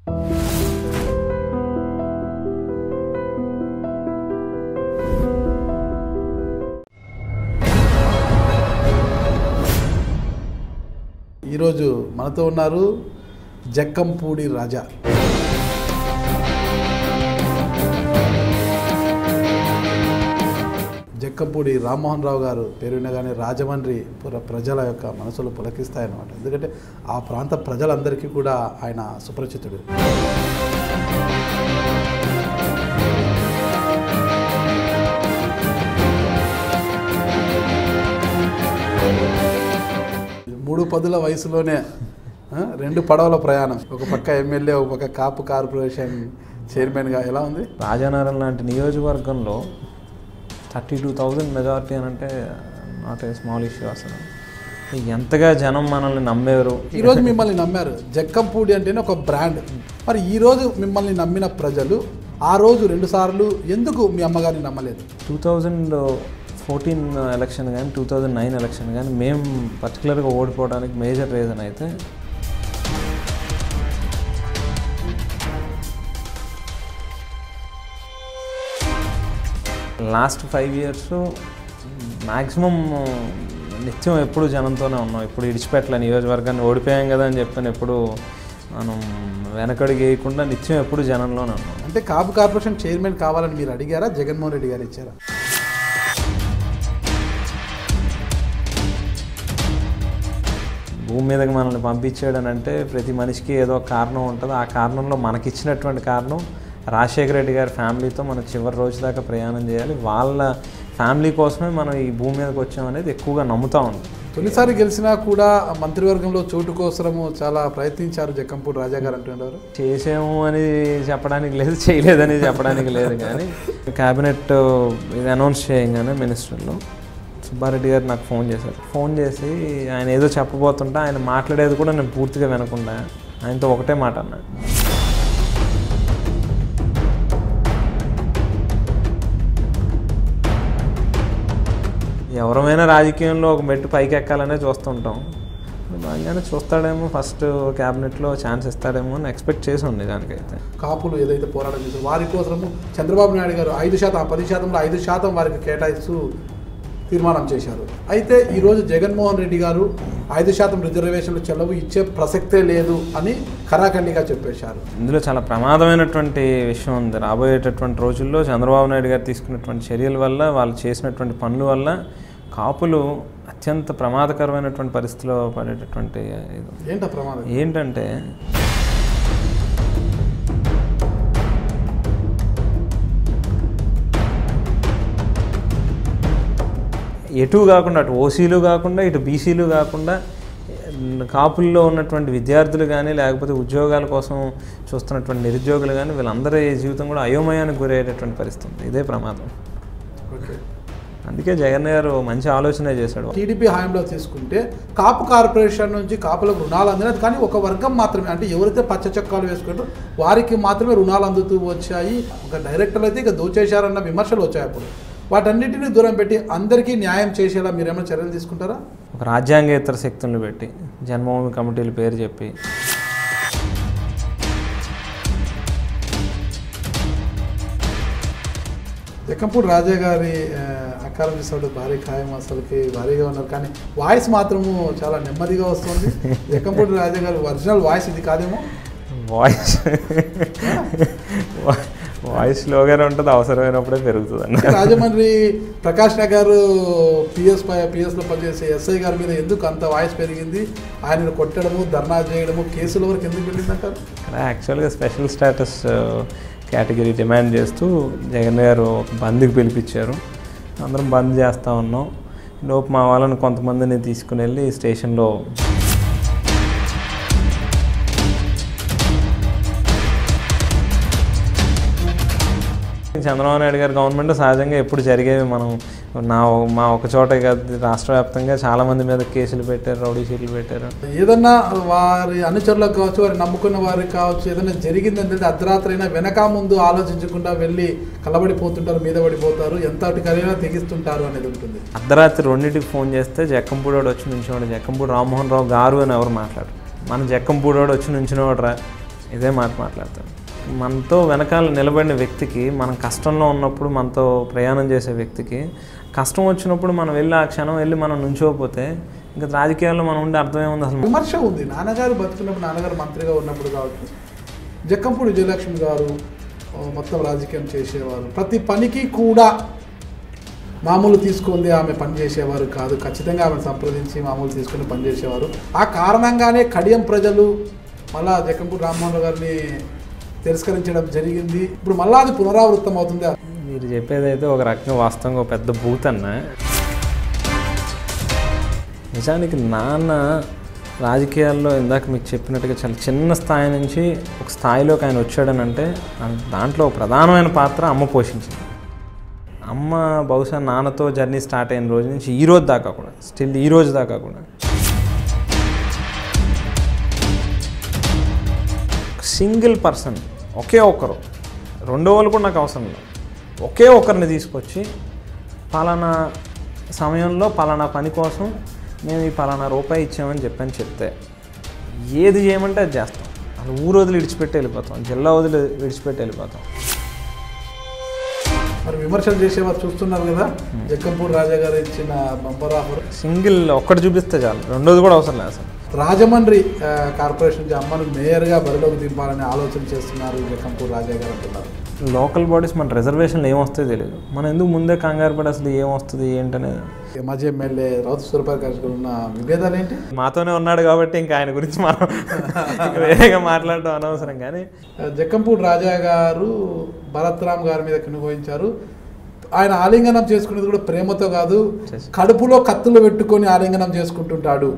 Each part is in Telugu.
ఈరోజు మనతో ఉన్నారు జక్కంపూడి రాజా జక్కంపూడి రామ్మోహన్ రావు గారు పేరు వినగానే రాజమండ్రి పుర ప్రజల యొక్క మనసులు పులకిస్తాయన్నమాట ఎందుకంటే ఆ ప్రాంత ప్రజలందరికీ కూడా ఆయన సుపరిచితుడు మూడు పదుల వయసులోనే ఆ, రెండు పడవల ప్రయాణం ఒక పక్క ఎమ్మెల్యే ఒక పక్క కాపు కార్పొరేషన్ చైర్మన్గా ఎలా ఉంది రాజానగరం లాంటి నియోజకవర్గంలో థర్టీ టూ థౌజండ్ మెజారిటీ అని అంటే నాట్ ఏ స్మాల్ ఇష్యూ అసలు ఎంతగా జనం మనల్ని నమ్మేవారు ఈరోజు మిమ్మల్ని నమ్మారు జక్కంపూడి అంటేనే ఒక బ్రాండ్ మరి ఈరోజు మిమ్మల్ని నమ్మిన ప్రజలు ఆ రోజు రెండు సార్లు ఎందుకు మీ అమ్మగారిని నమ్మలేదు టూ థౌజండ్ ఫోర్టీన్ ఎలక్షన్ కానీ టూ థౌజండ్ నైన్ ఎలక్షన్ కానీ మేము పర్టికులర్గా ఓడిపోవడానికి మేజర్ రీజన్ అయితే లాస్ట్ ఫైవ్ ఇయర్స్ మ్యాక్సిమం నిత్యం ఎప్పుడు జనంతోనే ఉన్నాం ఇప్పుడు ఇడిచిపెట్టలే నియోజకవర్గాన్ని ఓడిపోయాం కదా అని చెప్పని ఎప్పుడు మనం వెనకడుగు వేయకుండా నిత్యం ఎప్పుడు జనంలోనే ఉన్నాం అంటే కాపు కార్పొరేషన్ చైర్మన్ కావాలని మీరు అడిగారా జగన్మోహన్ రెడ్డి గారు ఇచ్చారా భూమి మీదకి మనల్ని పంపించాడు అని అంటే ప్రతి మనిషికి ఏదో ఒక కారణం ఉంటుంది ఆ కారణంలో మనకిచ్చినటువంటి కారణం రాజశేఖర రెడ్డి గారి ఫ్యామిలీతో మనం చివరి రోజు దాకా ప్రయాణం చేయాలి వాళ్ళ ఫ్యామిలీ కోసమే మనం ఈ భూమి మీదకి వచ్చాం అనేది ఎక్కువగా నమ్ముతా ఉంది తొలిసారి గెలిచినా కూడా మంత్రివర్గంలో చోటు కోసము చాలా ప్రయత్నించారు జక్కంపూడి రాజా గారు అంటున్నారు చేసాము అని చెప్పడానికి లేదు చేయలేదని చెప్పడానికి లేదు కానీ క్యాబినెట్ ఇది అనౌన్స్ చేయగానే మినిస్టర్లో సుబ్బారెడ్డి గారు నాకు ఫోన్ చేశారు ఫోన్ చేసి ఆయన ఏదో చెప్పబోతుంటే ఆయన మాట్లాడేది కూడా నేను పూర్తిగా వినకుండా ఆయనతో ఒకటే మాట అన్నాడు ఎవరమైనా రాజకీయంలో ఒక మెట్టు పైకి ఎక్కాలనే చూస్తుంటాం బాగానే చూస్తాడేమో ఫస్ట్ క్యాబినెట్లో ఛాన్స్ ఇస్తాడేమో అని ఎక్స్పెక్ట్ చేసి ఉంది దానికైతే కాపులు ఏదైతే పోరాటం చేశారో వారి కోసము చంద్రబాబు నాయుడు గారు ఐదు శాతం ఆ పది శాతంలో ఐదు శాతం వారికి కేటాయిస్తూ తీర్మానం చేశారు అయితే ఈరోజు జగన్మోహన్ రెడ్డి గారు ఐదు శాతం రిజర్వేషన్లు చెలవు ఇచ్చే ప్రసక్తే లేదు అని ఖరాఖండిగా చెప్పేశారు ఇందులో చాలా ప్రమాదమైనటువంటి విషయం ఉంది రాబోయేటటువంటి రోజుల్లో చంద్రబాబు నాయుడు గారు తీసుకున్నటువంటి చర్యల వల్ల వాళ్ళు చేసినటువంటి పనుల వల్ల కాపులు అత్యంత ప్రమాదకరమైనటువంటి పరిస్థితిలో పడేటటువంటి ఇది ఉంది. ఏంట ప్రమాదం ఏంటంటే ఎటు కాకుండా అటు ఓసీలు కాకుండా ఇటు బీసీలు కాకుండా కాపుల్లో ఉన్నటువంటి విద్యార్థులు కానీ లేకపోతే ఉద్యోగాల కోసం చూస్తున్నటువంటి నిరుద్యోగులు కానీ వీళ్ళందరి జీవితం కూడా అయోమయానికి గురయ్యేటటువంటి పరిస్థితి ఉంది ఇదే ప్రమాదం ఓకే అందుకే జగన్ గారు మంచి ఆలోచన చేశాడు టీడీపీ హయాంలో తీసుకుంటే కాపు కార్పొరేషన్ నుంచి కాపులకు రుణాలు అందినది కానీ ఒక వర్గం మాత్రమే అంటే ఎవరైతే పచ్చ చొక్కాలు వేసుకుంటారో వారికి మాత్రమే రుణాలు అందుతూ వచ్చాయి ఒక డైరెక్టర్లు అయితే ఇక దోచేశారన్న విమర్శలు వచ్చాయి అప్పుడు వాటన్నిటిని దూరం పెట్టి అందరికీ న్యాయం చేసేలా మీరు ఏమైనా చర్యలు తీసుకుంటారా ఒక రాజ్యాంగేతర శక్తులను పెట్టి జన్మభూమి కమిటీల పేరు చెప్పి జక్కంపూడి రాజా గారి ఆ, అకాల విసడు భారీ ఖాయం అసలుకి భారీగా ఉన్నారు కానీ వాయిస్ మాత్రము చాలా నెమ్మదిగా వస్తుంది జక్కంపూడి రాజా గారి ఒరిజినల్ వాయిస్ ఇది కాదేమో వాయిస్ వాయిస్ స్లోగానే ఉంటుంది అవసరమైనప్పుడే పెరుగుతుంది అన్న రాజమండ్రి ప్రకాష్ నగర్ పిఎస్ పిఎస్లో పనిచేసే ఎస్ఐ గారి మీద ఎందుకు అంత వాయిస్ పెరిగింది ఆయనను కొట్టడము ధర్నా చేయడము కేసుల వరకు ఎందుకు వెళ్ళిందంటారు ఇక్కడ యాక్చువల్గా స్పెషల్ స్టేటస్ కేటగిరీ డిమాండ్ చేస్తూ జగన్ గారు ఒక బంద్కి పిలిపించారు అందరం బంద్ చేస్తూ ఉన్నాం లోపు మా వాళ్ళని కొంతమందిని తీసుకుని వెళ్ళి స్టేషన్లో చంద్రబాబు నాయుడు గారి గవర్నమెంట్ సహజంగా ఎప్పుడు జరిగేవి మనం నా మా ఒక చోటే కాదు రాష్ట్ర వ్యాప్తంగా చాలామంది మీద కేసులు పెట్టారు రౌడీ షీట్లు పెట్టారు ఏదన్నా వారి అనుచరులకు కావచ్చు వారి నమ్ముకున్న వారికి కావచ్చు ఏదైనా జరిగిందంటే అర్ధరాత్రి అయినా వెనక ముందు ఆలోచించకుండా వెళ్ళి కలబడిపోతుంటారు మీద పడిపోతారు ఎంత కలిగినా తెగిస్తుంటారు అనేది ఉంటుంది అర్ధరాత్రి రెండింటికి ఫోన్ చేస్తే జక్కంపూడోడు వచ్చి నుంచినోడు జక్కంపూడి రామ్మోహన్ రావు గారు అని ఎవరు మాట్లాడు మన జక్కంపూడోడు వచ్చి నుంచినోడు రా ఇదే మాట మాట్లాడతారు మనతో వెనకాల నిలబడిన వ్యక్తికి మనం కష్టంలో ఉన్నప్పుడు మనతో ప్రయాణం చేసే వ్యక్తికి కష్టం వచ్చినప్పుడు మనం వెళ్ళి ఆ క్షణం వెళ్ళి మనం నుంచోకపోతే ఇంకా రాజకీయాల్లో మనం ఉండే అర్థం ఏముంది అసలు విమర్శ ఉంది నాన్నగారు బతుకున్నప్పుడు నాన్నగారు మంత్రిగా ఉన్నప్పుడు కాబట్టి జక్కంపూడి విజయలక్ష్మి గారు ఆ, మొత్తం రాజకీయం చేసేవారు ప్రతి పనికి కూడా మామూలు తీసుకుంది ఆమె పని చేసేవారు కాదు ఖచ్చితంగా ఆమెను సంప్రదించి మామూలు తీసుకుని పని చేసేవారు ఆ కారణంగానే కడియం ప్రజలు మళ్ళా జక్కంపూడి రామ్మోహన్ రావు గారిని తిరస్కరించడం జరిగింది ఇప్పుడు మళ్ళా అది పునరావృతం అవుతుంది మీరు చెప్పేదైతే ఒక రకంగా వాస్తవంగా ఒక పెద్ద బూత్ అన్న నిజానికి నాన్న రాజకీయాల్లో ఇందాక మీకు చెప్పినట్టుగా చాలా చిన్న స్థాయి నుంచి ఒక స్థాయిలోకి ఆయన వచ్చాడనంటే ఆ- దాంట్లో ఒక ప్రధానమైన పాత్ర అమ్మ పోషించింది అమ్మ బహుశా నాన్నతో జర్నీ స్టార్ట్ అయిన రోజు నుంచి ఈ రోజు దాకా కూడా స్టిల్ ఈ రోజు దాకా కూడా సింగిల్ పర్సన్ ఒకే ఒక్కరు రెండో వాళ్ళు కూడా నాకు అవసరం లేదు ఒకే ఒక్కరిని తీసుకొచ్చి పలానా సమయంలో పలానా పని కోసం మేము ఈ పలానా రూపాయి ఇచ్చామని చెప్పని చెప్తే ఏది చేయమంటే అది చేస్తాం అసలు ఊరు వదిలి విడిచిపెట్టి వెళ్ళిపోతాం జిల్లా వదిలి విడిచిపెట్టి వెళ్ళిపోతాం మరి విమర్శలు చేసేవారు చూస్తున్నారు కదా జక్కంపూడి రాజా గారు ఇచ్చిన బంపర్ ఆఫర్ సింగిల్ ఒక్కటి చూపిస్తే చాలు రెండోది కూడా అవసరం లేదు అసలు రాజమండ్రి ఆ, కార్పొరేషన్ నుంచి అమ్మను మేయర్గా బరిలోకి దింపాలని ఆలోచన చేస్తున్నారు జక్కంపూడి రాజా గారు అంటున్నారు లోకల్ బాడీస్ మన రిజర్వేషన్లు ఏమొస్తాయో తెలియదు మనం ఎందుకు ముందే కంగారు పడి అసలు ఏమొస్తుంది ఏంటనేది మాజీ ఎమ్మెల్యే రౌత్ సూర్యప్రకాష్ గారు ఉన్న విభేదాలు ఏంటి మాతోనే ఉన్నాడు కాబట్టి ఇంకా ఆయన గురించి మనం ఇంకా వేరేగా మాట్లాడడం అనవసరం కానీ ఆ, జక్కంపూడి రాజా గారు భరత్రామ్ గారి మీద కినుభవించారు ఆయన ఆలింగనం చేసుకునేది కూడా ప్రేమతో కాదు చేసి- కడుపులో కత్తులు పెట్టుకొని ఆలింగనం చేసుకుంటుంటాడు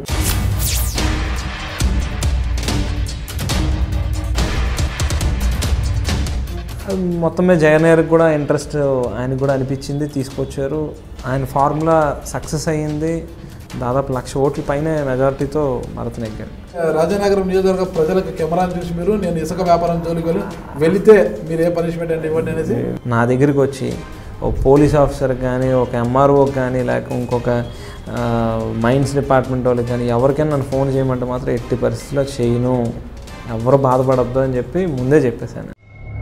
అది మొత్తం మీద జగన్ గారికి కూడా ఇంట్రెస్ట్ ఆయనకు కూడా అనిపించింది తీసుకొచ్చారు ఆయన ఫార్ములా సక్సెస్ అయ్యింది దాదాపు లక్ష ఓట్ల పైన మెజారిటీతో భరత్ నెగ్గారు ఆ, రాజానగరం నియోజకవర్గ ప్రజలకు కెమెరాను చూసి మీరు నేను ఇసుక వ్యాపారం జోలికి వెళ్ళి వెళితే మీరు ఏ పనిష్మెంట్ అండి ఇవ్వండి అనేసి నా దగ్గరికి వచ్చి ఒక పోలీస్ ఆఫీసర్ కానీ ఒక ఎంఆర్ఓకి కానీ లేక ఇంకొక ఆ, మైన్స్ డిపార్ట్మెంట్ వాళ్ళకి కానీ ఎవరికైనా నన్ను ఫోన్ చేయమంటే మాత్రం ఎట్టి పరిస్థితిలో చేయను ఎవరు బాధపడద్దు అని చెప్పి ముందే చెప్పేశాను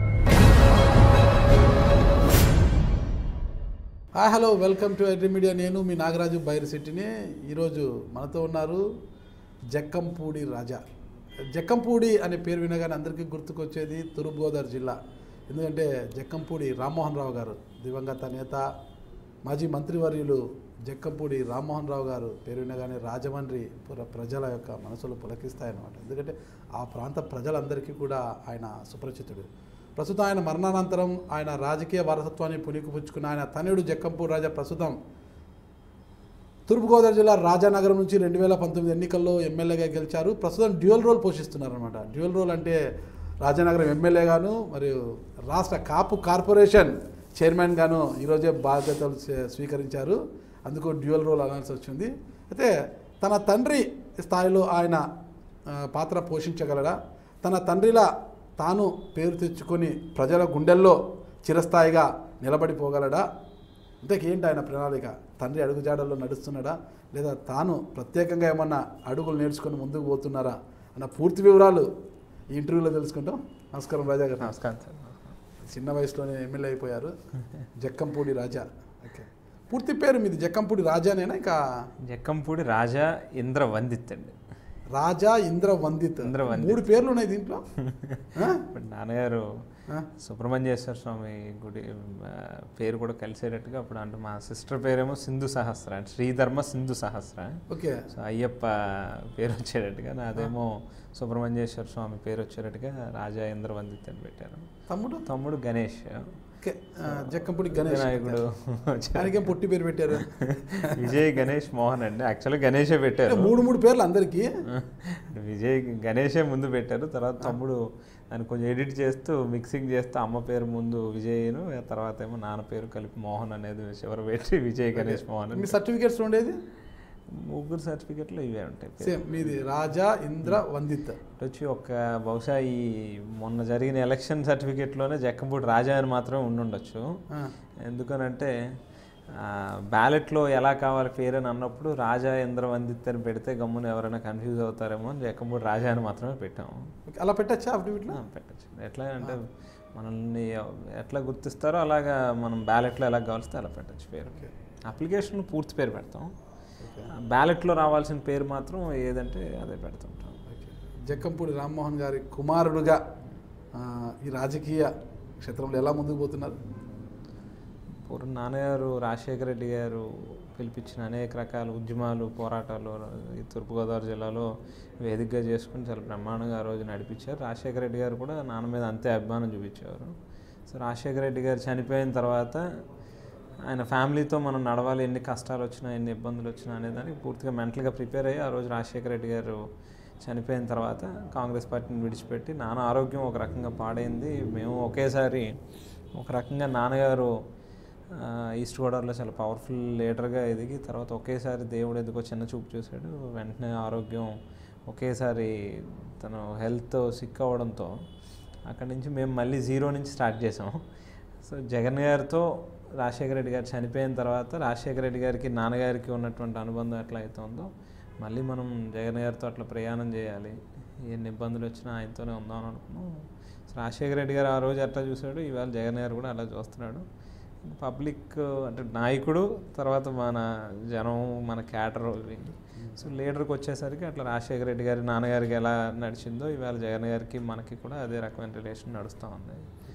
హాయ్ హలో వెల్కమ్ టు ఎడ్రి మీడియా నేను మీ నాగరాజు బైర్ సిటీని ఈరోజు మనతో ఉన్నారు జక్కంపూడి రాజా జక్కంపూడి అనే పేరు వినగానే అందరికీ గుర్తుకొచ్చేది తూర్పుగోదావరి జిల్లా ఎందుకంటే జక్కంపూడి రామ్మోహన్ రావు గారు దివంగత నేత మాజీ మంత్రివర్యులు జక్కంపూడి రామ్మోహన్ రావు గారు పేరు వినగానే రాజమండ్రి పుర ప్రజల యొక్క మనసులు పులకిస్తాయన్నమాట ఎందుకంటే ఆ ప్రాంత ప్రజలందరికీ కూడా ఆయన సుపరిచితుడు ప్రస్తుతం ఆయన మరణానంతరం ఆయన రాజకీయ వారసత్వాన్ని పుణికిపుచ్చుకున్న ఆయన తనయుడు జక్కంపూడి రాజా ప్రస్తుతం తూర్పుగోదావరి జిల్లా రాజానగరం నుంచి రెండు వేల పంతొమ్మిది ఎన్నికల్లో ఎమ్మెల్యేగా గెలిచారు ప్రస్తుతం డ్యూయల్ రోల్ పోషిస్తున్నారు అనమాట డ్యూయల్ రోల్ అంటే రాజానగరం ఎమ్మెల్యేగాను మరియు రాష్ట్ర కాపు కార్పొరేషన్ చైర్మన్గాను ఈరోజే బాధ్యతలు స్వీ- స్వీకరించారు అందుకు డ్యూయల్ రోల్ అనాల్సి వచ్చింది అయితే తన తండ్రి స్థాయిలో ఆయన ఆ, పాత్ర పోషించగలడా తన తండ్రిలా తాను పేరు తెచ్చుకొని ప్రజల గుండెల్లో చిరస్థాయిగా నిలబడిపోగలడా ఇంతకేంటి ఆయన ప్రణాళిక తండ్రి అడుగుజాడల్లో నడుస్తున్నాడా లేదా తాను ప్రత్యేకంగా ఏమన్నా అడుగులు నేర్చుకొని ముందుకు పోతున్నారా అన్న పూర్తి వివరాలు ఈ ఇంటర్వ్యూలో తెలుసుకుంటాం నమస్కారం రాజా గారు నమస్కారం సార్ చిన్న వయసులోనే ఎమ్మెల్యే అయిపోయారు జక్కంపూడి రాజా ఓకే పూర్తి పేరు మీది జక్కంపూడి రాజానేనా ఇంకా జక్కంపూడి రాజా ఇంద్ర వందిత్ అండి రాజా ఇంద్ర వందిత్ ఇంద్ర వందిత్. మూడు పేర్లు ఉన్నాయి దీంట్లో ఆ? ఇప్పుడు నాన్నగారు ఆ? సుబ్రహ్మణ్యేశ్వర స్వామి గుడి ఆ, పేరు కూడా కలిసేటట్టుగా అప్పుడు అంటే మా సిస్టర్ పేరేమో సింధు సహస్ర అంటే శ్రీధర్మ సింధు సహస్ర ఓకే సో అయ్యప్ప పేరు వచ్చేటట్టుగా నాదేమో సుబ్రహ్మణ్యేశ్వర స్వామి పేరు వచ్చేటట్టుగా రాజా ఇంద్ర వందిత్ అని పెట్టారు తమ్ముడు తమ్ముడు గణేష్ ఓకే ఆ, జక్కంపూడి గణేష్ వినాయకుడు ఆయనకేం పొట్టి పేరు పెట్టారు విజయ్ గణేష్ మోహన్ అండి యాక్చువల్గా గణేషే పెట్టారు అంటే మూడు మూడు పేర్లు అందరికీ విజయ్ గణేషే ముందు పెట్టారు తర్వాత తమ్ముడు దాన్ని కొంచెం ఎడిట్ చేస్తూ మిక్సింగ్ చేస్తూ అమ్మ పేరు ముందు విజయ్ను ఆ తర్వాత ఏమో నాన్న పేరు కలిపి మోహన్ అనేది చివరి పెట్టి విజయ్ గణేష్ మోహన్ మీ అని సర్టిఫికేట్స్ ఉండేది ముగ్గురు సర్టిఫికెట్లు ఇవే ఉంటాయి సేమ్ మీది రాజా ఇంద్ర వందిత్ ఇటు వచ్చి ఒక బహుశా ఈ మొన్న జరిగిన ఎలక్షన్ సర్టిఫికేట్లోనే జక్కంపూడి రాజా అని మాత్రమే ఉండుండొచ్చు ఆ, ఎందుకనంటే బ్యాలెట్లో ఎలా కావాలి పేరు అని అన్నప్పుడు రాజా ఇంద్రవందిత్ అని పెడితే గమ్మున ఎవరైనా కన్ఫ్యూజ్ అవుతారేమో అని జక్కంపూడి రాజా అని మాత్రమే పెట్టాము అలా పెట్టచ్చా అఫిడవిట్లో ఆ, పెట్టచ్చు ఎట్లా అంటే మనల్ని ఎట్లా గుర్తిస్తారో అలాగా మనం బ్యాలెట్లో ఎలా కావాల్స్తే అలా పెట్టచ్చు పేరు అప్లికేషన్ పూర్తి పేరు పెడతాం బ్యాలెట్లో రావాల్సిన పేరు మాత్రం ఏదంటే అదే పెడుతుంటాం జక్కంపూడి రామ్మోహన్ గారి కుమారుడుగా ఆ, ఈ రాజకీయ క్షేత్రంలో ఎలా ముందుకు పోతున్నారు పూర్వం నాన్నగారు రాజశేఖర రెడ్డి గారు పిలిపించిన అనేక రకాల ఉద్యమాలు పోరాటాలు ఈ తూర్పుగోదావరి జిల్లాలో వేదికగా చేసుకుని చాలా బ్రహ్మాండంగా ఆ రోజు నడిపించారు రాజశేఖర రెడ్డి గారు కూడా నాన్న మీద అంతే అభిమానం చూపించేవారు సో రాజశేఖర రెడ్డి గారు చనిపోయిన తర్వాత ఆయన ఫ్యామిలీతో మనం నడవాలి ఎన్ని కష్టాలు వచ్చినా ఎన్ని ఇబ్బందులు వచ్చినా అనే దానికి పూర్తిగా మెంటల్గా ప్రిపేర్ అయ్యి ఆ రోజు రాజశేఖర రెడ్డి గారు చనిపోయిన తర్వాత కాంగ్రెస్ పార్టీని విడిచిపెట్టి నాన్న ఆరోగ్యం ఒక రకంగా పాడైంది మేము ఒకేసారి ఒక రకంగా నాన్నగారు ఆ, ఈస్ట్ గోదావరిలో చాలా పవర్ఫుల్ లీడర్గా ఎదిగి తర్వాత ఒకేసారి దేవుడు ఎదుగో చిన్న చూపు చూశాడు వెంటనే ఆరోగ్యం ఒకేసారి తను హెల్త్ సిక్ అవ్వడంతో అక్కడి నుంచి మేము మళ్ళీ జీరో నుంచి స్టార్ట్ చేసాం సో జగన్ గారితో రాజశేఖర రెడ్డి గారు చనిపోయిన తర్వాత రాజశేఖర రెడ్డి గారికి నాన్నగారికి ఉన్నటువంటి అనుబంధం ఎట్లా అయితే ఉందో మళ్ళీ మనం జగన్ గారితో అట్లా ప్రయాణం చేయాలి ఎన్ని ఇబ్బందులు వచ్చినా ఆయనతోనే ఉందాం అని అనుకున్నాం సో రాజశేఖర రెడ్డి గారు ఆ రోజు అట్లా చూశాడు ఇవాళ జగన్ గారు కూడా అలా చూస్తున్నాడు పబ్లిక్ అంటే నాయకుడు తర్వాత మన జనం మన క్యాటర్ సో లీడర్కి వచ్చేసరికి అట్లా రాజశేఖర రెడ్డి గారి నాన్నగారికి ఎలా నడిచిందో ఇవాళ జగన్ గారికి మనకి కూడా అదే రకమైన రిలేషన్ నడుస్తూ ఉంది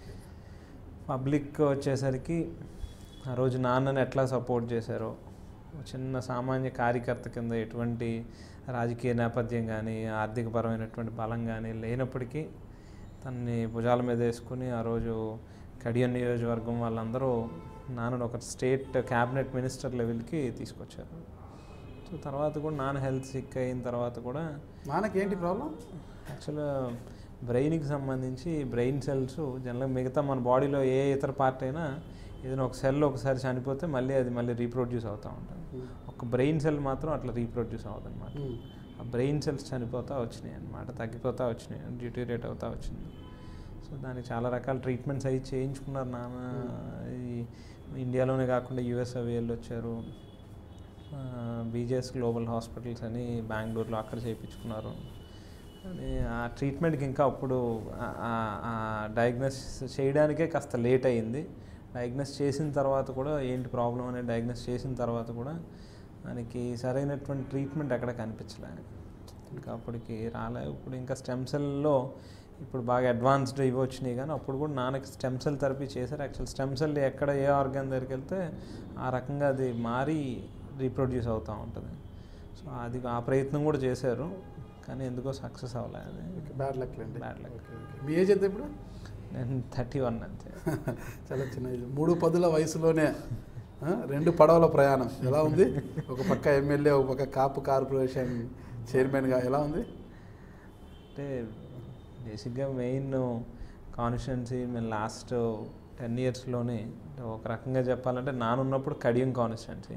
పబ్లిక్ వచ్చేసరికి ఆ రోజు నాన్నని ఎట్లా సపోర్ట్ చేశారో ఒక చిన్న సామాన్య కార్యకర్త కింద ఎటువంటి రాజకీయ నేపథ్యం కానీ ఆర్థికపరమైనటువంటి బలం కానీ లేనప్పటికీ తనని భుజాల మీద వేసుకుని ఆ రోజు కడియన్ నియోజకవర్గం వాళ్ళందరూ నాన్నను ఒక స్టేట్ క్యాబినెట్ మినిస్టర్ లెవెల్కి తీసుకొచ్చారు సో తర్వాత కూడా నాన్న హెల్త్ సిక్ అయిన తర్వాత కూడా నాన్నకి ఏంటి ప్రాబ్లం యాక్చువల్గా బ్రెయిన్కి సంబంధించి బ్రెయిన్ సెల్స్ జనరల్గా మిగతా మన బాడీలో ఏ ఇతర పార్ట్ అయినా ఏదైనా ఒక సెల్ ఒకసారి చనిపోతే మళ్ళీ అది మళ్ళీ రీప్రొడ్యూస్ అవుతూ ఉంటుంది ఒక బ్రెయిన్ సెల్ మాత్రం అట్లా రీప్రొడ్యూస్ అవ్వదు అనమాట ఆ బ్రెయిన్ సెల్స్ చనిపోతూ వచ్చినాయి అనమాట తగ్గిపోతూ వచ్చినాయి డ్యూటీరేట్ అవుతూ వచ్చింది సో దానికి చాలా రకాల ట్రీట్మెంట్స్ అవి చేయించుకున్నారు నాన్న ఈ ఇండియాలోనే కాకుండా యూఎస్ అవి వెళ్ళి వచ్చారు బీజేఎస్ గ్లోబల్ హాస్పిటల్స్ అని బెంగళూరులో అక్కడ చేయించుకున్నారు కానీ ఆ ట్రీట్మెంట్కి ఇంకా అప్పుడు డయాగ్నోస్ చేయడానికే కాస్త లేట్ అయ్యింది డయాగ్నోస్ చేసిన తర్వాత కూడా ఏంటి ప్రాబ్లం అనేది డయాగ్నోస్ చేసిన తర్వాత కూడా దానికి సరైనటువంటి ట్రీట్మెంట్ ఎక్కడ కనిపించలే ఇంకా అప్పటికి రాలే ఇప్పుడు ఇంకా స్టెమ్ సెల్లో ఇప్పుడు బాగా అడ్వాన్స్డ్ ఇవి వచ్చినాయి కానీ అప్పుడు కూడా నాన్నకి స్టెమ్ సెల్ థెరపీ చేశారు యాక్చువల్ స్టెమ్ సెల్ ఎక్కడ ఏ ఆర్గాన్ దగ్గరికి వెళ్తే ఆ రకంగా అది మారి రీప్రొడ్యూస్ అవుతూ ఉంటుంది సో అది ఆ ప్రయత్నం కూడా చేశారు కానీ ఎందుకో సక్సెస్ అవ్వలేదు బ్యాడ్ లక్ అండి Bad luck. ఓకే ఓకే మీ ఏజ్ ఎంత ఇప్పుడు నేను థర్టీ వన్ అంతే చాలా చిన్న ఏజ్ మూడు పదుల వయసులోనే ఆ, రెండు పడవల ప్రయాణం ఎలా ఉంది ఒక పక్క ఎమ్మెల్యే ఒక పక్క కాపు కార్పొరేషన్ చైర్మన్గా ఎలా ఉంది అంటే బేసిక్గా మెయిన్ కాన్స్టిట్యున్సీ మేము లాస్ట్ టెన్ ఇయర్స్లోనే ఒక రకంగా చెప్పాలంటే నానున్నప్పుడు కడియం కాన్స్టిట్యున్సీ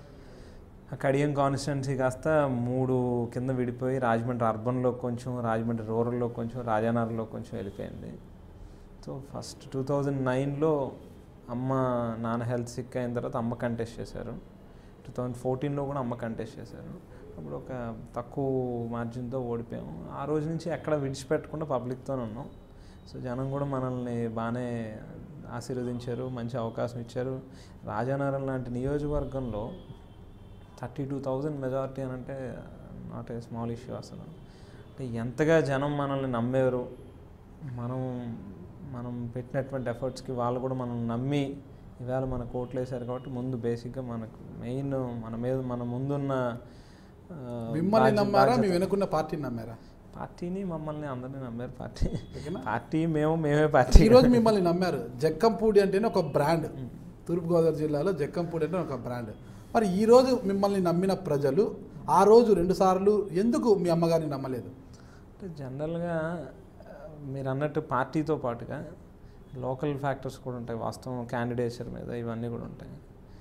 ఆ కడియం కాన్స్టిట్యున్సీ కాస్త మూడు కింద విడిపోయి రాజమండ్రి అర్బన్లో కొంచెం రాజమండ్రి రూరల్లో కొంచెం రాజానగర్లో కొంచెం వెళ్ళిపోయింది సో ఫస్ట్ టూ థౌజండ్ నైన్లో అమ్మ నాన్న హెల్త్ సిక్ అయిన తర్వాత అమ్మ కంటెస్ట్ చేశారు టూ థౌజండ్ ఫోర్టీన్లో కూడా అమ్మ కంటెస్ట్ చేశారు అప్పుడు ఒక తక్కువ మార్జిన్తో ఓడిపోయాము ఆ రోజు నుంచి ఎక్కడ విడిచిపెట్టకుండా పబ్లిక్తోనే ఉన్నాం సో జనం కూడా మనల్ని బాగానే ఆశీర్వదించారు మంచి అవకాశం ఇచ్చారు రాజానగరం లాంటి నియోజకవర్గంలో థర్టీ టూ థౌజండ్ మెజారిటీ అని అంటే నాట్ ఏ స్మాల్ ఇష్యూ అసలు అంటే ఎంతగా జనం మనల్ని నమ్మేవారు మనం మనం పెట్టినటువంటి ఎఫర్ట్స్కి వాళ్ళు కూడా మనం నమ్మి ఇవాళ మన కోట్లు వేశారు కాబట్టి ముందు బేసిక్గా మనకు మెయిన్ మన మీద మన ముందున్న ఆ, మిమ్మల్ని బాధ్య- నమ్మారా మీ బాధ్యత. వెనుకున్న పార్టీని నమ్మారా పార్టీని మమ్మల్ని అందరినీ నమ్మారు పార్టీ ఓకేనా? పార్టీ మేము మేమే పార్టీ ఈరోజు మిమ్మల్ని నమ్మారు జక్కంపూడి అంటేనే ఒక బ్రాండ్ తూర్పుగోదావరి జిల్లాలో జక్కంపూడి అంటే ఒక బ్రాండ్ మరి ఈ రోజు మిమ్మల్ని నమ్మిన ప్రజలు ఆ రోజు రెండు సార్లు ఎందుకు మీ అమ్మగారిని నమ్మలేదు అంటే జనరల్గా ఆ, మీరు అన్నట్టు పార్టీతో పాటుగా లోకల్ ఫ్యాక్టర్స్ కూడా ఉంటాయి వాస్తవం క్యాండిడేచర్ మీద ఇవన్నీ కూడా ఉంటాయి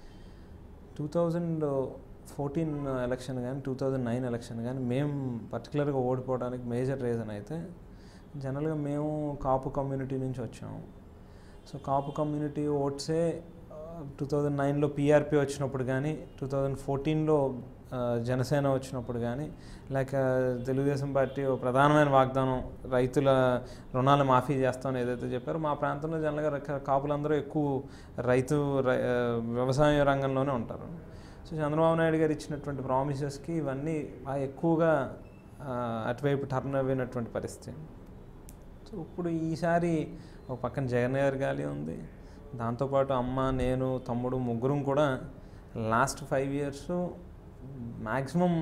టూ థౌజండ్ ఫోర్టీన్ ఎలక్షన్ కానీ టూ థౌజండ్ నైన్ ఎలక్షన్ కానీ మేము పర్టికులర్గా ఓడిపోవడానికి మేజర్ రీజన్ అయితే జనరల్గా మేము కాపు కమ్యూనిటీ నుంచి వచ్చాము సో కాపు కమ్యూనిటీ ఓట్సే ఆ, టూ థౌజండ్ నైన్లో పీఆర్పీ వచ్చినప్పుడు కానీ టూ థౌజండ్ ఫోర్టీన్లో జనసేన వచ్చినప్పుడు కానీ లేక తెలుగుదేశం పార్టీ ఓ ప్రధానమైన వాగ్దానం రైతుల రుణాలు మాఫీ చేస్తామని ఏదైతే చెప్పారో మా ప్రాంతంలో జనరల్గా రక- కాపులందరూ ఎక్కువ రైతు రై- ఆ, వ్యవసాయ రంగంలోనే ఉంటారు సో చంద్రబాబు నాయుడు గారు ఇచ్చినటువంటి ప్రామిసెస్కి ఇవన్నీ బాగా ఎక్కువగా ఆ, అటువైపు టర్న్ అయినటువంటి పరిస్థితి సో ఇప్పుడు ఈసారి ఒక పక్కన జగన్ గారి గాలి ఉంది దాంతోపాటు అమ్మ నేను తమ్ముడు ముగ్గురం కూడా లాస్ట్ ఫైవ్ ఇయర్స్ మ్యాక్సిమం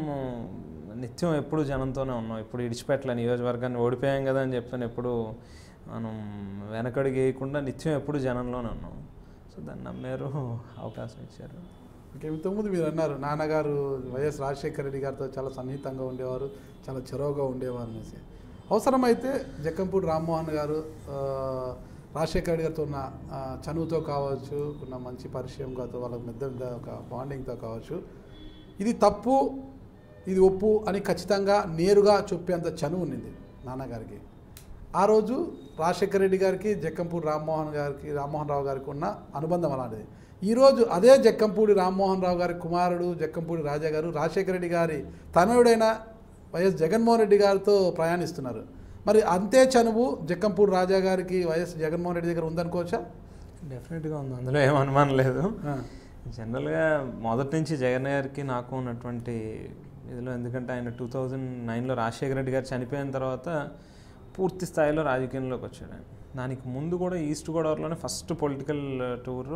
నిత్యం ఎప్పుడు జనంతోనే ఉన్నాం ఇప్పుడు ఇడిచిపెట్టలే నియోజకవర్గాన్ని ఓడిపోయాం కదా అని చెప్పని ఎప్పుడు మనం వెనకడుగు వేయకుండా నిత్యం ఎప్పుడు జనంలోనే ఉన్నాం సో దాన్ని నమ్మారు అవకాశం ఇచ్చారు ఓకే ఇంతకుముందు మీరు అన్నారు నాన్నగారు వైఎస్ రాజశేఖర రెడ్డి గారితో చాలా సన్నిహితంగా ఉండేవారు చాలా చొరవగా ఉండేవారు అనేసి అవసరమైతే జక్కంపూడి రామ్మోహన్ గారు ఆ, రాజశేఖర రెడ్డి గారితో ఉన్న ఆ, చనువుతో కావచ్చు ఉన్న మంచి పరిచయంగా వాళ్ళ మధ్య ఒక బాండింగ్తో కావచ్చు ఇది తప్పు ఇది ఒప్పు అని ఖచ్చితంగా నేరుగా చెప్పేంత చనువు ఉన్నింది నాన్నగారికి ఆ రోజు రాజశేఖర రెడ్డి గారికి జక్కంపూడి రామ్మోహన్ గారికి రామ్మోహన్ రావు గారికి ఉన్న అనుబంధం అలాంటిది ఈరోజు అదే జక్కంపూడి రామ్మోహన్ రావు గారి కుమారుడు జక్కంపూడి రాజా గారు రాజశేఖర రెడ్డి గారి తనయుడైన వైఎస్ జగన్మోహన్ రెడ్డి గారితో ప్రయాణిస్తున్నారు మరి అంతే చనువు జక్కంపూడి రాజా గారికి వైఎస్ జగన్మోహన్ రెడ్డి దగ్గర ఉందనుకోవచ్చా డెఫినెట్గా ఉంది అందులో ఏం అనుమానం లేదు ఆ, జనరల్గా మొదటి నుంచి జగన్ గారికి నాకు ఉన్నటువంటి ఇదిలో ఎందుకంటే ఆయన టూ థౌజండ్ నైన్లో రాజశేఖర రెడ్డి గారు చనిపోయిన తర్వాత పూర్తి స్థాయిలో రాజకీయంలోకి వచ్చాడు ఆయన దానికి ముందు కూడా ఈస్ట్ గోదావరిలోనే ఫస్ట్ పొలిటికల్ టూర్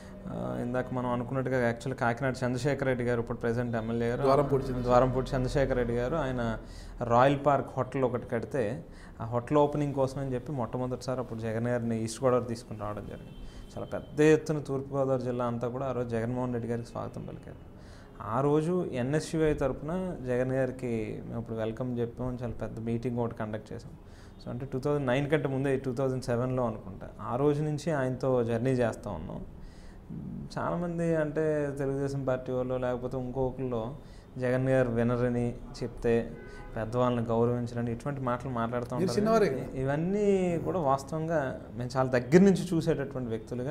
ఇందాక మనం అనుకున్నట్టుగా యాక్చువల్ కాకినాడ చంద్రశేఖర రెడ్డి గారు ఇప్పుడు ప్రెసెంట్ ఎమ్మెల్యే గారు ద్వారంపూడి చంద్రశేఖర్. ద్వారంపూడి చంద్రశేఖర రెడ్డి గారు ఆయన రాయల్ పార్క్ హోటల్ ఒకటి కడితే ఆ హోటల్ ఓపెనింగ్ కోసం అని చెప్పి మొట్టమొదటిసారి అప్పుడు జగన్ గారిని ఈస్ట్ గోదావరి తీసుకుని రావడం జరిగింది చాలా పెద్ద ఎత్తున తూర్పుగోదావరి జిల్లా అంతా కూడా ఆ రోజు జగన్మోహన్ రెడ్డి గారికి స్వాగతం పలికారు ఆ రోజు ఎన్ఎస్యుఐ తరపున జగన్ గారికి మేము ఇప్పుడు వెల్కమ్ చెప్పాం చాలా పెద్ద మీటింగ్ ఒకటి కండక్ట్ చేసాం సో అంటే టూ థౌజండ్ నైన్ కంటే ముందే టూ థౌజండ్ సెవెన్లో అనుకుంటా ఆ రోజు నుంచి ఆయనతో జర్నీ చేస్తూ ఉన్నాం మ్, చాలామంది అంటే తెలుగుదేశం పార్టీ వాళ్ళు లేకపోతే ఇంకొకళ్ళు జగన్ గారు వినరని చెప్తే పెద్దవాళ్ళని గౌరవించరని ఇటువంటి మాటలు మాట్లాడుతూ మీరు ఉంటారు చిన్నవారే కానీ ఇవన్నీ కూడా వాస్తవంగా మేము చాలా దగ్గర నుంచి చూసేటటువంటి వ్యక్తులుగా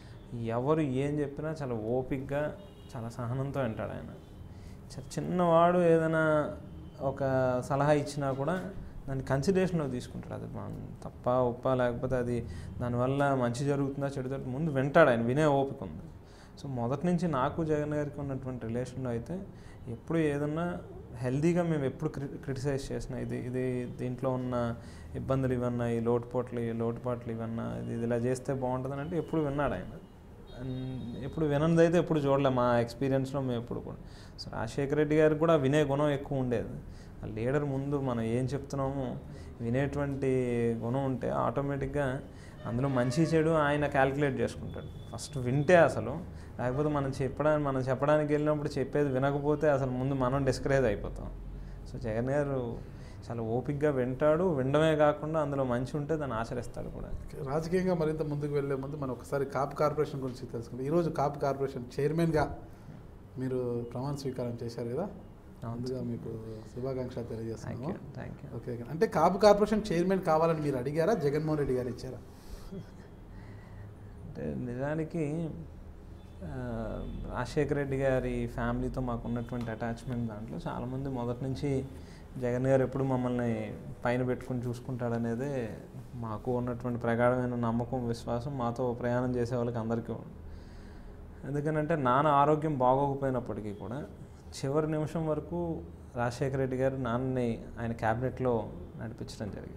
ఎవరు ఏం చెప్పినా చాలా ఓపిక్గా చాలా సహనంతో వింటాడు ఆయన చాలా చిన్నవాడు ఏదైనా ఒక సలహా ఇచ్చినా కూడా దాన్ని కన్సిడరేషన్లో తీసుకుంటాడు అది మన తప్ప ఉప్ప లేకపోతే అది దానివల్ల మంచి జరుగుతుందా చెడు జరుగుతుందా ముందు వింటాడు ఆయన వినే ఓపిక ఉంది సో మొదటి నుంచి నాకు జగన్ గారికి ఉన్నటువంటి రిలేషన్లో అయితే ఎప్పుడు ఏదన్నా హెల్దీగా మేము ఎప్పుడు క్రి క్రిటిసైజ్ చేసిన ఇది ఇది దీంట్లో ఉన్న ఇబ్బందులు ఇవన్నా ఈ లోటుపోట్లు ఈ లోటుపాట్లు ఇవన్నా ఇది ఇది ఇలా చేస్తే బాగుంటుందని అంటే ఎప్పుడు విన్నాడు ఆయన అండ్ ఎప్పుడు వినంది అయితే ఎప్పుడు చూడలే మా ఎక్స్పీరియన్స్లో మేము ఎప్పుడు కూడా సో రాజశేఖర రెడ్డి గారికి కూడా వినే గుణం ఎక్కువ ఉండేది ఆ లీడర్ ముందు మనం ఏం చెప్తున్నామో వినేటువంటి గుణం ఉంటే ఆటోమేటిక్గా అందులో మంచి చెడు ఆయన క్యాల్కులేట్ చేసుకుంటాడు ఫస్ట్ వింటే అసలు లేకపోతే మనం చెప్పడానికి మనం చెప్పడానికి వెళ్ళినప్పుడు చెప్పేది వినకపోతే అసలు ముందు మనం డిస్కరేజ్ అయిపోతాం సో జగన్ గారు చాలా ఓపిక్గా వింటాడు వినడమే కాకుండా అందులో మంచి ఉంటే దాన్ని ఆచరిస్తాడు కూడా రాజకీయంగా మరింత ముందుకు వెళ్ళే ముందు మనం ఒకసారి కాపు కార్పొరేషన్ గురించి తెలుసుకుందాం ఈరోజు కాపు కార్పొరేషన్ చైర్మన్గా మీరు ప్రమాణ స్వీకారం చేశారు కదా ముందుగా మీకు శుభాకాంక్షలు థ్యాంక్ తెలియజేస్తున్నాము you thank you okay okay. అంటే కాపు కార్పొరేషన్ చైర్మన్ కావాలని మీరు అడిగారా జగన్మోహన్ రెడ్డి గారు ఇచ్చారా అంటే నిజానికి ఆ, రాజశేఖర రెడ్డి గారి ఫ్యామిలీతో మాకు ఉన్నటువంటి అటాచ్మెంట్ దాంట్లో చాలామంది మొదటి నుంచి జగన్ గారు ఎప్పుడు మమ్మల్ని పైన పెట్టుకుని చూసుకుంటాడనేదే మాకు ఉన్నటువంటి ప్రగాఢమైన నమ్మకం విశ్వాసం మాతో ప్రయాణం చేసే వాళ్ళకి అందరికీ ఉంది ఎందుకనంటే నాన్న ఆరోగ్యం బాగోకపోయినప్పటికీ కూడా చివరి నిమిషం వరకు రాజశేఖర రెడ్డి గారు నాన్నని ఆయన క్యాబినెట్లో నడిపించడం జరిగింది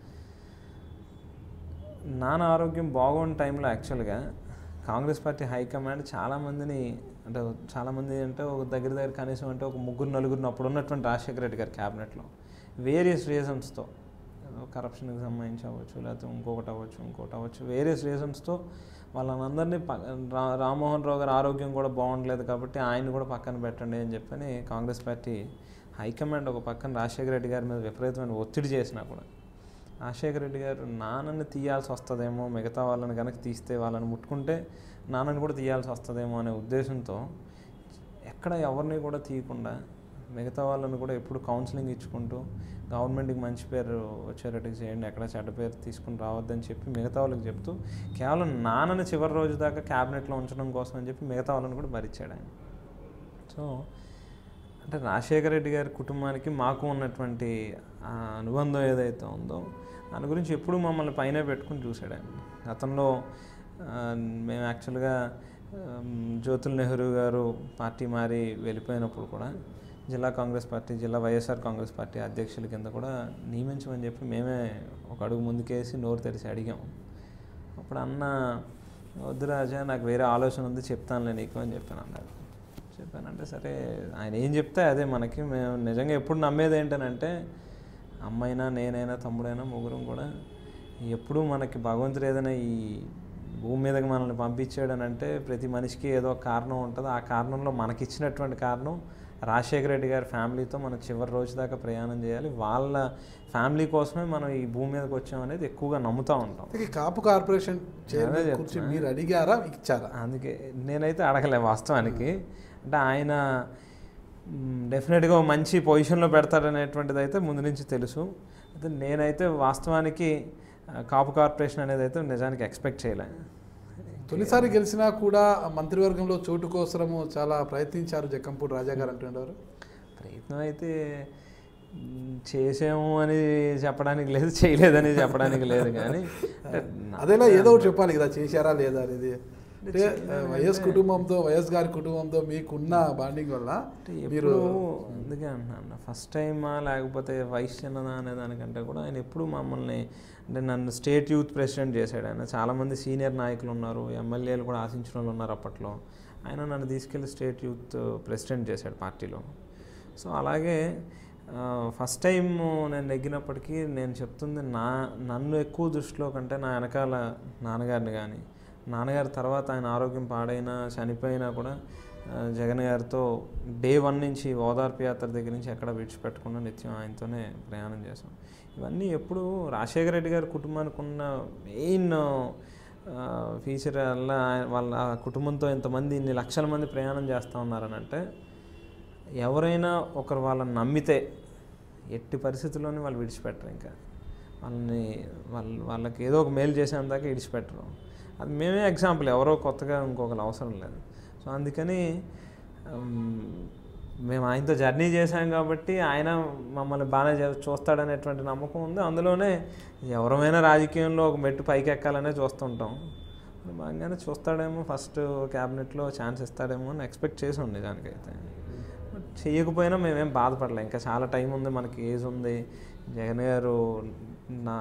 నాన్న ఆరోగ్యం బాగున్న టైంలో యాక్చువల్గా కాంగ్రెస్ పార్టీ హైకమాండ్ చాలామందిని అంటే చాలామంది అంటే ఒక దగ్గర దగ్గర కనీసం అంటే ఒక ముగ్గురు నలుగురిని అప్పుడు ఉన్నటువంటి రాజశేఖర రెడ్డి గారి క్యాబినెట్లో వేరియస్ రీజన్స్తో కరప్షన్కి సంబంధించి అవ్వచ్చు లేకపోతే ఇంకొకటి అవ్వచ్చు ఇంకోటి అవ్వచ్చు వేరియస్ రీజన్స్తో వాళ్ళందరినీ ప రా రామ్మోహన్ రావు గారి ఆరోగ్యం కూడా బాగుండలేదు కాబట్టి ఆయన కూడా పక్కన పెట్టండి అని చెప్పని కాంగ్రెస్ పార్టీ హైకమాండ్ ఒక పక్కన రాజశేఖర రెడ్డి గారి మీద విపరీతమైన ఒత్తిడి చేసినా కూడా రాజశేఖర రెడ్డి గారు నాన్నని తీయాల్సి వస్తుందేమో మిగతా వాళ్ళని కనుక తీస్తే వాళ్ళని ముట్టుకుంటే నాన్నని కూడా తీయాల్సి వస్తుందేమో అనే ఉద్దేశంతో ఎక్కడ ఎవరిని కూడా తీయకుండా మిగతా వాళ్ళని కూడా ఎప్పుడు కౌన్సిలింగ్ ఇచ్చుకుంటూ గవర్నమెంట్కి మంచి పేరు వచ్చేటట్టుగా చేయండి ఎక్కడ చెడ్డ పేరు తీసుకుని రావద్దని చెప్పి మిగతా వాళ్ళకి చెప్తూ కేవలం నాన్నని చివరి రోజు దాకా క్యాబినెట్లో ఉంచడం కోసం అని చెప్పి మిగతా వాళ్ళని కూడా భరించాడు ఆయన సో అంటే రాజశేఖర రెడ్డి గారి కుటుంబానికి మాకు ఉన్నటువంటి ఆ అనుబంధం ఏదైతే ఉందో దాని గురించి ఎప్పుడు మమ్మల్ని పైన పెట్టుకుని చూశాడు ఆయన గతంలో ఆ, మేము యాక్చువల్గా ఆమ్, జ్యోతుల్ నెహ్రూ గారు పార్టీ మారి వెళ్ళిపోయినప్పుడు కూడా జిల్లా కాంగ్రెస్ పార్టీ జిల్లా వైఎస్ఆర్ కాంగ్రెస్ పార్టీ అధ్యక్షుల కింద కూడా నియమించమని చెప్పి మేమే ఒక అడుగు ముందుకేసి నోరు తెరిచి అడిగాం అప్పుడు అన్న వద్దు రాజా నాకు వేరే ఆలోచన ఉంది చెప్తానులే నీకు అని చెప్పాను అన్నారు చెప్పానంటే సరే ఆయన ఏం చెప్తే అదే మనకి మేము నిజంగా ఎప్పుడు నమ్మేది ఏంటనంటే అమ్మైనా నేనైనా తమ్ముడైనా ముగ్గురం కూడా ఎప్పుడు మనకి భగవంతుడు ఏదైనా ఈ భూమి మీదకి మనల్ని పంపించాడు అని అంటే ప్రతి మనిషికి ఏదో ఒక కారణం ఉంటుంది ఆ కారణంలో మనకిచ్చినటువంటి కారణం రాజశేఖర రెడ్డి గారి ఫ్యామిలీతో మనం చివరి రోజు దాకా ప్రయాణం చేయాలి వాళ్ళ ఫ్యామిలీ కోసమే మనం ఈ భూమి మీదకి వచ్చాం అనేది ఎక్కువగా నమ్ముతూ ఉంటాం ఈ కాపు కార్పొరేషన్ చైర్మన్ అదే కుర్చీ చెప్తున్నా. మీరు అడిగారా ఇచ్చారా అందుకే నేనైతే అడగలే వాస్తవానికి అంటే ఆయన డెఫినెట్గా మంచి పొజిషన్లో పెడతాడనేటువంటిది అయితే ముందు నుంచి తెలుసు అయితే నేనైతే వాస్తవానికి ఆ, కాపు కార్పొరేషన్ అనేది అయితే నిజానికి ఎక్స్పెక్ట్ చేయలే తొలిసారి గెలిచినా కూడా ఆ మంత్రివర్గంలో చోటు కోసము చాలా ప్రయత్నించారు జక్కంపూడి రాజా గారు అంటున్నారు ప్రయత్నం అయితే మ్, చేసాము అని చెప్పడానికి లేదు చేయలేదని చెప్పడానికి లేదు కానీ అంటే నా- అదేలా ఏదో ఒకటి చెప్పాలి కదా చేశారా లేదా అనేది అంటే ఆ, వైఎస్ కుటుంబంతో వైఎస్ గారి కుటుంబంతో మీకున్న బాండింగ్ వల్ల అంటే మీరు ఎప్పుడు అందుకే అంటున్నాను ఫస్ట్ టైమా లేకపోతే వైస్ చిన్నదా అనే దానికంటే కూడా ఆయన ఎప్పుడు మమ్మల్ని అంటే నన్ను స్టేట్ యూత్ ప్రెసిడెంట్ చేశాడు ఆయన చాలామంది సీనియర్ నాయకులు ఉన్నారు ఎమ్మెల్యేలు కూడా ఆశించిన వాళ్ళు ఉన్నారు అప్పట్లో ఆయన నన్ను తీసుకెళ్ళి స్టేట్ యూత్ ప్రెసిడెంట్ చేశాడు పార్టీలో సో అలాగే ఫస్ట్ టైం నేను నెగ్గినప్పటికీ నేను చెప్తుంది నా నన్ను ఎక్కువ దృష్టిలో కంటే నా వెనకాల నాన్నగారిని కానీ నాన్నగారి తర్వాత ఆయన ఆరోగ్యం పాడైనా చనిపోయినా కూడా ఆ, జగన్ గారితో డే వన్ నుంచి ఓదార్పు యాత్ర దగ్గర నుంచి ఎక్కడ విడిచిపెట్టకుండా నిత్యం ఆయనతోనే ప్రయాణం చేసాం ఇవన్నీ ఎప్పుడు రాజశేఖర రెడ్డి గారి కుటుంబానికి ఉన్న మెయిన్ ఫీచర్ వల్ల ఆయన- వాళ్ళ ఆ కుటుంబంతో ఇంతమంది ఇన్ని లక్షల మంది ప్రయాణం చేస్తూ ఉన్నారని అంటే ఎవరైనా ఒకరు వాళ్ళని నమ్మితే ఎట్టి పరిస్థితుల్లోనే వాళ్ళు విడిచిపెట్టరు ఇంకా వాళ్ళని వాళ్ళ వాళ్ళకి ఏదో ఒక మేలు చేసేంత దాకా విడిచిపెట్టరు అది మేమే ఎగ్జాంపుల్ ఎవరో కొత్తగా ఇంకొకరు అవసరం లేదు సో అందుకని ఉమ్, మేము ఆయనతో జర్నీ చేశాం కాబట్టి ఆయన మమ్మల్ని బాగానే చే- చూస్తాడనేటువంటి నమ్మకం ఉంది అందులోనే ఎవరమైనా రాజకీయంలో ఒక మెట్టు పైకి ఎక్కాలనే చూస్తుంటాం బాగానే చూస్తాడేమో ఫస్ట్ క్యాబినెట్లో ఛాన్స్ ఇస్తాడేమో అని ఎక్స్పెక్ట్ చేసి ఉంది నిజానికైతే బట్ చేయకపోయినా మేమేం బాధపడలే ఇంకా చాలా టైం ఉంది మనకి ఏజ్ ఉంది జగన్ గారు నా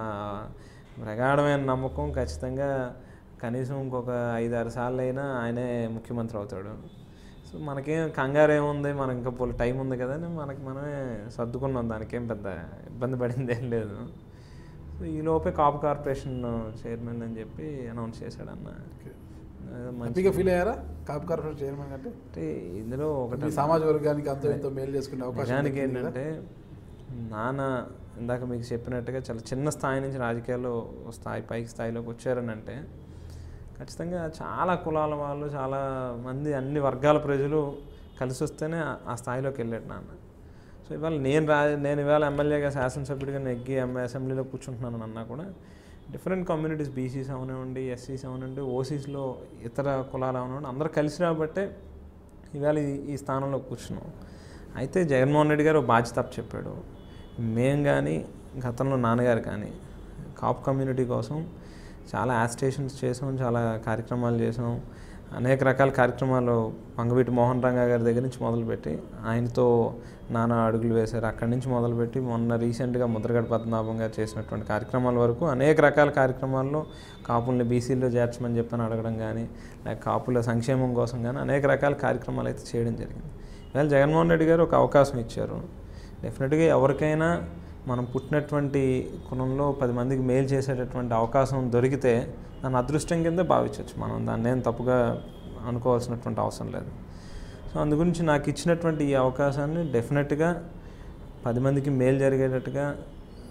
ప్రగాఢమైన నమ్మకం ఖచ్చితంగా కనీసం ఇంకొక ఐదు ఆరు సార్లు అయినా ఆయనే ముఖ్యమంత్రి అవుతాడు సో మనకేం కంగారు ఏముంది మనకి ఇంకా పోలీ టైం ఉంది కదా అని మనకి మనమే సర్దుకున్నాం దానికేం పెద్ద ఇబ్బంది పడింది ఏం లేదు సో ఈ లోపే కాపు కార్పొరేషన్ చైర్మన్ అని చెప్పి అనౌన్స్ చేశాడు అన్న ఏదో మంచి హ్యాపీగా ఫీల్ అయ్యారా కాపు కార్పొరేషన్ చైర్మన్ అంటే అంటే ఇందులో ఒకటి మీ సామాజిక వర్గానికి అంతో ఎంతో మేలు చేసుకునే అవకాశం నిజానికి దక్కింది కదా? ఏంటంటే నాన్న ఇందాక మీకు చెప్పినట్టుగా చాలా చిన్న స్థాయి నుంచి రాజకీయాల్లో ఓ స్థాయి పైకి స్థాయిలోకి వచ్చారని అంటే ఖచ్చితంగా చాలా కులాల వాళ్ళు చాలా మంది అన్ని వర్గాల ప్రజలు కలిసి వస్తేనే ఆ- ఆ స్థాయిలోకి వెళ్ళాడు నాన్న సో ఇవాళ నేను రా నేను ఇవాళ ఎమ్మెల్యేగా శాసనసభ్యుడిగా నెగ్గి ఎమ్మె అసెంబ్లీలో కూర్చుంటున్నాను అన్నా కూడా డిఫరెంట్ కమ్యూనిటీస్ బీసీస్ అవనివ్వండి ఎస్సీస్ అవనివ్వండి ఓసీస్లో ఇతర కులాలు అవనివ్వండి అందరూ కలిసి రాబట్టే ఇవాళ ఈ- ఈ స్థానంలో కూర్చున్నాం అయితే జగన్మోహన్ రెడ్డి గారు ఒక బాధ్యత అప్పు చెప్పాడు మేం కానీ గతంలో నాన్నగారు కానీ కాప్ కమ్యూనిటీ కోసం చాలా యాస్టేషన్స్ చేసాం చాలా కార్యక్రమాలు చేసాం అనేక రకాల కార్యక్రమాలు పంగవీటి మోహన్ రంగా గారి దగ్గర నుంచి మొదలుపెట్టి ఆయనతో నానా అడుగులు వేశారు అక్కడి నుంచి మొదలుపెట్టి మొన్న రీసెంట్గా ముద్రగడ పద్మనాభం గారు చేసినటువంటి కార్యక్రమాల వరకు అనేక రకాల కార్యక్రమాల్లో కాపుల్ని బీసీల్లో చేర్చమని చెప్పని అడగడం కానీ లేక కాపుల సంక్షేమం కోసం కానీ అనేక రకాల కార్యక్రమాలు అయితే చేయడం జరిగింది ఇవాళ జగన్మోహన్ రెడ్డి గారు ఒక అవకాశం ఇచ్చారు డెఫినెట్గా ఎవరికైనా మనం పుట్టినటువంటి కులంలో పది మందికి మేలు చేసేటటువంటి అవకాశం దొరికితే దాన్ని అదృష్టం కింద భావించవచ్చు మనం దాన్ని ఏం తప్పుగా అనుకోవాల్సినటువంటి అవసరం లేదు సో అందు గురించి నాకు ఇచ్చినటువంటి ఈ అవకాశాన్ని డెఫినెట్గా పది మందికి మేలు జరిగేటట్టుగా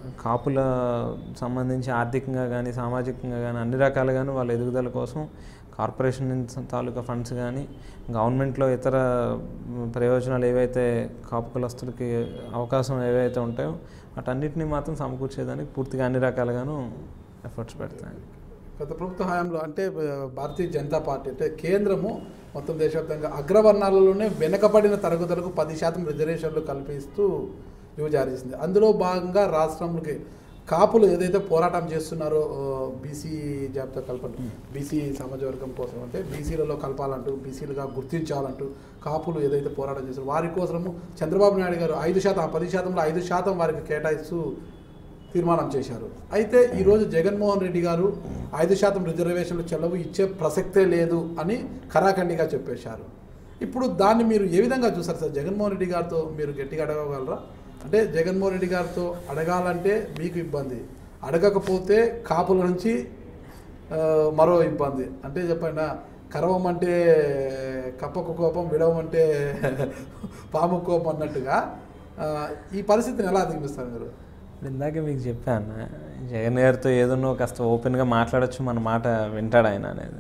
కాపుల సంబంధించి ఆర్థికంగా కానీ సామాజికంగా కానీ అన్ని రకాలుగాను వాళ్ళ ఎదుగుదల కోసం కార్పొరేషన్ నుంచి తాలూకా ఫండ్స్ కానీ గవర్నమెంట్లో ఇతర మ్, ప్రయోజనాలు ఏవైతే కాపు కులస్తులకి అవకాశం ఏవైతే ఉంటాయో వాటన్నిటిని మాత్రం సమకూర్చేదానికి పూర్తిగా అన్ని రకాలుగాను ఎఫర్ట్స్ పెడతాయి గత ప్రభుత్వ హయాంలో అంటే ఆ, భారతీయ జనతా పార్టీ అంటే కేంద్రము మొత్తం దేశవ్యాప్తంగా అగ్రవర్ణాలలోనే వెనకబడిన తరగతులకు పది శాతం రిజర్వేషన్లు కల్పిస్తూ ఇవి జారీ చేసింది అందులో భాగంగా రాష్ట్రంలోకి కాపులు ఏదైతే పోరాటం చేస్తున్నారో బీసీ జాబితా కల్పన బీసీ సమాజ వర్గం కోసం అంటే బీసీలలో కలపాలంటూ బీసీలుగా గుర్తించాలంటూ కాపులు ఏదైతే పోరాటం చేస్తారో వారి కోసము చంద్రబాబు నాయుడు గారు ఐదు శాతం ఆ పది శాతంలో ఐదు శాతం వారికి కేటాయిస్తూ తీర్మానం చేశారు అయితే ఈరోజు జగన్మోహన్ రెడ్డి గారు ఐదు శాతం రిజర్వేషన్లు చెలవు ఇచ్చే ప్రసక్తే లేదు అని ఖరాఖండిగా చెప్పేశారు ఇప్పుడు దాన్ని మీరు ఏ విధంగా చూసారు సార్ జగన్మోహన్ రెడ్డి గారితో మీరు గట్టిగా అడగగలరా అంటే జగన్మోహన్ రెడ్డి గారితో అడగాలంటే మీకు ఇబ్బంది అడగకపోతే కాపుల నుంచి ఆ, మరో ఇబ్బంది అంటే చెప్పండి కరవం అంటే కప్పకు కోపం విడవమంటే పాము కోపం అన్నట్టుగా ఆ, ఈ పరిస్థితిని ఎలా అధిగమిస్తారు మీరు ఇందాక మీకు చెప్పాను జగన్ గారితో ఏదన్నో కాస్త ఓపెన్గా మాట్లాడొచ్చు మన మాట వింటాడు ఆయన అనేది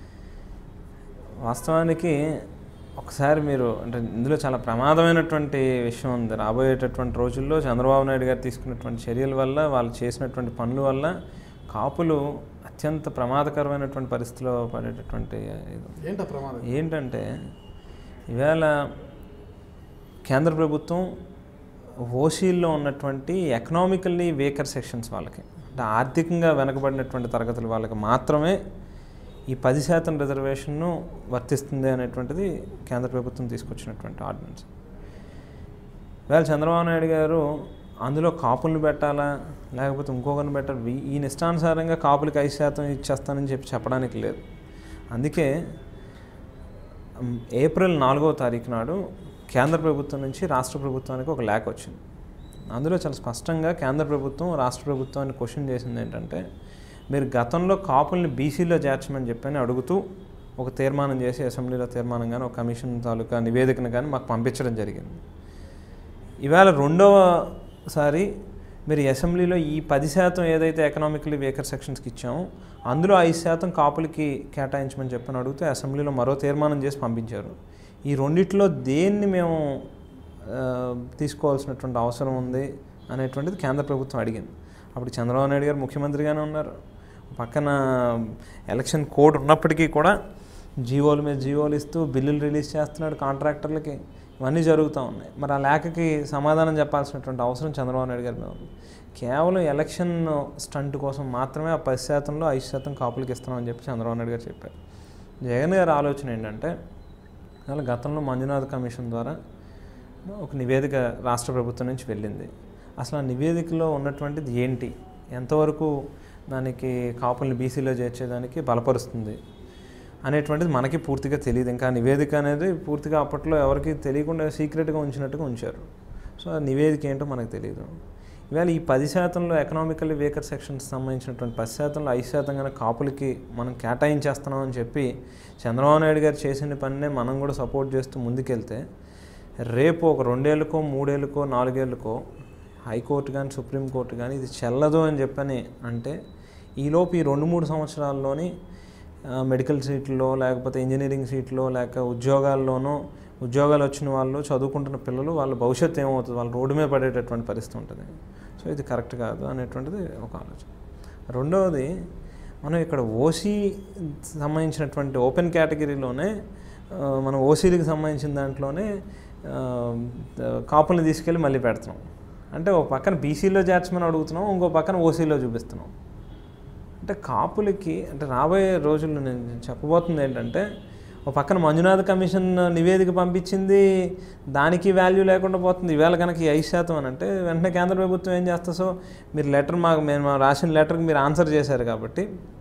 వాస్తవానికి ఒకసారి మీరు అంటే ఇందులో చాలా ప్రమాదమైనటువంటి విషయం ఉంది రాబోయేటటువంటి రోజుల్లో చంద్రబాబు నాయుడు గారు తీసుకున్నటువంటి చర్యల వల్ల వాళ్ళు చేసినటువంటి పనుల వల్ల కాపులు అత్యంత ప్రమాదకరమైనటువంటి పరిస్థితిలో పడేటటువంటి ఇది ఉంది. ఏంటో ప్రమాదం ఏంటంటే ఈవేళ కేంద్ర ప్రభుత్వం ఓసీల్లో ఉన్నటువంటి ఎకనామికల్లీ వేకర్ సెక్షన్స్ వాళ్ళకి అంటే ఆర్థికంగా వెనకబడినటువంటి తరగతుల వాళ్ళకి మాత్రమే ఈ పది శాతం రిజర్వేషన్ను వర్తిస్తుంది అనేటువంటిది కేంద్ర ప్రభుత్వం తీసుకొచ్చినటువంటి ఆర్డినెన్స్ వేళ చంద్రబాబు నాయుడు గారు అందులో కాపులను పెట్టాలా లేకపోతే ఇంకొకరిని పెట్టాలి వీ- ఈయన ఇష్టానుసారంగా కాపులకి ఐదు శాతం ఇచ్చేస్తానని చెప్పి చెప్పడానికి లేదు అందుకే మ్, ఏప్రిల్ నాలుగవ తారీఖు నాడు కేంద్ర ప్రభుత్వం నుంచి రాష్ట్ర ప్రభుత్వానికి ఒక లేఖ వచ్చింది అందులో చాలా స్పష్టంగా కేంద్ర ప్రభుత్వం రాష్ట్ర ప్రభుత్వాన్ని క్వశ్చన్ చేసింది ఏంటంటే మీరు గతంలో కాపుల్ని బీసీలో చేర్చమని చెప్పని అడుగుతూ ఒక తీర్మానం చేసి అసెంబ్లీలో తీర్మానం కానీ ఒక కమిషన్ తాలూకా నివేదికను కానీ మాకు పంపించడం జరిగింది ఇవాళ రెండవసారి మీరు అసెంబ్లీలో ఈ పది శాతం ఏదైతే ఎకనామికలీ వేకర్ సెక్షన్స్కి ఇచ్చామో అందులో ఐదు శాతం కాపులకి కేటాయించమని చెప్పని అడిగితే అసెంబ్లీలో మరో తీర్మానం చేసి పంపించారు ఈ రెండిట్లో దేన్ని మేము ఆ, తీసుకోవాల్సినటువంటి అవసరం ఉంది అనేటువంటిది కేంద్ర ప్రభుత్వం అడిగింది అప్పుడు చంద్రబాబు నాయుడు గారు ముఖ్యమంత్రిగానే ఉన్నారు పక్కన ఎలక్షన్ కోడ్ ఉన్నప్పటికీ కూడా జీవోల మీద జీవోలు ఇస్తూ బిల్లులు రిలీజ్ చేస్తున్నాడు కాంట్రాక్టర్లకి ఇవన్నీ జరుగుతూ ఉన్నాయి మరి ఆ లేఖకి సమాధానం చెప్పాల్సినటువంటి అవసరం చంద్రబాబు నాయుడు గారి మీద ఉంది కేవలం ఎలక్షన్ స్టంట్ కోసం మాత్రమే ఆ పది శాతంలో ఐదు శాతం కాపులకి ఇస్తున్నామని చెప్పి చంద్రబాబు నాయుడు గారు చెప్పారు జగన్ గారి ఆలోచన ఏంటంటే అలా గతంలో మంజునాథ్ కమిషన్ ద్వారా ఒక నివేదిక రాష్ట్ర ప్రభుత్వం నుంచి వెళ్ళింది అసలు ఆ నివేదికలో ఉన్నటువంటిది ఏంటి ఎంతవరకు దానికి కాపుల్ని బీసీలో చేర్చేదానికి బలపరుస్తుంది అనేటువంటిది మనకి పూర్తిగా తెలియదు ఇంకా ఆ నివేదిక అనేది పూర్తిగా అప్పట్లో ఎవరికి తెలియకుండా సీక్రెట్గా ఉంచినట్టుగా ఉంచారు సో ఆ నివేదిక ఏంటో మనకు తెలియదు ఇవాళ ఈ పది శాతంలో ఎకనామికల్లీ వేకర్ సెక్షన్స్ సంబంధించినటువంటి పది శాతంలో ఐదు శాతం కనుక కాపులకి మనం కేటాయించేస్తున్నాం అని చెప్పి చంద్రబాబు నాయుడు గారు చేసిన పనినే మనం కూడా సపోర్ట్ చేస్తూ ముందుకెళ్తే రేపు ఒక రెండేళ్ళకో మూడేళ్ళకో నాలుగేళ్ళకో హైకోర్టు కానీ సుప్రీంకోర్టు కానీ ఇది చెల్లదు అని చెప్పని అంటే ఈలోపు ఈ రెండు మూడు సంవత్సరాల్లోని ఆ, మెడికల్ సీట్లో లేకపోతే ఇంజనీరింగ్ సీట్లో లేక ఉద్యోగాల్లోనో ఉద్యోగాలు వచ్చిన వాళ్ళు చదువుకుంటున్న పిల్లలు వాళ్ళ భవిష్యత్తు ఏమవుతుంది వాళ్ళు రోడ్డు మీద పడేటటువంటి పరిస్థితి ఉంటుంది సో ఇది కరెక్ట్ కాదు అనేటువంటిది ఒక ఆలోచన రెండవది మనం ఇక్కడ ఓసీ సంబంధించినటువంటి ఓపెన్ కేటగిరీలోనే ఆ, మనం ఓసీలకు సంబంధించిన దాంట్లోనే ఆ, కాపుల్ని తీసుకెళ్ళి మళ్ళీ పెడుతున్నాం అంటే ఒక పక్కన బీసీలో చేర్చమని అడుగుతున్నాం ఇంకో పక్కన ఓసీలో చూపిస్తున్నాం అంటే కాపులకి అంటే రాబోయే రోజుల్లో నేను చెప్పబోతుంది ఏంటంటే ఒక పక్కన మంజునాథ్ కమిషన్ నివేదిక పంపించింది దానికి వాల్యూ లేకుండా పోతుంది ఈవేళ కనుక ఈ ఐదు శాతం అని అంటే వెంటనే కేంద్ర ప్రభుత్వం ఏం చేస్తా సో మీరు లెటర్ మాకు మేము రాసిన లెటర్కి మీరు ఆన్సర్ చేశారు కాబట్టి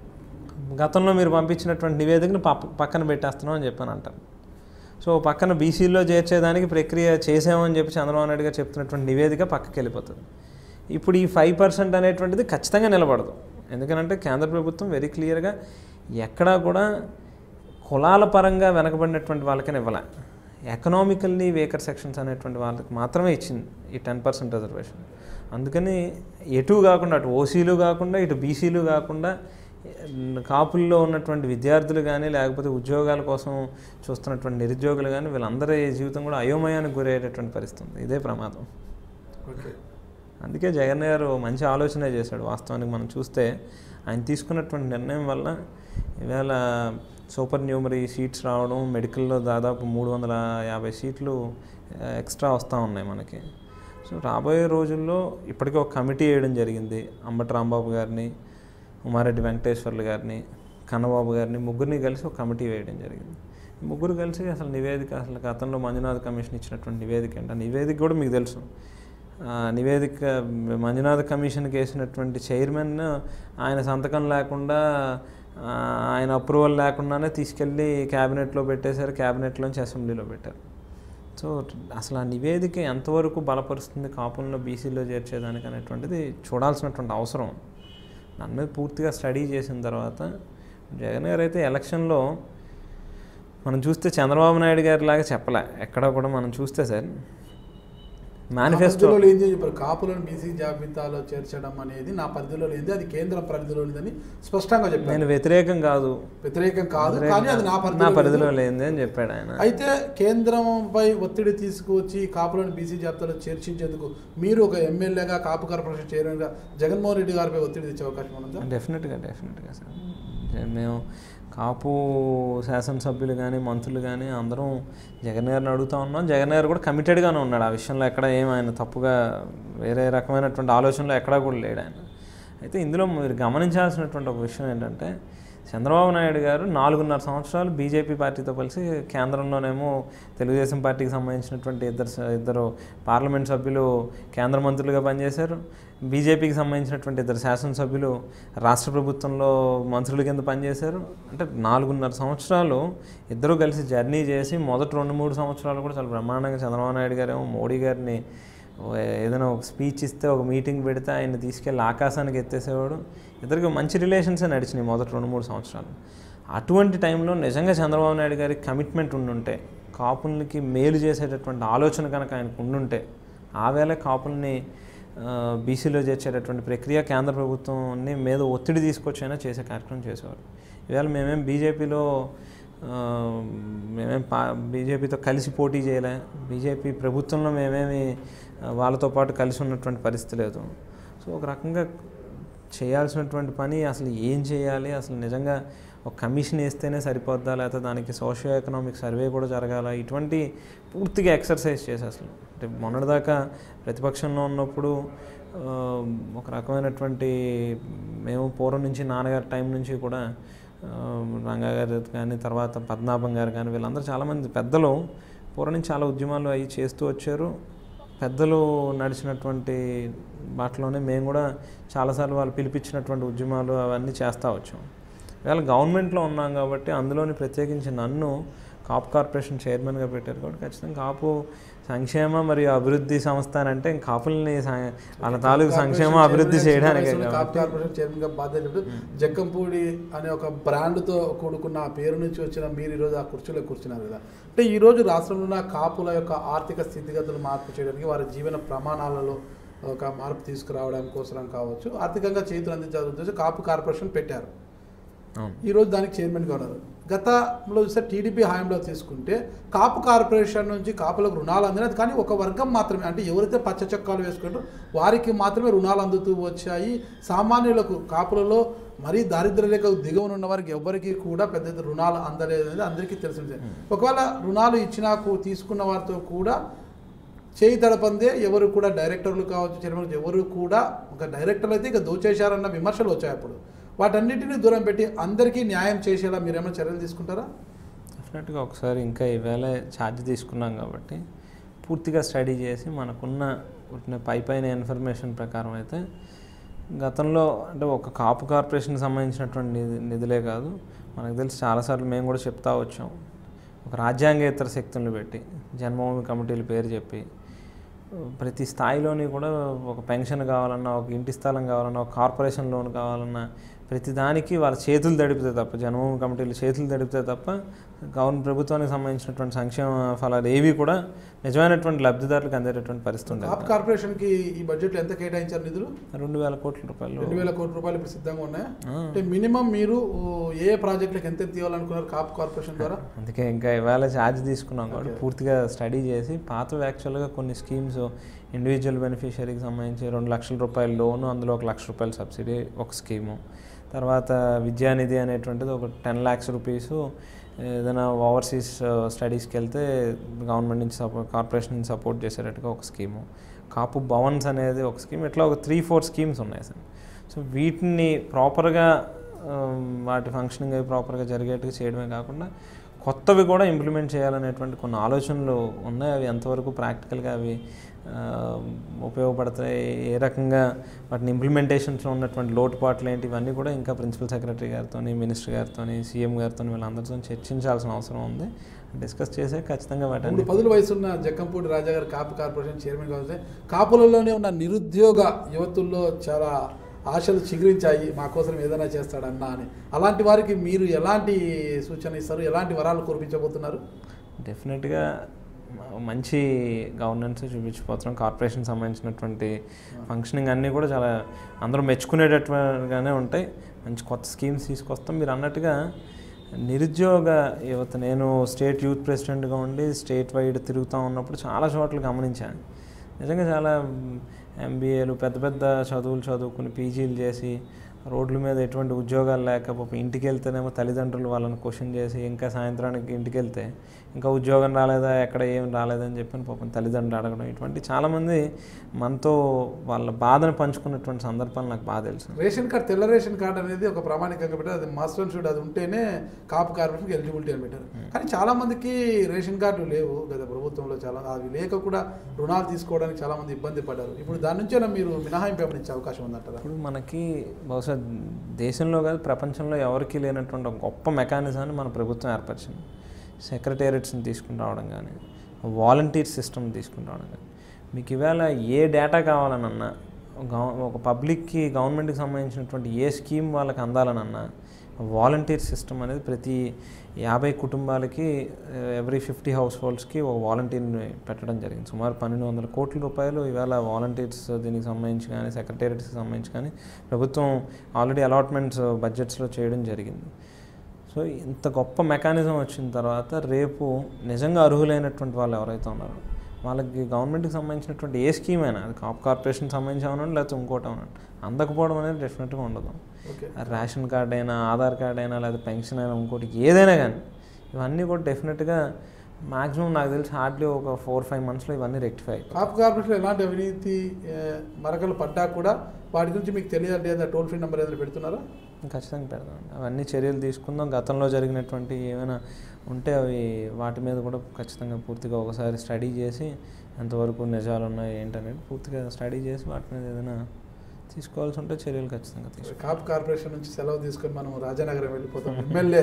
గతంలో మీరు పంపించినటువంటి నివేదికను పక్క పక్కన పెట్టేస్తున్నాం అని చెప్పాను అంటారు సో పక్కన బీసీలో చేర్చేదానికి ప్రక్రియ చేసామని చెప్పి చంద్రబాబు నాయుడు గారు చెప్తున్నటువంటి నివేదిక పక్కకి వెళ్ళిపోతుంది ఇప్పుడు ఈ ఫైవ్ పర్సెంట్ అనేటువంటిది ఖచ్చితంగా నిలబడదు ఎందుకనంటే కేంద్ర ప్రభుత్వం వెరీ క్లియర్గా ఎక్కడా కూడా కులాల పరంగా వెనకబడినటువంటి వాళ్ళకని ఇవ్వలే ఎకనామికల్లీ వేకర్ సెక్షన్స్ అనేటువంటి వాళ్ళకి మాత్రమే ఇచ్చింది ఈ టెన్ పర్సెంట్ రిజర్వేషన్ అందుకని ఎటు కాకుండా అటు ఓసీలు కాకుండా ఇటు బీసీలు కాకుండా కాపుల్లో ఉన్నటువంటి విద్యార్థులు కానీ లేకపోతే ఉద్యోగాల కోసం చూస్తున్నటువంటి నిరుద్యోగులు కానీ వీళ్ళందరి జీవితం కూడా అయోమయానికి గురయ్యేటటువంటి పరిస్థితి ఉంది ఇదే ప్రమాదం ఓకే అందుకే జగన్ గారు మంచి ఆలోచనే చేశాడు వాస్తవానికి మనం చూస్తే ఆయన తీసుకున్నటువంటి నిర్ణయం వల్ల ఈవేళ సూపర్ న్యూమరీ సీట్స్ రావడం మెడికల్లో దాదాపు మూడు వందల యాభై సీట్లు ఆ, ఎక్స్ట్రా వస్తూ ఉన్నాయి మనకి సో రాబోయే రోజుల్లో ఇప్పటికే ఒక కమిటీ వేయడం జరిగింది అంబటి రాంబాబు గారిని ఉమారెడ్డి వెంకటేశ్వర్లు గారిని కన్నబాబు గారిని ముగ్గురిని కలిసి ఒక కమిటీ వేయడం జరిగింది ఈ ముగ్గురు కలిసి అసలు నివేదిక అసలు గతంలో మంజునాథ్ కమిషన్ ఇచ్చినటువంటి నివేదిక ఏంటి ఆ నివేదిక కూడా మీకు తెలుసు ఆ నివేదిక మంజునాథ్ కమిషన్కి వేసినటువంటి చైర్మన్ ఆయన సంతకం లేకుండా ఆ, ఆయన అప్రూవల్ లేకుండానే తీసుకెళ్ళి క్యాబినెట్లో పెట్టేశారు క్యాబినెట్లోంచి అసెంబ్లీలో పెట్టారు సో అసలు ఆ నివేదిక ఎంతవరకు బలపరుస్తుంది కాపుల్లో బీసీలో చేర్చేదానికి అనేటువంటిది చూడాల్సినటువంటి అవసరం దాని మీద పూర్తిగా స్టడీ చేసిన తర్వాత జగన్ గారు అయితే ఎలక్షన్లో మనం చూస్తే చంద్రబాబు నాయుడు గారి లాగా చెప్పలే ఎక్కడ కూడా మనం చూస్తే సార్ మేనిఫెస్టో పరిధిలో లేనిది చెప్పారు కాపులను బీసీ జాబితాలో చేర్చడం అనేది నా పరిధిలో లేనిది అది కేంద్ర పరిధిలో లేదని స్పష్టంగా చెప్పారు నేను వ్యతిరేకం కాదు వ్యతిరేకం కాదు కానీ అది నా నా పరిధిలో పరిధిలో లేదు. లేనిది అని చెప్పాడు ఆయన అయితే కేంద్రంపై ఒత్తిడి తీసుకువచ్చి కాపులను బీసీ జాబితాలో చేర్చించేందుకు మీరు ఒక ఎమ్మెల్యేగా కాపు కార్పొరేషన్ చైర్మన్గా జగన్మోహన్ రెడ్డి గారిపై ఒత్తిడి తెచ్చే అవకాశం ఉందా డెఫినెట్గా డెఫినెట్గా సార్ మేము కాపు శాసనసభ్యులు కానీ మంత్రులు కానీ అందరం జగన్ గారిని అడుగుతా ఉన్నాం జగన్ గారు కూడా కమిటెడ్గానే ఉన్నాడు ఆ విషయంలో ఎక్కడ ఏం ఆయన తప్పుగా వేరే రకమైనటువంటి ఆలోచనలో ఎక్కడా కూడా లేడు ఆయన అయితే ఇందులో మీరు గమనించాల్సినటువంటి ఒక విషయం ఏంటంటే చంద్రబాబు నాయుడు గారు నాలుగున్నర సంవత్సరాలు బీజేపీ పార్టీతో కలిసి కేంద్రంలోనేమో తెలుగుదేశం పార్టీకి సంబంధించినటువంటి ఇద్దరు స- ఇద్దరు పార్లమెంట్ సభ్యులు కేంద్ర మంత్రులుగా పనిచేశారు బీజేపీకి సంబంధించినటువంటి ఇద్దరు శాసనసభ్యులు రాష్ట్ర ప్రభుత్వంలో మంత్రుల కింద పనిచేశారు అంటే నాలుగున్నర సంవత్సరాలు ఇద్దరు కలిసి జర్నీ చేసి మొదటి రెండు మూడు సంవత్సరాలు కూడా చాలా బ్రహ్మాండంగా చంద్రబాబు నాయుడు గారేమో మోడీ గారిని ఓ ఏదైనా ఒక స్పీచ్ ఇస్తే ఒక మీటింగ్ పెడితే ఆయన తీసుకెళ్ళి ఆకాశానికి ఎత్తేసేవాడు ఇద్దరికి మంచి రిలేషన్సే నడిచినాయి మొదటి రెండు మూడు సంవత్సరాలు అటువంటి టైంలో నిజంగా చంద్రబాబు నాయుడు గారికి కమిట్మెంట్ ఉండుంటే కాపులకి మేలు చేసేటటువంటి ఆలోచన కనుక ఆయనకు ఉండుంటే ఆ వేళ కాపుల్ని ఆ, బీసీలో చేర్చేటటువంటి ప్రక్రియ కేంద్ర ప్రభుత్వాన్ని మీద ఒత్తిడి తీసుకొచ్చైనా చేసే కార్యక్రమం చేసేవారు ఇవాళ మేమేం బీజేపీలో ఆ, మేమేం పా బీజేపీతో కలిసి పోటీ చేయలే బీజేపీ ప్రభుత్వంలో మేమేమి ఆ, వాళ్ళతో పాటు కలిసి ఉన్నటువంటి పరిస్థితి లేదు సో ఒక రకంగా చేయాల్సినటువంటి పని అసలు ఏం చేయాలి అసలు నిజంగా ఒక కమిషన్ వేస్తేనే సరిపోద్దా లేకపోతే దానికి సోషియో ఎకనామిక్ సర్వే కూడా జరగాల ఇటువంటి పూర్తిగా ఎక్సర్సైజ్ చేసి అసలు అంటే మొన్నటిదాకా ప్రతిపక్షంలో ఉన్నప్పుడు ఆ, ఒక రకమైనటువంటి మేము పూర్వం నుంచి నాన్నగారి టైం నుంచి కూడా ఆ, రంగా గారు కానీ తర్వాత పద్మనాభం గారు కానీ వీళ్ళందరూ చాలామంది పెద్దలు పూర్వం నుంచి చాలా ఉద్యమాలు అవి చేస్తూ వచ్చారు పెద్దలు నడిచినటువంటి బాటలోనే మేము కూడా చాలాసార్లు వాళ్ళు పిలిపించినటువంటి ఉద్యమాలు అవన్నీ చేస్తూ వచ్చాం ఇవాళ గవర్నమెంట్లో ఉన్నాం కాబట్టి అందులోని ప్రత్యేకించి నన్ను కాపు కార్పొరేషన్ చైర్మన్గా పెట్టారు కాబట్టి ఖచ్చితంగా కాపు సంక్షేమ మరియు అభివృద్ధి సంస్థ అని అంటే కాపుల్ని స- వాళ్ళ తాలూకు సంక్షేమ అభివృద్ధి చేయడానికే కాపు కాబట్టి కార్పొరేషన్ చైర్మన్ గా బాధ్యత చెప్తూ జక్కంపూడి అనే ఒక brand తో కూడుకున్న ఆ పేరు నుంచి వచ్చిన మీరు ఈరోజు ఆ కుర్చీలో కూర్చున్నారు కదా అంటే ఈ రోజు రాష్ట్రంలో ఉన్న కాపుల యొక్క ఆర్థిక స్థితిగతులు మార్పు చేయడానికి వారి జీవన ప్రమాణాలలో ఒక మార్పు తీసుకురావడం కోసం కావచ్చు ఆర్థికంగా చేతులు అందించాల్సిన ఉద్దేశం కాపు కార్పొరేషన్ పెట్టారు అవును ఈ రోజు దానికి చైర్మన్గా ఉన్నారు గతంలో చూస్తే టీడీపీ హయాంలో తీసుకుంటే కాపు కార్పొరేషన్ నుంచి కాపులకు రుణాలు అందినది కానీ ఒక వర్గం మాత్రమే అంటే ఎవరైతే పచ్చ చొక్కాలు వేసుకుంటారో వారికి మాత్రమే రుణాలు అందుతూ వచ్చాయి సామాన్యులకు కాపులలో మరీ దారిద్ర్య రేఖ దిగువన ఉన్న వారికి ఎవరికి కూడా పెద్ద ఎత్తున రుణాలు అందలేదు అనేది అందరికీ తెలిసిందే ఒకవేళ రుణాలు ఇచ్చినా కూ- తీసుకున్న వారితో కూడా చేయి తడపందే ఎవరు కూడా డైరెక్టర్లు కావచ్చు చైర్మన్ ఎవరు కూడా ఒక డైరెక్టర్లు అయితే ఇక దోచేశారన్న విమర్శలు వచ్చాయి అప్పుడు వాటన్నిటిని దూరం పెట్టి అందరికీ న్యాయం చేసేలా మీరు ఏమైనా చర్యలు తీసుకుంటారా డెఫినెట్గా ఒకసారి ఇంకా ఈవేళ ఛార్జ్ తీసుకున్నాం కాబట్టి పూర్తిగా స్టడీ చేసి మనకున్న ఉన్న పై పైన ఇన్ఫర్మేషన్ ప్రకారం అయితే గతంలో అంటే ఒక కాపు కార్పొరేషన్కి సంబంధించినటువంటి నిధి నిధులే కాదు మనకు తెలిసి చాలాసార్లు మేము కూడా చెప్తా వచ్చాం ఒక రాజ్యాంగేతర శక్తులను పెట్టి జన్మభూమి కమిటీల పేరు చెప్పి ప్రతి స్థాయిలోని కూడా ఒక పెన్షన్ కావాలన్నా ఒక ఇంటి స్థలం కావాలన్నా ఒక కార్పొరేషన్ లోన్ కావాలన్నా ప్రతి దానికి వాళ్ళ చేతులు తడిపితే తప్ప జన్మభూమి కమిటీలు చేతులు తడిపితే తప్ప గవర్నమెంట్ ప్రభుత్వానికి సంబంధించినటువంటి సంక్షేమ ఫలాలు ఏవి కూడా నిజమైనటువంటి లబ్ధిదారులకు అందేటటువంటి పరిస్థితి ఉండదు కాప్ కార్పొరేషన్కి ఈ బడ్జెట్లో ఎంత కేటాయించారు నిధులు రెండు వేల కోట్ల రూపాయలు రెండు వేల కోట్ల రూపాయలు ఇప్పుడు సిద్ధంగా ఉన్నాయా ఆ. అంటే మినిమం మీరు ఓ, ఏ ఏ ప్రాజెక్టులకు ఎంత ఎంత ఇవ్వాలనుకున్నారు కాప్ కార్పొరేషన్ ద్వారా అందుకే ఇంకా ఇవాళ ఛార్జ్ తీసుకున్నాం కాబట్టి పూర్తిగా స్టడీ చేసి పాత యాక్చువల్గా కొన్ని స్కీమ్స్ ఇండివిజువల్ బెనిఫిషియరీకి సంబంధించి రెండు లక్షల రూపాయల లోను అందులో ఒక లక్ష రూపాయల సబ్సిడీ ఒక స్కీము తర్వాత విద్యానిధి అనేటువంటిది ఒక టెన్ ల్యాక్స్ రూపీస్ ఏదైనా ఓవర్సీస్ స్టడీస్కి వెళ్తే గవర్నమెంట్ నుంచి సపోర్ట్ కార్పొరేషన్ నుంచి సపోర్ట్ చేసేటట్టుగా ఒక స్కీము కాపు భవన్స్ అనేది ఒక స్కీమ్ ఇట్లా ఒక త్రీ ఫోర్ స్కీమ్స్ ఉన్నాయి సార్ సో వీటిని ప్రాపర్గా వాటి ఫంక్షనింగ్ అవి ప్రాపర్గా జరిగేట్టుగా చేయడమే కాకుండా కొత్తవి కూడా ఇంప్లిమెంట్ చేయాలనేటువంటి కొన్ని ఆలోచనలు ఉన్నాయి అవి ఎంతవరకు ప్రాక్టికల్గా అవి ఆ, ఉపయోగపడతాయి ఏ రకంగా వాటిని ఇంప్లిమెంటేషన్స్లో ఉన్నటువంటి లోటుపాట్లు ఏంటి ఇవన్నీ కూడా ఇంకా ప్రిన్సిపల్ సెక్రటరీ గారితో మినిస్టర్ గారితో సీఎం గారితో వీళ్ళందరితో చర్చించాల్సిన అవసరం ఉంది డిస్కస్ చేసే ఖచ్చితంగా వాటిని మూడు పదుల వయసున్న జక్కంపూడి రాజా గారు కాపు కార్పొరేషన్ చైర్మన్ కావచ్చు కాపులలోనే ఉన్న నిరుద్యోగ యువతుల్లో చాలా ఆశలు చిగురించాయి మా కోసం ఏదైనా చేస్తాడన్నా అని అలాంటి వారికి మీరు ఎలాంటి సూచన ఇస్తారు ఎలాంటి వరాలు కురిపించబోతున్నారు డెఫినెట్గా మంచి గవర్నెన్స్ చూపించిపోతున్నాం కార్పొరేషన్ సంబంధించినటువంటి ఫంక్షనింగ్ అన్నీ కూడా చాలా అందరూ మెచ్చుకునేటట్టుగానే ఉంటాయి మంచి కొత్త స్కీమ్స్ తీసుకొస్తాం మీరు అన్నట్టుగా నిరుద్యోగ యువత నేను స్టేట్ యూత్ ప్రెసిడెంట్గా ఉండి స్టేట్ వైడ్ తిరుగుతూ ఉన్నప్పుడు చాలా చోట్ల గమనించాను నిజంగా చాలా ఎంబీఏలు పెద్ద పెద్ద చదువులు చదువుకుని పీజీలు చేసి రోడ్ల మీద ఎటువంటి ఉద్యోగాలు లేక పాపం ఇంటికి వెళ్తేనేమో తల్లిదండ్రులు వాళ్ళని క్వశ్చన్ చేసి ఇంకా సాయంత్రానికి ఇంటికి వెళ్తే ఇంకా ఉద్యోగం రాలేదా ఎక్కడ ఏం రాలేదని చెప్పి పాపం తల్లిదండ్రులు అడగడం ఇటువంటి చాలామంది మనతో వాళ్ళ బాధను పంచుకున్నటువంటి సందర్భాలు నాకు బాగా తెలుసు రేషన్ కార్డ్ తెల్ల రేషన్ కార్డ్ అనేది ఒక ప్రామాణికంగా పెట్టారు అది మస్ట్ అండ్ షుడ్ అది ఉంటేనే కాపు కార్పొరేషన్కి ఎలిజిబిలిటీ అని పెట్టారు కానీ చాలా మందికి రేషన్ కార్డు లేవు గత ప్రభుత్వంలో చాలా అవి లేక కూడా రుణాలు తీసుకోవడానికి చాలా మంది ఇబ్బంది పడ్డారు ఇప్పుడు దాని నుంచైనా మీరు మినహాయింపు ఏమైనా ఇచ్చే అవకాశం ఉందంటారా ఇప్పుడు మనకి బహుశా దేశంలో కాదు ప్రపంచంలో ఎవరికీ లేనటువంటి ఒక గొప్ప మెకానిజాన్ని మన ప్రభుత్వం ఏర్పరిచింది సెక్రటేరియట్స్ని తీసుకుని రావడం కానీ వాలంటీర్ సిస్టమ్ తీసుకుని రావడం కానీ మీకు ఇవాళ ఏ డేటా కావాలనన్నా గవ ఒక పబ్లిక్కి గవర్నమెంట్కి సంబంధించినటువంటి ఏ స్కీమ్ వాళ్ళకి అందాలనన్నా వాలంటీర్ సిస్టమ్ అనేది ప్రతి యాభై కుటుంబాలకి ఎవ్రీ ఫిఫ్టీ హౌస్ హోల్డ్స్కి ఒక వాలంటీర్ని పెట్టడం జరిగింది సుమారు పన్నెండు వందల కోట్ల రూపాయలు ఇవాళ వాలంటీర్స్ దీనికి సంబంధించి కానీ సెక్రటేరియట్స్కి సంబంధించి కానీ ప్రభుత్వం ఆల్రెడీ అలాట్మెంట్స్ బడ్జెట్స్లో చేయడం జరిగింది సో ఇంత గొప్ప మెకానిజం వచ్చిన తర్వాత రేపు నిజంగా అర్హులైనటువంటి వాళ్ళు ఎవరైతే ఉన్నారో వాళ్ళకి గవర్నమెంట్కి సంబంధించినటువంటి ఏ స్కీమ్ అయినా అది కాప్ కార్పొరేషన్ సంబంధించి అవునండి లేకపోతే ఇంకోటి అవునండి అందకపోవడం అనేది డెఫినెట్గా ఉండదు ఓకే రేషన్ కార్డ్ అయినా ఆధార్ కార్డ్ అయినా లేదా పెన్షన్ అయినా ఇంకోటి ఏదైనా కానీ ఇవన్నీ కూడా డెఫినెట్గా మాక్సిమం నాకు తెలిసి హార్డ్లీ ఒక ఫోర్ ఫైవ్ మంత్స్లో ఇవన్నీ రెక్టిఫై కాపు కార్పొరేషన్ ఎలాంటి అవినీతి ఏ, మరకలు పడ్డా కూడా వాటి గురించి మీకు తెలియాలి లేదా టోల్ ఫ్రీ నెంబర్ ఏదైనా పెడుతున్నారా ఖచ్చితంగా పెడదాం అవన్నీ చర్యలు తీసుకుందాం గతంలో జరిగినటువంటి ఏమైనా ఉంటే అవి వాటి మీద కూడా ఖచ్చితంగా పూర్తిగా ఒకసారి స్టడీ చేసి ఎంతవరకు నిజాలు ఉన్నాయి ఏంటనేది పూర్తిగా స్టడీ చేసి వాటి మీద ఏదైనా తీసుకోవాల్సి ఉంటే చర్యలు ఖచ్చితంగా తీసుకుంటాం కాపు కార్పొరేషన్ నుంచి సెలవు తీసుకొని మనం రాజానగరం వెళ్ళిపోతాం ఎమ్మెల్యే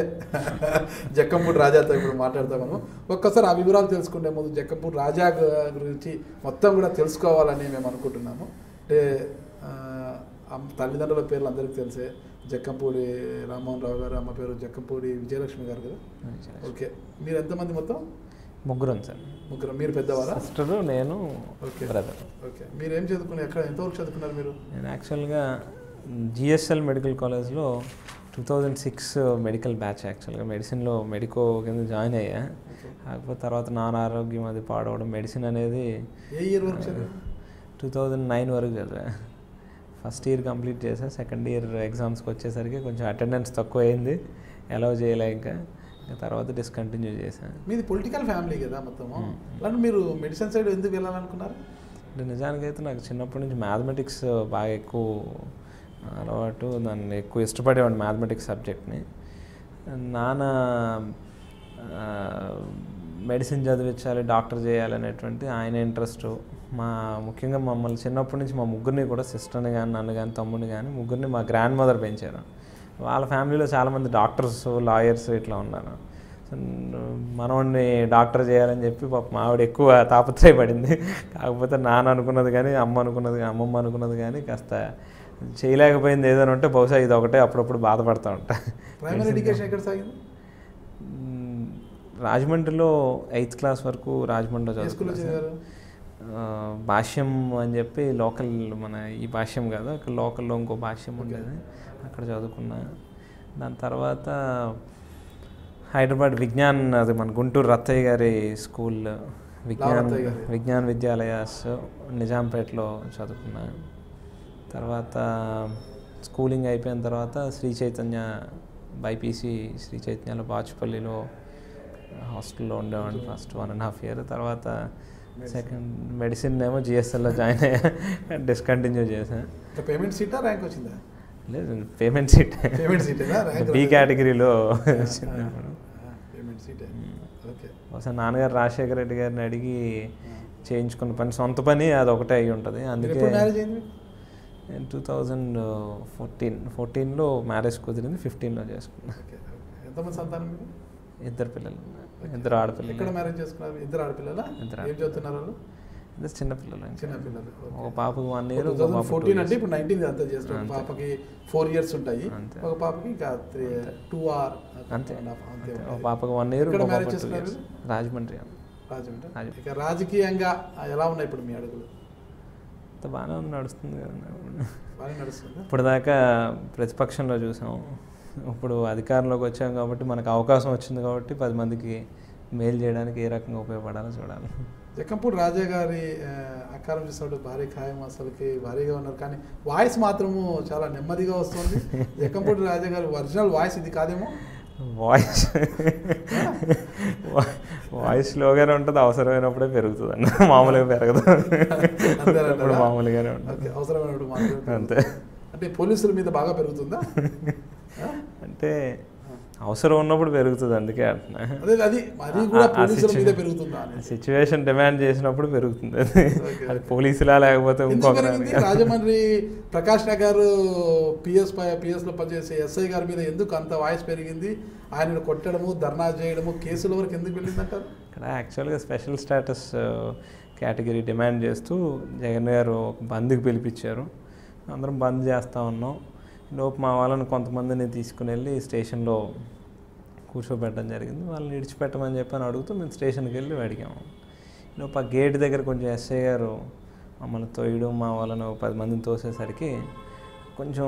జక్కంపూడి రాజాతో ఇప్పుడు మాట్లాడతాం మనం ఒక్కసారి ఆ వివరాలు తెలుసుకునే ముందు జక్కంపూడి రాజా గు- గురించి మొత్తం కూడా తెలుసుకోవాలని మేము అనుకుంటున్నాము అంటే ఆ, అమ్మ- తల్లిదండ్రుల పేర్లు అందరికీ తెలిసే జక్కంపూడి రామ్మోహన్ రావు గారు అమ్మ పేరు జక్కంపూడి విజయలక్ష్మి గారు కదా ఓకే మీరు ఎంతమంది మొత్తం ముగ్గురం సార్ ముగ్గురు మీరు పెద్దవారా సిస్టరు నేను ఓకే బ్రదర్ ఓకే మీరు ఏం చదువుకున్నారు ఎక్కడ ఎంతవరకు చదువుకున్నారు మీరు నేను యాక్చువల్గా జిఎస్ఎల్ మెడికల్ కాలేజ్లో two thousand six medical batch యాక్చువల్గా మెడిసిన్లో మెడికో కింద జాయిన్ అయ్యా కాకపోతే తర్వాత నాన్న ఆరోగ్యం అది పాడవడం మెడిసిన్ అనేది ఏ ఇయర్ వరకు చదివారు టూ థౌజండ్ నైన్ వరకు చదివా ఫస్ట్ ఇయర్ కంప్లీట్ చేసా సెకండ్ ఇయర్ ఎగ్జామ్స్కి వచ్చేసరికి కొంచెం అటెండెన్స్ తక్కువ అయింది అలౌ చేయలే ఇంకా ఇంకా తర్వాత డిస్కంటిన్యూ చేశాను మీది పొలిటికల్ ఫ్యామిలీ కదా మొత్తము మ్మ్. అలాంటి మీరు మెడిసిన్ సైడ్ ఎందుకు వెళ్ళాలనుకున్నారు అంటే నిజానికైతే నాకు చిన్నప్పటి నుంచి మ్యాథమెటిక్స్ బాగా ఎక్కువ అలవాటు దాన్ని ఎక్కువ ఇష్టపడేవాడిని మ్యాథమెటిక్స్ సబ్జెక్ట్ని నాన్న ఆ, మెడిసిన్ చదివించాలి డాక్టర్ చేయాలి అనేటువంటి ఆయన ఇంట్రెస్ట్ మా ముఖ్యంగా మమ్మల్ని చిన్నప్పటి నుంచి మా ముగ్గురిని కూడా సిస్టర్ని కానీ నన్ను కానీ తమ్ముడిని కానీ ముగ్గురిని మా గ్రాండ్ మదర్ పెంచారు వాళ్ళ ఫ్యామిలీలో చాలామంది డాక్టర్స్ లాయర్స్ ఇట్లా ఉన్నారు సో మనవాడిని డాక్టర్ చేయాలని చెప్పి పాప మా ఆవిడ ఎక్కువ తాపత్రయపడింది కాకపోతే నాన్న అనుకున్నది కానీ అమ్మ అనుకున్నది అమ్మమ్మ అనుకున్నది కానీ కాస్త చేయలేకపోయింది ఏదైనా ఉంటే బహుశా ఇది ఒకటే అప్పుడప్పుడు బాధపడతా ఉంటా ప్రైమరీ ఎడ్యుకేషన్ ఎక్కడ సాగింది మ్మ్, రాజమండ్రిలో ఎయిత్ క్లాస్ వరకు రాజమండ్రిలో ఏ స్కూల్లో చదువుకున్నాను చదివారు ఆ, భాష్యం అని చెప్పి లోకల్ మన ఈ భాష్యం కాదు అక్కడ లోకల్లో ఇంకో భాష్యం ఉండేది అక్కడ చదువుకున్నా దాని తర్వాత హైదరాబాద్ విజ్ఞాన్ అది మన గుంటూరు రత్తయ్య గారి స్కూల్ విజ్ఞాన్ రత్తయ్య గారి. విజ్ఞాన్ విద్యాలయాస్ నిజాంపేటలో చదువుకున్నా తర్వాత స్కూలింగ్ అయిపోయిన తర్వాత శ్రీ చైతన్య బైపీసీ శ్రీ చైతన్యలో బాచుపల్లిలో హాస్టల్లో ఉండేవాడిని first one and half year తర్వాత సెకండ్ మెడిసిన్ ఏమో జిఎస్ఎల్లో జాయిన్ అయ్యా డిస్కంటిన్యూ చేశాను ఇంకా పేమెంట్ సీటా ర్యాంక్ వచ్చిందా లేదు పేమెంట్ సీట్ పేమెంట్ సీటేనా ర్యాంక్ బి కేటగిరీలో పేమెంట్ సీటే ఓకే ఒకసారి నాన్నగారు రాజశేఖర రెడ్డి గారిని అడిగి చేయించుకున్న పని సొంత పని అది ఒకటే అయి ఉంటుంది మీరు అందుకే ఎప్పుడు మ్యారేజ్ అయింది టూ థౌజండ్ ఫోర్టీన్ ఫోర్టీన్లో మ్యారేజ్ కుదిరింది ఫిఫ్టీన్లో చేసుకున్నా ఓకే ఓకే ఎంతమంది సంతానం మీకు ఇద్దరు పిల్లలు ఇద్దరు ఎక్కడ ఆడపిల్లలు మ్యారేజ్ చేసుకున్నారు ఇద్దరు ఆడపిల్లలా ఇద్దరు ఏం చదువుతున్నారు వాళ్ళు ఇద్దరు చిన్న పిల్లలు ఇంకా. చిన్న పిల్లలు ఒక పాపకు వన్ ఇయర్ టూ ఒక థౌసండ్ పాప ఫోర్టీన్ అంటే ఇప్పుడు నైన్టీన్ అంతా చేస్తాం ఒక అంతే. పాపకి ఫోర్ ఇయర్స్ ఉంటాయి అంతే. ఒక పాపకి ఇంకా త్రీ టూ ఆర్ అంతే అంతే అంతే. ఒక ఉంటాయి. పాపకు వన్ ఇయర్ ఎక్కడ ఒక marriage పాప టూ చేసుకున్నారు ఇయర్స్ రాజమండ్రి రాజమండ్రి రాజమండ్రి. ఇక రాజకీయంగా ఎలా ఉన్నాయి ఇప్పుడు మీ అడుగులు అంత బాగానే ఉంది, నడుస్తుంది కదా బాగా నడుస్తుంది ఇప్పుడు దాకా ప్రతిపక్షంలో చూసాం ఇప్పుడు అధికారంలోకి వచ్చాం కాబట్టి మనకు అవకాశం వచ్చింది కాబట్టి పది మందికి మేలు చేయడానికి ఏ రకంగా ఉపయోగపడాలో చూడాలి జక్కంపూడి రాజా గారి ఆ, అకారం చూసినప్పుడు భారీ ఖాయం అసలుకి భారీగా ఉన్నారు కానీ వాయిస్ మాత్రము చాలా నెమ్మదిగా వస్తుంది జక్కంపూడి రాజా గారి ఒరిజినల్ వాయిస్ ఇది కాదేమో వాయిస్ వాయిస్ స్లోగానే ఉంటుంది అవసరమైనప్పుడే పెరుగుతుంది అన్న మామూలుగా పెరగదు అంతేనంటారా? ఇప్పుడు మామూలుగానే ఉంటుంది ఓకే, అవసరమైనప్పుడు మాత్రమే అంతే అంటే పోలీసుల మీద బాగా పెరుగుతుందా ఆ? అంటే అవసరం ఉన్నప్పుడు పెరుగుతుంది అందుకే అంటున్నా అదే అది అది కూడా ఆ- ఆ పోలీసుల situ- మీద పెరుగుతుందా అని సిచ్యువేషన్ డిమాండ్ చేసినప్పుడు పెరుగుతుంది అది ఓకే, అది ఓకే. పోలీసులా లేకపోతే ఎందుకు ఇంకొక పెరిగింది రాజమండ్రి ప్రకాష్ నగర్ పిఎస్ పిఎస్ లో పనిచేసే ఎస్ఐ గారి మీద ఎందుకు అంత వాయిస్ పెరిగింది ఆయనను కొట్టడము ధర్నా చేయడము కేసుల వరకు ఎందుకు వెళ్ళిందంటారు ఇక్కడ యాక్చువల్గా స్పెషల్ స్టేటస్ కేటగిరీ డిమాండ్ చేస్తూ జగన్ గారు ఒక బంద్కి పిలిపించారు అందరం బంద్ చేస్తూ ఉన్నాం లోపు మా వాళ్ళని కొంతమందిని తీసుకుని వెళ్ళి స్టేషన్లో కూర్చోబెట్టడం జరిగింది వాళ్ళని విడిచిపెట్టమని చెప్పని అడుగుతూ మేము స్టేషన్కి వెళ్ళి అడిగాము లోపు ఆ గేట్ దగ్గర కొంచెం ఎస్ఐ గారు మమ్మల్ని తోయడం మా వాళ్ళని ఒక పది మందిని తోసేసరికి కొంచెం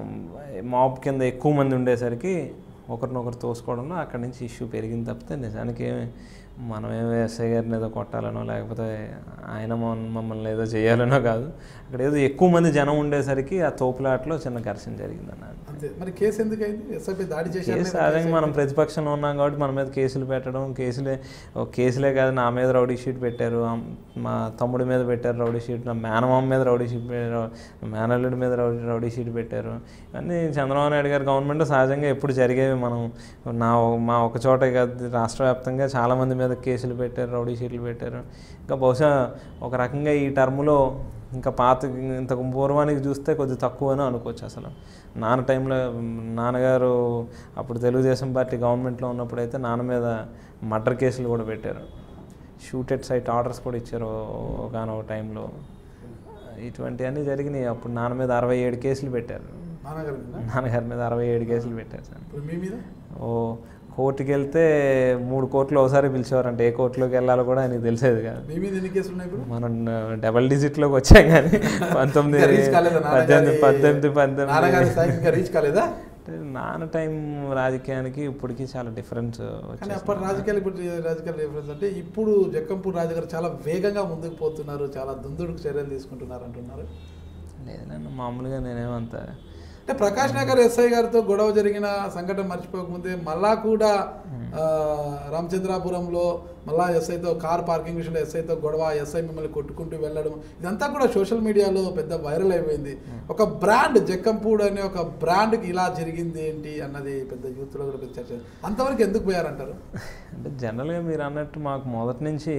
మాబ్ కింద ఎక్కువ మంది ఉండేసరికి ఒకరినొకరు తోసుకోవడంలో అక్కడి నుంచి ఇష్యూ పెరిగింది తప్పితే నిజానికి మనమేమో ఎస్ఐ గారిని ఏదో కొట్టాలనో లేకపోతే ఆయన మమ్మల్ని- మమ్మల్ని ఏదో చేయాలనో కాదు అక్కడ ఏదో ఎక్కువ మంది జనం ఉండేసరికి ఆ తోపులాటలో చిన్న ఘర్షణ జరిగిందన్న అంతే మరి కేసు ఎందుకు అయింది ఎస్ఐపై దాడి చేశారు కేసు సహజంగా మనం ప్రతిపక్షంలో ఉన్నాం కాబట్టి మన మీద కేసులు పెట్టడం కేసులే ఓ కేసులే కాదు నా మీద రౌడీ షీట్ పెట్టారు అమ్- మా తమ్ముడి మీద పెట్టారు రౌడీ షీట్ నా మేనమామ మీద రౌడీ షీట్ పెట్టారు మేనల్లుడి మీద రౌడీ రౌడీ షీట్ పెట్టారు అన్నీ చంద్రబాబు నాయుడు గారి గవర్నమెంట్ సహజంగా ఎప్పుడు జరిగేవి మనం నా మా ఒక చోటే కాదు రాష్ట్ర వ్యాప్తంగా చాలామంది మీద కేసులు పెట్టారు రౌడీ షీట్లు పెట్టారు ఇంకా బహుశా ఒక రకంగా ఈ టర్మ్లో ఇంకా పాత ఇంతకు పూర్వానికి చూస్తే కొద్దిగా తక్కువ అని అనుకోవచ్చు అసలు నాన్న టైంలో మ్, నాన్నగారు అప్పుడు తెలుగుదేశం పార్టీ గవర్నమెంట్లో ఉన్నప్పుడు అయితే నాన్న మీద మర్డర్ కేసులు కూడా పెట్టారు షూటెడ్ సైట్ ఆర్డర్స్ కూడా ఇచ్చారు ఒకనొక టైంలో ఇటువంటివన్నీ జరిగినాయి అప్పుడు నాన్న మీద అరవై ఏడు కేసులు పెట్టారు నాన్నగారి మీద నాన్నగారి మీద అరవై ఏడు కేసులు పెట్టారు సార్ ఇప్పుడు మీ మీద ఓ కోర్టుకి వెళ్తే మూడు కోర్టులు ఒకసారి పిలిచేవారంటే ఏ కోర్టులోకి వెళ్ళాలో కూడా ఆయనకి తెలిసేది కాదు మీ మీద ఎన్ని కేసులు ఉన్నాయి ఇప్పుడు మనం డబల్ డిజిట్లోకి వచ్చాం కానీ పంతొమ్మిది ఇంకా రీచ్ కాలేదా పద్దెనిమిది పద్దెనిమిది నాన్నగారి పద్దెనిమిది స్థాయికి ఇంకా రీచ్ కాలేదా అంటే నాన్న టైం రాజకీయానికి ఇప్పటికి చాలా డిఫరెన్స్ కానీ అప్పటి రాజకీయాలు ఇప్పుడు రాజకీయాల డిఫరెన్స్ అంటే ఇప్పుడు జక్కంపూర్ రాజు గారు చాలా వేగంగా ముందుకు పోతున్నారు చాలా దుందుడుకు చర్యలు తీసుకుంటున్నారు అంటున్నారు లేదన్న మామూలుగా నేనేమంత అంటే ప్రకాష్ నగర్ ఎస్ఐ గారితో గొడవ జరిగిన సంఘటన మర్చిపోకముందే మళ్ళా కూడా ఆ, రామచంద్రాపురంలో మళ్ళా ఎస్ఐతో కార్ పార్కింగ్ విషయంలో ఎస్ఐతో గొడవ ఎస్ఐ మిమ్మల్ని కొట్టుకుంటూ వెళ్ళడం ఇదంతా కూడా సోషల్ మీడియాలో పెద్ద వైరల్ అయిపోయింది ఒక బ్రాండ్ జక్కంపూడ్ అనే ఒక బ్రాండ్కి ఇలా జరిగింది ఏంటి అన్నది పెద్ద యూత్లో కూడా పెద్ద చర్చ అంతవరకు ఎందుకు పోయారంటారు అంటే జనరల్గా మీరు అన్నట్టు మాకు మొదటి నుంచి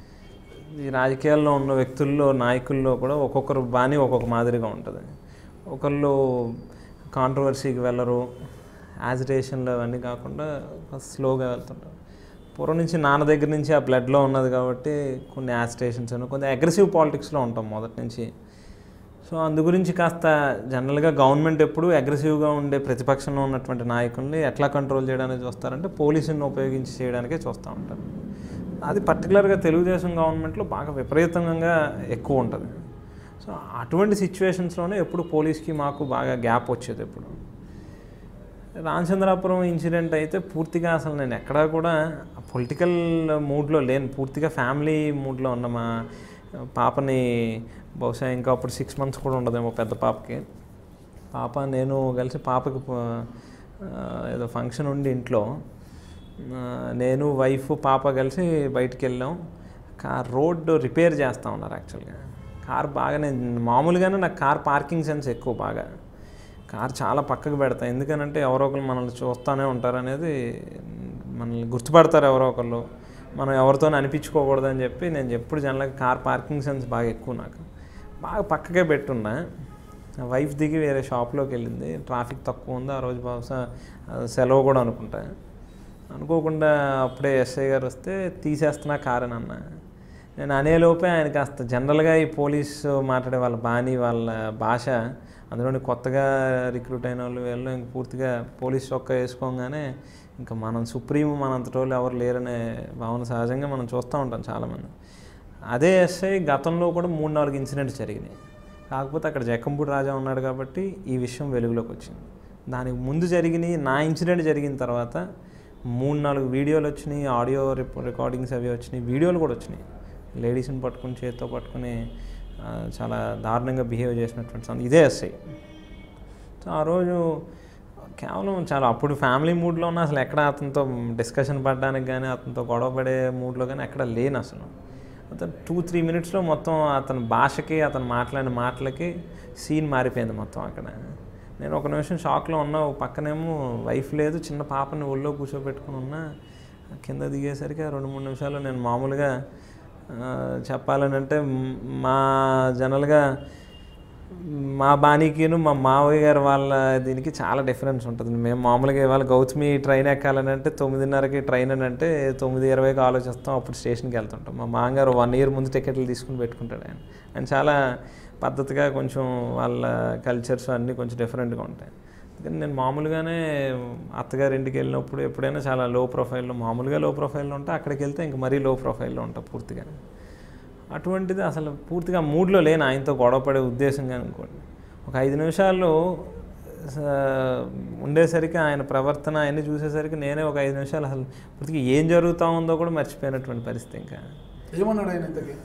ఈ రాజకీయాల్లో ఉన్న వ్యక్తుల్లో నాయకుల్లో కూడా ఒక్కొక్కరు బాణి ఒక్కొక్క మాదిరిగా ఉంటుంది ఒకళ్ళు కాంట్రవర్సీకి వెళ్ళరు యాజిటేషన్లు అవన్నీ కాకుండా స్లోగా వెళ్తుంటారు పూర్వం నుంచి నాన్న దగ్గర నుంచి ఆ బ్లడ్లో ఉన్నది కాబట్టి కొన్ని యాజిటేషన్స్ అని కొన్ని అగ్రెసివ్ పాలిటిక్స్లో ఉంటాం మొదటి నుంచి సో అందు గురించి కాస్త జనరల్గా గవర్నమెంట్ ఎప్పుడు అగ్రెసివ్గా ఉండే ప్రతిపక్షంలో ఉన్నటువంటి నాయకుల్ని ఎట్లా కంట్రోల్ చేయడానికి చూస్తారంటే పోలీసుని ఉపయోగించి చేయడానికే చూస్తూ ఉంటారు అది పర్టికులర్గా తెలుగుదేశం గవర్నమెంట్లో బాగా విపరీతంగా ఎక్కువ ఉంటుంది సో అటువంటి సిచ్యువేషన్స్లోనే ఎప్పుడు పోలీస్కి మాకు బాగా గ్యాప్ వచ్చేది ఎప్పుడు రామచంద్రాపురం ఇన్సిడెంట్ అయితే పూర్తిగా అసలు నేను ఎక్కడా కూడా పొలిటికల్ మూడ్లో లేను పూర్తిగా ఫ్యామిలీ మూడ్లో ఉన్న మా పాపని బహుశా ఇంకా అప్పుడు సిక్స్ మంత్స్ కూడా ఉండదేమో పెద్ద పాపకి పాప నేను కలిసి పాపకి ప- ఆ, ఏదో ఫంక్షన్ ఉండి ఇంట్లో ఆ, నేను వైఫ్ పాప కలిసి బయటికి వెళ్ళాం కార్ రోడ్ రిపేర్ చేస్తూ ఉన్నారు యాక్చువల్గా కార్ బాగా నేను మామూలుగానే నాకు కార్ పార్కింగ్ సెన్స్ ఎక్కువ బాగా కార్ చాలా పక్కకు పెడతా ఎందుకనంటే ఎవరో ఒకరు మనల్ని చూస్తూనే ఉంటారు అనేది మనల్ని గుర్తుపడతారు ఎవరో ఒకళ్ళు మనం ఎవరితో అనిపించుకోకూడదు అని చెప్పి నేను ఎప్పుడు జనరల్గా కార్ పార్కింగ్ సెన్స్ బాగా ఎక్కువ నాకు బాగా పక్కకే పెట్టున్నా వైఫ్ దిగి వేరే షాప్లోకి వెళ్ళింది ట్రాఫిక్ తక్కువ ఉంది ఆ రోజు బహుశా ఆ, సెలవు కూడా అనుకుంటా అనుకోకుండా అప్పుడే ఎస్ఐ గారు వస్తే తీసేస్తున్నా కారు అని అన్న నేను అనేలోపే ఆయన కాస్త జనరల్గా ఈ పోలీసు మాట్లాడే వాళ్ళ బాణి వాళ్ళ భాష అందులోని కొత్తగా రిక్రూట్ అయిన వాళ్ళు వీళ్ళు ఇంక పూర్తిగా పోలీస్ చొక్కా వేసుకోగానే ఇంకా మనం సుప్రీం మనంతటి వాళ్ళు ఎవరు లేరనే భావన సహజంగా మనం చూస్తూ ఉంటాం చాలామంది అదే ఎస్ఐ గతంలో కూడా మూడు నాలుగు ఇన్సిడెంట్స్ జరిగినాయి కాకపోతే అక్కడ జక్కంపూడి రాజా ఉన్నాడు కాబట్టి ఈ విషయం వెలుగులోకి వచ్చింది దానికి ముందు జరిగినాయి నా ఇన్సిడెంట్ జరిగిన తర్వాత మూడు నాలుగు వీడియోలు వచ్చినాయి ఆడియో రికార్డింగ్స్ అవి వచ్చినాయి వీడియోలు కూడా వచ్చినాయి లేడీస్ని పట్టుకుని చేతితో పట్టుకుని ఆ, చాలా దారుణంగా బిహేవ్ చేసినటువంటి సంద- ఇదే ఎస్ఐ సో ఆ రోజు కేవలం చాలా అప్పుడు ఫ్యామిలీ మూడ్లో ఉన్న అసలు ఎక్కడ అతనితో డిస్కషన్ పడడానికి కానీ అతనితో గొడవ పడే మూడ్లో కానీ ఎక్కడ లేను అసలు అతను టూ త్రీ మినిట్స్లో మొత్తం అతని భాషకి అతను మాట్లాడిన మాటలకి సీన్ మారిపోయింది మొత్తం అక్కడ నేను ఒక నిమిషం షాక్లో ఉన్నా ఒక పక్కనేమో వైఫ్ లేదు చిన్న పాపని ఒళ్ళో కూర్చోబెట్టుకుని ఉన్నా కింద దిగేసరికి ఆ రెండు మూడు నిమిషాలు నేను మామూలుగా ఆ, చెప్పాలని అంటే మ్- మా జనరల్గా మా బాణీకిను మా మావయ్య గారు వాళ్ళ దీనికి చాలా డిఫరెన్స్ ఉంటుంది మేము మామూలుగా ఇవాళ గౌతమి ట్రైన్ ఎక్కాలని అంటే తొమ్మిదిన్నరకి ట్రైన్ అని అంటే తొమ్మిది ఇరవైకి ఆలోచిస్తాం అప్పుడు స్టేషన్కి వెళ్తుంటాం మా మామగారు వన్ ఇయర్ ముందు టికెట్లు తీసుకుని పెట్టుకుంటాడు ఆయన ఆయన చాలా పద్ధతిగా కొంచెం వాళ్ళ కల్చర్స్ అన్నీ కొంచెం డిఫరెంట్గా ఉంటాయి అందుకని నేను మామూలుగానే అత్తగారి ఇంటికి వెళ్ళినప్పుడు ఎప్పుడైనా చాలా లో ప్రొఫైల్లో మామూలుగా లో ప్రొఫైల్లో ఉంటా అక్కడికి వెళ్తే ఇంక మరీ లో ప్రొఫైల్లో ఉంటా పూర్తిగా అటువంటిది అసలు పూర్తిగా మూడ్లో లేని ఆయనతో గొడవపడే ఉద్దేశంగా అనుకోండి ఒక ఐదు నిమిషాలు స- ఉండేసరికి ఆయన ప్రవర్తన అవన్నీ చూసేసరికి నేనే ఒక ఐదు నిమిషాలు అసలు పూర్తిగా ఏం జరుగుతూ ఉందో కూడా మర్చిపోయినటువంటి పరిస్థితి ఇంకా ఏమన్నాడు ఆయన ఇంతకీ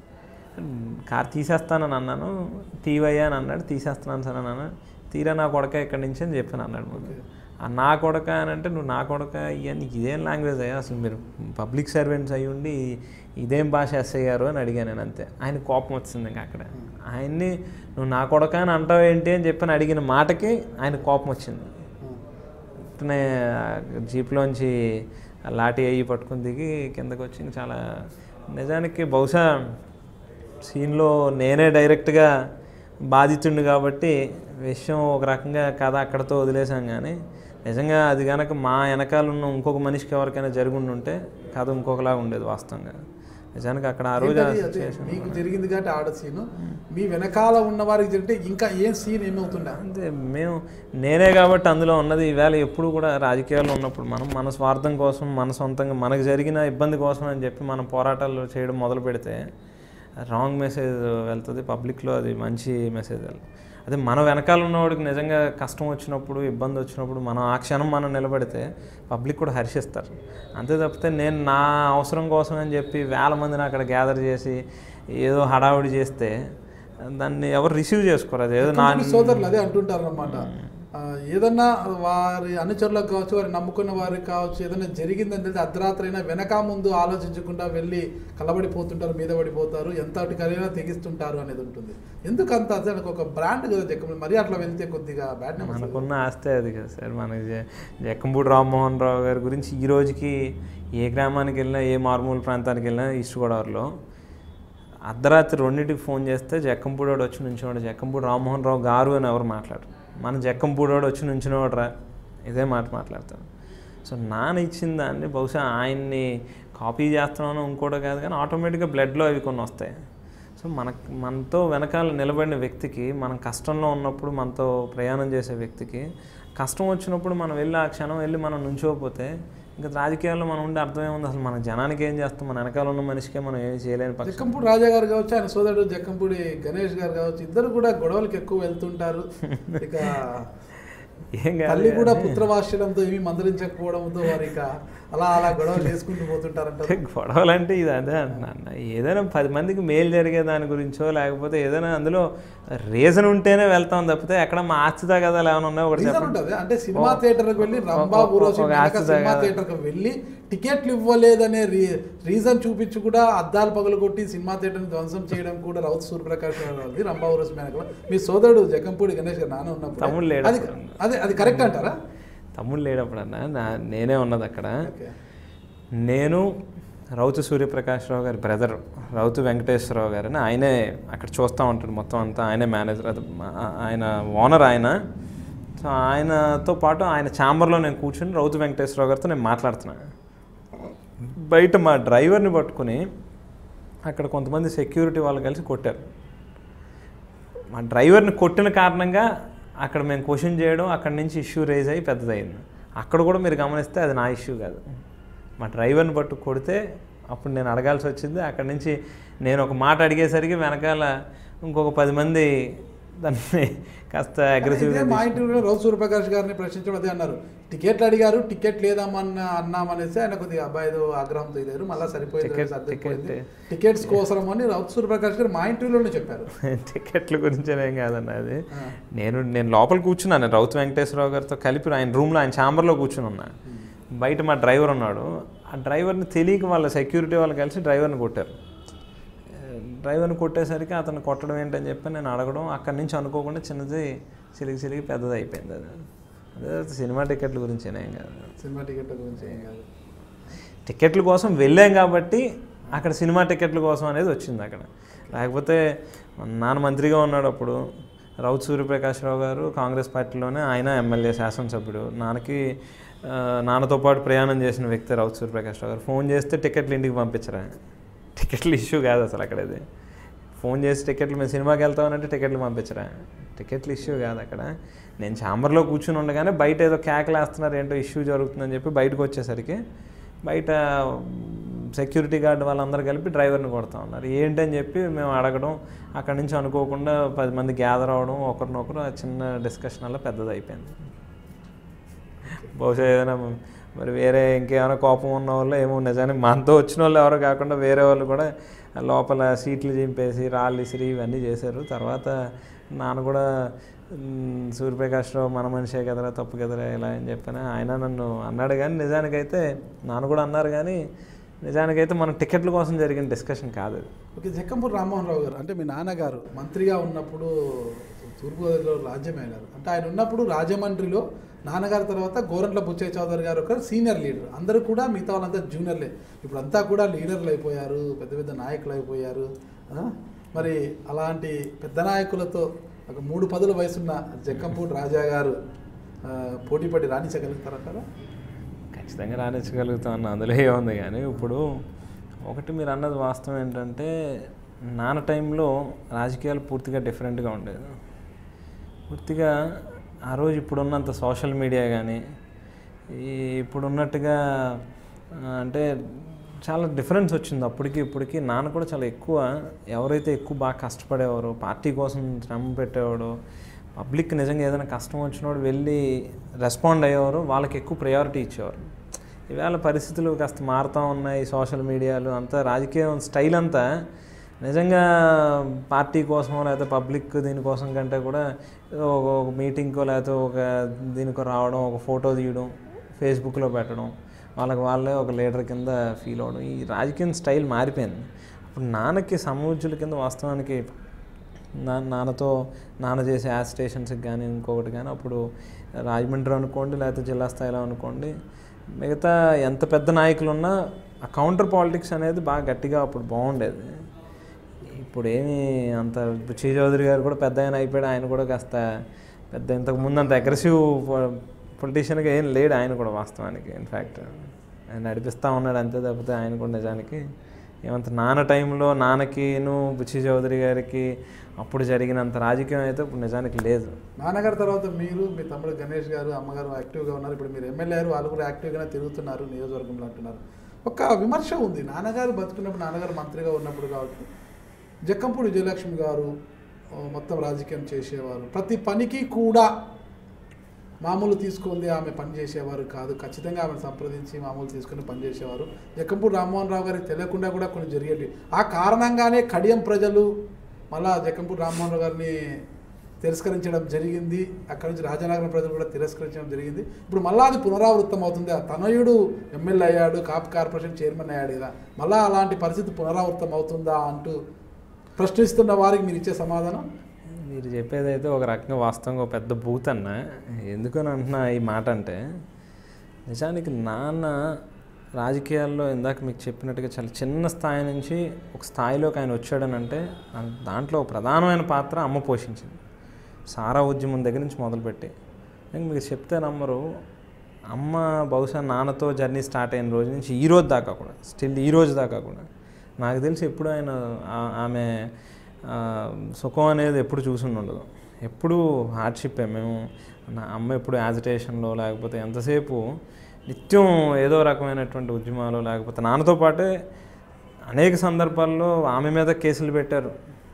కార్ తీసేస్తానని అన్నాను తీవయ్యా అని అన్నాడు తీసేస్తున్నాను సార్ అని అన్నాడు తీరా నా కొడక ఇక్కడి నుంచి అని చెప్పాను అన్నాడు ముందు ఆ నా కొడక అని అంటే నువ్వు నా కొడక ఇయ్య నీకు ఇదేం లాంగ్వేజ్ అయ్యా అసలు మీరు పబ్లిక్ సర్వెంట్స్ అయ్యి ఉండి ఇదేం భాష ఎస్ అయ్యారు అని అడిగాను నేను అంతే ఆయన కోపం వచ్చింది ఇంకా అక్కడ ఆయన్ని నువ్వు నా కొడక అని అంటావు ఏంటి అని చెప్పి అని అడిగిన మాటకి ఆయన కోపం వచ్చింది వెంటనే జీప్లోంచి లాఠీ అయ్యి పట్టుకుని దిగి కిందకు వచ్చి ఇంక చాలా నిజానికి బహుశా సీన్లో నేనే డైరెక్ట్గా బాధితుడిని కాబట్టి విషయం ఒక రకంగా కథ అక్కడతో వదిలేసాం కానీ నిజంగా అది కనుక మా వెనకాల ఉన్న ఇంకొక మనిషికి ఎవరికైనా జరిగి ఉంటే కథ ఇంకొకలా ఉండేది వాస్తవంగా నిజానికి అక్కడ ఆ రోజు ఆ ఏంటది? అదే situation- మీకు జరిగింది కాబట్టి ఆడ సీన్ మీ వెనకాల ఉన్న వారికి జరిగితే ఇంకా ఏం సీన్ ఏమవుతుండే అంతే మేము నేనే కాబట్టి అందులో ఉన్నది ఈవేళ ఎప్పుడు కూడా రాజకీయాల్లో ఉన్నప్పుడు మనం మన స్వార్థం కోసం మన సొంతంగా మనకు జరిగిన ఇబ్బంది కోసం అని చెప్పి మనం పోరాటాలు చేయడం మొదలు పెడితే రాంగ్ మెసేజ్ వెళ్తుంది పబ్లిక్లో అది మంచి మెసేజ్ వెళ్తుంది అదే మన వెనకాల ఉన్నవాడికి నిజంగా కష్టం వచ్చినప్పుడు ఇబ్బంది వచ్చినప్పుడు మనం ఆ క్షణం మనం నిలబడితే పబ్లిక్ కూడా హర్షిస్తారు అంతే తప్పితే నేను నా అవసరం కోసం అని చెప్పి వేల మందిని అక్కడ గ్యాదర్ చేసి ఏదో హడావుడి చేస్తే దాన్ని ఎవరు రిసీవ్ చేసుకోరు అది ఏదో నా కొంతమంది సోదరులు అదే అంటుంటారు అనమాట ఏదన్నా వారి అనుచరులకు కావచ్చు వారి నమ్ముకున్న వారికి కావచ్చు ఏదైనా జరిగిందని తెలిసి అర్ధరాత్రి అయినా వెనక ముందు ఆలోచించకుండా వెళ్ళి కలబడిపోతుంటారు మీద పడిపోతారు ఎంత అటుకైనా తెగిస్తుంటారు అనేది ఉంటుంది ఎందుకంత అదే నాకు ఒక బ్రాండ్ కదా జక్కం మరి అట్లా వెళ్తే కొద్దిగా బ్యాడ్ నేమ్ వస్తుంది. మనకున్న ఆస్తే అది కదా సార్ మనకి జ- జక్కంపూడి రామ్మోహన్ రావు గారి గురించి ఈ రోజుకి ఏ గ్రామానికి వెళ్ళినా ఏ మారుమూల ప్రాంతానికి వెళ్ళినా ఈస్ట్ గోదావరిలో అర్ధరాత్రి రెండింటికి ఫోన్ చేస్తే జక్కంపూడోడు వచ్చి నుంచినవాడు జక్కంపూడి రామ్మోహన్ రావు గారు అని ఎవరు మాట్లాడరు మన జక్కంపూడోడు వచ్చి నుంచినవాడు రా ఇదే మాట మాట్లాడతారు సో నాన్న ఇచ్చిన దాన్ని బహుశా ఆయన్ని కాపీ చేస్తున్నాను ఇంకోటో కాదు కానీ ఆటోమేటిక్గా బ్లడ్లో అవి కొన్ని వస్తాయి సో సో మన మనతో వెనకాల నిలబడిన వ్యక్తికి మనం కష్టంలో ఉన్నప్పుడు మనతో ప్రయాణం చేసే వ్యక్తికి కష్టం వచ్చినప్పుడు మనం వెళ్ళి ఆ క్షణం వెళ్ళి మనం నుంచోకపోతే ఇంకా రాజకీయాల్లో మనం ఉండే అర్థం ఏముంది అసలు మన జనానికి ఏం చేస్తాం మన వెనకాల ఉన్న మనిషికే మనం ఏం చేయలేని పక్షం జక్కంపూడి రాజా గారు కావచ్చు ఆయన సోదరుడు జక్కంపూడి గణేష్ గారు కావచ్చు ఇద్దరు కూడా గొడవలకు ఎక్కువ వెళ్తుంటారు ఇక ఏం కాదు తల్లి కూడా పుత్రవాశ్యలంతో ఏమీ మందలించకపోవడంతో వారు ఇక అలా అలా గొడవలు చేసుకుంటూ పోతుంటారంట గొడవలు అంటే ఇది అదే అంటున్నా ఏదైనా పది మందికి మేలు జరిగే దాని గురించో లేకపోతే ఏదైనా అందులో రీజన్ ఉంటేనే వెళ్తాం తప్పితే ఎక్కడ మా ఆస్తి తగదాలు ఏమైనా ఉన్నాయో ఒకటి రీజన్ చెప్పండి ఉంటుంది అంటే సినిమా థియేటర్కి వెళ్ళి రంభా ఒక- ఊరోజు ఒక వెనక ఆస్తి సినిమా తగాదా. థియేటర్కి వెళ్ళి టికెట్లు ఇవ్వలేదనే రీ రీజన్ చూపించి కూడా అద్దాలు పగలు కొట్టి సినిమా థియేటర్ని ధ్వంసం చేయడం కూడా రౌత్ సూర్యప్రకాష్ గారిది రంభా ఊరోజు వెనక మీ సోదరుడు జగంపూడి గణేష్ గారు నాన్న తమ్ముడు ఉన్నప్పుడు లేడు అది అక్కడ. అదే అది కరెక్ట్ అంటారా తమ్ముడు లేడప్పుడన్నా నా నేనే ఉన్నది అక్కడ ఓకే నేను రౌతు సూర్యప్రకాశ్రావు గారి బ్రదర్ రౌతు వెంకటేశ్వరరావు గారు అని ఆయనే అక్కడ చూస్తూ ఉంటాడు మొత్తం అంతా ఆయనే మేనేజర్ అది మా- ఆయన ఓనర్ ఆయన సో ఆయనతో పాటు ఆయన ఛాంబర్లో నేను కూర్చుని రౌతు వెంకటేశ్వరరావు గారితో నేను మాట్లాడుతున్నాను బయట మా డ్రైవర్ని పట్టుకుని అక్కడ కొంతమంది సెక్యూరిటీ వాళ్ళు కలిసి కొట్టారు మా డ్రైవర్ని కొట్టిన కారణంగా అక్కడ మేము క్వశ్చన్ చేయడం అక్కడి నుంచి ఇష్యూ రేజ్ అయ్యి పెద్దదయింది అక్కడ కూడా మీరు గమనిస్తే అది నా ఇష్యూ కాదు మా డ్రైవర్ని పట్టు కొడితే అప్పుడు నేను అడగాల్సి వచ్చింది అక్కడి నుంచి నేను ఒక మాట అడిగేసరికి వెనకాల ఇంకొక పది మంది దాన్ని కాస్త ఇదే అగ్రెసివ్గా మా ఇంటర్వ్యూలో రౌత్ సూర్యప్రకాష్ గారిని ప్రశ్నించడం అదే అన్నారు టికెట్లు అడిగారు టికెట్ లేదామన్న అన్నామనేసి ఆయన కొద్దిగా అబ్బాయి ఏదో ఆగ్రహంతో ఇదారు మళ్ళీ సరిపోయింది టికెట్- సర్దిపోయింది టికెట్. టికెట్స్ కోసరం అని రౌత్ సూర్యప్రకాష్ గారు మా ఇంటర్వ్యూలోనే చెప్పారు టికెట్ల గురించేనేం కాదన్న అది ఆ. నేను నేను లోపల కూర్చున్నాను రౌత్ వెంకటేశ్వరరావు గారితో కలిపి ఆయన రూమ్లో ఆయన ఛాంబర్లో కూర్చుని ఉన్నా బయట మా డ్రైవర్ ఉన్నాడు ఆ డ్రైవర్ని తెలియక వాళ్ళ సెక్యూరిటీ వాళ్ళు కలిసి డ్రైవర్ని కొట్టారు డ్రైవర్ని కొట్టేసరికి అతను కొట్టడం ఏంటని చెప్పి నేను అడగడం అక్కడి నుంచి అనుకోకుండా చిన్నది చిలిగి చిలిగి పెద్దది అయిపోయింది అది అదే సినిమా టికెట్ల గురించేనేం కాదు సినిమా టికెట్ల గురించి ఏం కాదు టికెట్ల కోసం వెళ్ళాం కాబట్టి అక్కడ సినిమా టికెట్ల కోసం అనేది వచ్చింది అక్కడ లేకపోతే మన నాన్న మంత్రిగా ఉన్నాడు అప్పుడు రౌత్ సూర్యప్రకాశ్రావు గారు కాంగ్రెస్ పార్టీలోనే ఆయన ఎమ్మెల్యే శాసనసభ్యుడు నాన్నకి ఆ, నాన్నతో పాటు ప్రయాణం చేసిన వ్యక్తి రౌత్ సూర్యప్రకాశ్రావు గారు ఫోన్ చేస్తే టికెట్లు ఇంటికి పంపించరా టికెట్లు ఇష్యూ కాదు అసలు అక్కడ ఇది ఫోన్ చేసి టికెట్లు మేము సినిమాకి వెళ్తామనంటే టికెట్లు పంపించరా టికెట్లు ఇష్యూ కాదు అక్కడ నేను ఛాంబర్లో కూర్చుని ఉండగానే బయట ఏదో కేకలు వేస్తున్నారు ఏంటో ఇష్యూ జరుగుతుందని చెప్పి బయటకు వచ్చేసరికి బయట సెక్యూరిటీ గార్డ్ వాళ్ళందరూ కలిపి డ్రైవర్ని కొడతా ఉన్నారు ఏంటని చెప్పి మేము అడగడం అక్కడి నుంచి అనుకోకుండా పది మంది గ్యాదర్ అవ్వడం ఒకరినొకరు ఆ చిన్న డిస్కషన్ వల్ల పెద్దది అయిపోయింది బహుశా ఏదైనా మరి వేరే ఇంకేమైనా కోపం ఉన్న వాళ్ళు ఏమో నిజానికి మనతో వచ్చిన వాళ్ళు ఎవరో కాకుండా వేరే వాళ్ళు కూడా లోపల సీట్లు చింపేసి రాళ్ళు ఇసిరి ఇవన్నీ చేశారు తర్వాత నాన్న కూడా "మ్, సూర్యప్రకాశ్రావు మన మనిషే కదరా తప్పు కదరా ఇలా అని చెప్పిన ఆయన నన్ను అన్నాడు కానీ నిజానికైతే నాన్న కూడా అన్నారు కానీ నిజానికైతే మన టికెట్ల కోసం జరిగిన డిస్కషన్ కాదు అది. ఓకే జక్కంపూడి రామ్మోహన్ రావు గారు అంటే మీ నాన్నగారు మంత్రిగా ఉన్నప్పుడు తూర్పుగోదావరిలో రాజ్యమయ్యారు అంటే ఆయన ఉన్నప్పుడు రాజమండ్రిలో నాన్నగారి తర్వాత గోరంట్ల బుచ్చయ్య చౌదరి గారు ఒక సీనియర్ లీడర్ అందరూ కూడా మిగతా వాళ్ళంతా జూనియర్లే ఇప్పుడు అంతా కూడా లీడర్లు అయిపోయారు పెద్ద పెద్ద నాయకులు అయిపోయారు ఆ? మరి అలాంటి పెద్ద నాయకులతో ఒక మూడు పదుల వయసున్న జక్కంపూడి రాజా గారు ఆ, పోటీపడి రాణించగలుగుతారంటారా ఖచ్చితంగా రాణించగలుగుతాం అన్న అందులో ఏముంది కానీ ఇప్పుడు ఒకటి మీరు అన్నది వాస్తవం ఏంటంటే నాన్న టైంలో రాజకీయాలు పూర్తిగా డిఫరెంట్గా ఉండేది పూర్తిగా ఆ రోజు ఇప్పుడున్నంత సోషల్ మీడియా కానీ ఈ ఇప్పుడున్నట్టుగా ఆ, అంటే చాలా డిఫరెన్స్ వచ్చింది అప్పటికి ఇప్పటికి నాన్న కూడా చాలా ఎక్కువ ఎవరైతే ఎక్కువ బాగా కష్టపడేవారో పార్టీ కోసం శ్రమ పెట్టేవాడో పబ్లిక్ నిజంగా ఏదైనా కష్టం వచ్చినోడు వెళ్ళి రెస్పాండ్ అయ్యేవారు వాళ్ళకి ఎక్కువ ప్రయారిటీ ఇచ్చేవారు ఈవేళ పరిస్థితులు కాస్త మారుతూ ఉన్నాయి సోషల్ మీడియాలు అంతా రాజకీయం స్టైల్ అంతా నిజంగా పార్టీ కోసమో లేకపోతే పబ్లిక్ దీనికోసం కంటే కూడా ఏదో ఒక ఒక మీటింగ్కో లేకపోతే ఒక దీనికో రావడం ఒక ఫోటో తీయడం ఫేస్బుక్లో పెట్టడం వాళ్ళకి వాళ్ళే ఒక లీడర్ కింద ఫీల్ అవ్వడం ఈ రాజకీయం స్టైల్ మారిపోయింది అప్పుడు నాన్నకి సమూజ్యుల కింద వాస్తవానికి నా నాన్నతో నాన్న చేసే యాజ్ స్టేషన్స్కి కానీ ఇంకొకటి కానీ అప్పుడు రాజమండ్రి అనుకోండి లేకపోతే జిల్లా స్థాయిలో అనుకోండి మిగతా ఎంత పెద్ద నాయకులు ఉన్నా ఆ కౌంటర్ పాలిటిక్స్ అనేది బాగా గట్టిగా అప్పుడు బాగుండేది ఇప్పుడు ఏమి అంత ఇప్పుడు శ్రీ చౌదరి గారు కూడా పెద్ద ఆయన అయిపోయాడు ఆయన కూడా కాస్త పెద్ద ఇంతకు ముందు అంత అగ్రెసివ్ పొలిటీషియన్గా ఏం లేడు ఆయన కూడా వాస్తవానికి ఇన్ఫ్యాక్ట్ ఆయన నడిపిస్తూ ఉన్నాడు అంతే తప్పితే ఆయన కూడా నిజానికి ఏమంత నాన్న టైంలో నాన్నకిను బుచ్చి చౌదరి గారికి అప్పుడు జరిగినంత రాజకీయం అయితే ఇప్పుడు నిజానికి లేదు నాన్నగారి తర్వాత మీరు మీ తమ్ముడు గణేష్ గారు అమ్మగారు యాక్టివ్గా ఉన్నారు ఇప్పుడు మీరు ఎమ్మెల్యే అయ్యారు వాళ్ళు కూడా యాక్టివ్గానే తిరుగుతున్నారు నియోజకవర్గంలో అంటున్నారు ఒక విమర్శ ఉంది నాన్నగారు బతుకున్నప్పుడు నాన్నగారు మంత్రిగా ఉన్నప్పుడు కావచ్చు జక్కంపూడి విజయలక్ష్మి గారు ఆ, మొత్తం రాజకీయం చేసేవారు ప్రతి పనికి కూడా మామూలు తీసుకుంది ఆమె పని చేసేవారు కాదు ఖచ్చితంగా ఆమెను సంప్రదించి మామూలు తీసుకుని పని చేసేవారు జక్కంపూడి రామ్మోహన్ రావు గారికి తెలియకుండా కూడా కొన్ని జరిగేవి ఆ కారణంగానే కడియం ప్రజలు మళ్ళా జక్కంపూడి రామ్మోహన్ రావు గారిని తిరస్కరించడం జరిగింది అక్కడి నుంచి రాజనగరం ప్రజలు కూడా తిరస్కరించడం జరిగింది ఇప్పుడు మళ్ళా అది పునరావృతం అవుతుంది ఆ తనయుడు ఎమ్మెల్యే అయ్యాడు కాప్ కార్పొరేషన్ చైర్మన్ అయ్యాడు కదా మళ్ళా అలాంటి పరిస్థితి పునరావృతం అవుతుందా అంటూ ప్రశ్నిస్తున్న వారికి మీరు ఇచ్చే సమాధానం మీరు చెప్పేది అయితే ఒక రకంగా వాస్తవంగా ఒక పెద్ద బూత్ అన్న ఎందుకని అంటున్నా ఈ మాట అంటే నిజానికి నాన్న రాజకీయాల్లో ఇందాక మీకు చెప్పినట్టుగా చాలా చిన్న స్థాయి నుంచి ఒక స్థాయిలోకి ఆయన వచ్చాడని అంటే ఆ- దాంట్లో ఒక ప్రధానమైన పాత్ర అమ్మ పోషించింది సారా ఉద్యమం దగ్గర నుంచి మొదలుపెట్టి ఇంక మీరు చెప్తే నమ్మరు అమ్మ బహుశా నాన్నతో జర్నీ స్టార్ట్ అయిన రోజు నుంచి ఈ రోజు దాకా కూడా స్టిల్ ఈ రోజు దాకా కూడా నాకు తెలిసి ఎప్పుడు ఆయన ఆ- ఆమె ఆ, సుఖం అనేది ఎప్పుడు చూసి ఉండదు ఎప్పుడు హార్డ్షిప్పే మేము నా అమ్మ ఎప్పుడు యాజిటేషన్లో లేకపోతే ఎంతసేపు నిత్యం ఏదో రకమైనటువంటి ఉద్యమాలు లేకపోతే నాన్నతో పాటే అనేక సందర్భాల్లో ఆమె మీద కేసులు పెట్టారు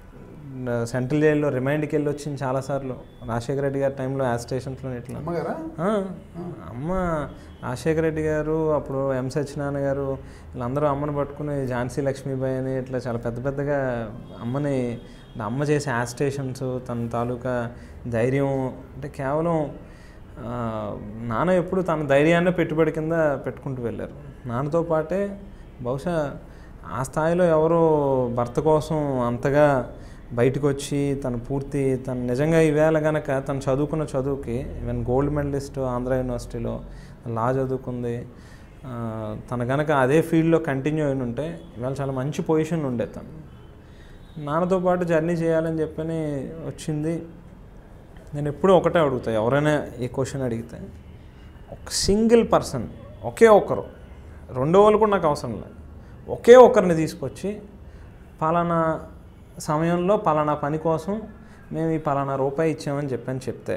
సెంట్రల్ జైల్లో రిమైండ్కి వెళ్ళి వచ్చింది చాలాసార్లు రాజశేఖర రెడ్డి గారి టైంలో యాజిటేషన్స్లో ఇట్లా అమ్మగారా ఆ, అమ్మ రాజశేఖర రెడ్డి గారు అప్పుడు ఎం సత్యనారాయణ గారు వీళ్ళందరూ అమ్మని పట్టుకుని ఝాన్సీ లక్ష్మీబాయి అని ఇట్లా చాలా పెద్ద పెద్దగా అమ్మని అంటే అమ్మ చేసే యాజిటేషన్స్ తన తాలూకా ధైర్యం అంటే కేవలం ఆ, నాన్న ఎప్పుడు తన ధైర్యాన్ని పెట్టుబడి కింద పెట్టుకుంటూ వెళ్ళారు నాన్నతో పాటే బహుశా ఆ స్థాయిలో ఎవరో భర్త కోసం అంతగా బయటకు వచ్చి తను పూర్తి తను నిజంగా ఈవేళ గనక తను చదువుకున్న చదువుకి ఈవెన్ గోల్డ్ మెడలిస్ట్ ఆంధ్ర యూనివర్సిటీలో లా చదువుకుంది ఆ, తను గనక అదే ఫీల్డ్లో కంటిన్యూ అయిన ఉంటే ఇవాళ చాలా మంచి పొజిషన్ ఉండే తను నాన్నతో పాటు జర్నీ చేయాలని చెప్పని వచ్చింది నేను ఎప్పుడూ ఒకటే అడుగుతా ఎవరైనా ఈ క్వశ్చన్ అడిగితే ఒక సింగిల్ పర్సన్ ఒకే ఒక్కరు రెండో వాళ్ళు కూడా నాకు అవసరం లేదు ఒకే ఒక్కరిని తీసుకొచ్చి పలానా సమయంలో పలానా పని కోసం మేము ఈ పలానా రూపాయి ఇచ్చామని చెప్పని చెప్తే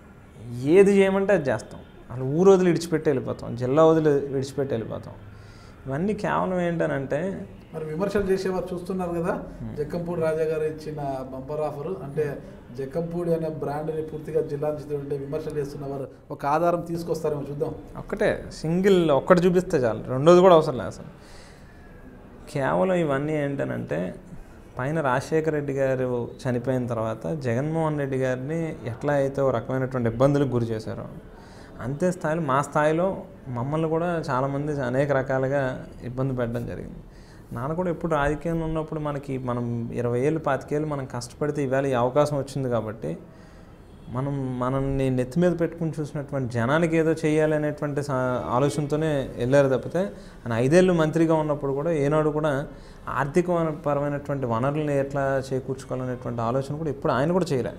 ఏది చేయమంటే అది చేస్తాం అసలు ఊరు వదిలి విడిచిపెట్టి వెళ్ళిపోతాం జిల్లా వదిలి విడిచిపెట్టి వెళ్ళిపోతాం ఇవన్నీ కేవలం ఏంటనంటే మరి విమర్శలు చేసేవారు చూస్తున్నారు కదా జక్కంపూడి రాజా గారు ఇచ్చిన బంపర్ ఆఫర్ అంటే జక్కంపూడి అనే బ్రాండ్ని పూర్తిగా జిల్లా నుంచి ఉంటే విమర్శలు చేస్తున్నవారు ఒక ఆధారం తీసుకొస్తారేమో చూద్దాం ఒక్కటే సింగిల్ ఒక్కటి చూపిస్తే చాలు రెండోది కూడా అవసరం లేదు అసలు కేవలం ఇవన్నీ ఏంటనంటే పైన రాజశేఖర రెడ్డి గారు చనిపోయిన తర్వాత జగన్మోహన్ రెడ్డి గారిని ఎట్లా అయితే ఒక రకమైనటువంటి ఇబ్బందులకు గురి చేశారో అంతే స్థాయిలో మా స్థాయిలో మమ్మల్ని కూడా చాలామంది అనేక రకాలుగా ఇబ్బంది పెట్టడం జరిగింది నాన్న కూడా ఎప్పుడు రాజకీయంలో ఉన్నప్పుడు మనకి మనం ఇరవై ఏళ్ళు పాతికేళ్ళు మనం కష్టపడితే ఈవేళ ఈ అవకాశం వచ్చింది కాబట్టి మనం మనల్ని నెత్తి మీద పెట్టుకుని చూసినటువంటి జనానికి ఏదో చేయాలి అనేటువంటి సా- ఆలోచనతోనే వెళ్ళారు తప్పితే ఆయన ఐదేళ్ళు మంత్రిగా ఉన్నప్పుడు కూడా ఏనాడు కూడా ఆర్థిక పరమైనటువంటి వనరుల్ని ఎట్లా చేకూర్చుకోవాలనేటువంటి ఆలోచన కూడా ఇప్పుడు ఆయన కూడా చేయలే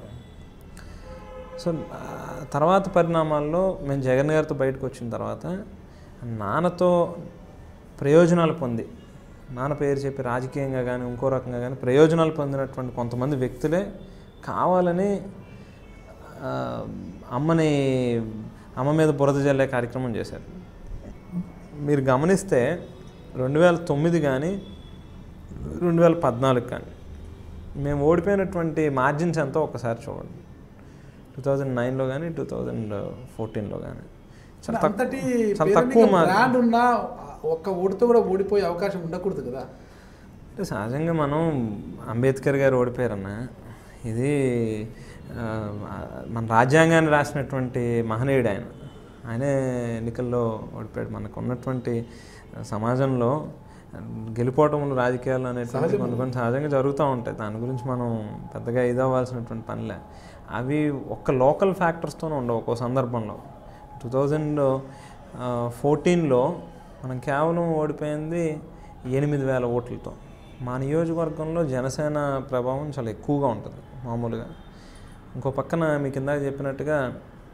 సో ఆ, తర్వాత పరిణామాల్లో మేము జగన్ గారితో బయటకు వచ్చిన తర్వాత నాన్నతో ప్రయోజనాలు పొంది నాన్న పేరు చెప్పి రాజకీయంగా కానీ ఇంకో రకంగా కానీ ప్రయోజనాలు పొందినటువంటి కొంతమంది వ్యక్తులే కావాలని ఆ, అమ్మని అమ్మ మీద బురద జల్లే కార్యక్రమం చేశారు మీరు గమనిస్తే రెండు వేల తొమ్మిది కానీ రెండు వేల పద్నాలుగు కానీ మేము ఓడిపోయినటువంటి మార్జిన్స్ ఎంతో ఒకసారి చూడండి టూ థౌజండ్ నైన్లో కానీ టూ థౌజండ్ ఫోర్టీన్లో కానీ చాలా తక్కువ అంతటి చాలా తక్కువ మార్జిన్ బ్రాండ్ ఉన్నా ఒక్క ఓడితో కూడా ఓడిపోయే అవకాశం ఉండకూడదు కదా అంటే సహజంగా మనం అంబేద్కర్ గారు ఓడిపోయారన్న ఇది ఆ, మన రాజ్యాంగాన్ని రాసినటువంటి మహనీయుడు ఆయన ఆయనే ఎన్నికల్లో ఓడిపోయాడు మనకు ఉన్నటువంటి సమాజంలో గెలుపోవటములు రాజకీయాలు అనేటువంటి కొన్ని కొన్ని సహజంగా జరుగుతూ ఉంటాయి దాని గురించి మనం పెద్దగా ఇదవ్వాల్సినటువంటి పనిలే అవి ఒక్క లోకల్ ఫ్యాక్టర్స్తోనే ఉండవు ఒక్కో సందర్భంలో టూ థౌజండ్ ఫోర్టీన్లో మనం కేవలం ఓడిపోయింది ఎనిమిది వేల ఓట్లతో మా నియోజకవర్గంలో జనసేన ప్రభావం చాలా ఎక్కువగా ఉంటుంది మామూలుగా ఇంకో పక్కన మీకు ఇందాక చెప్పినట్టుగా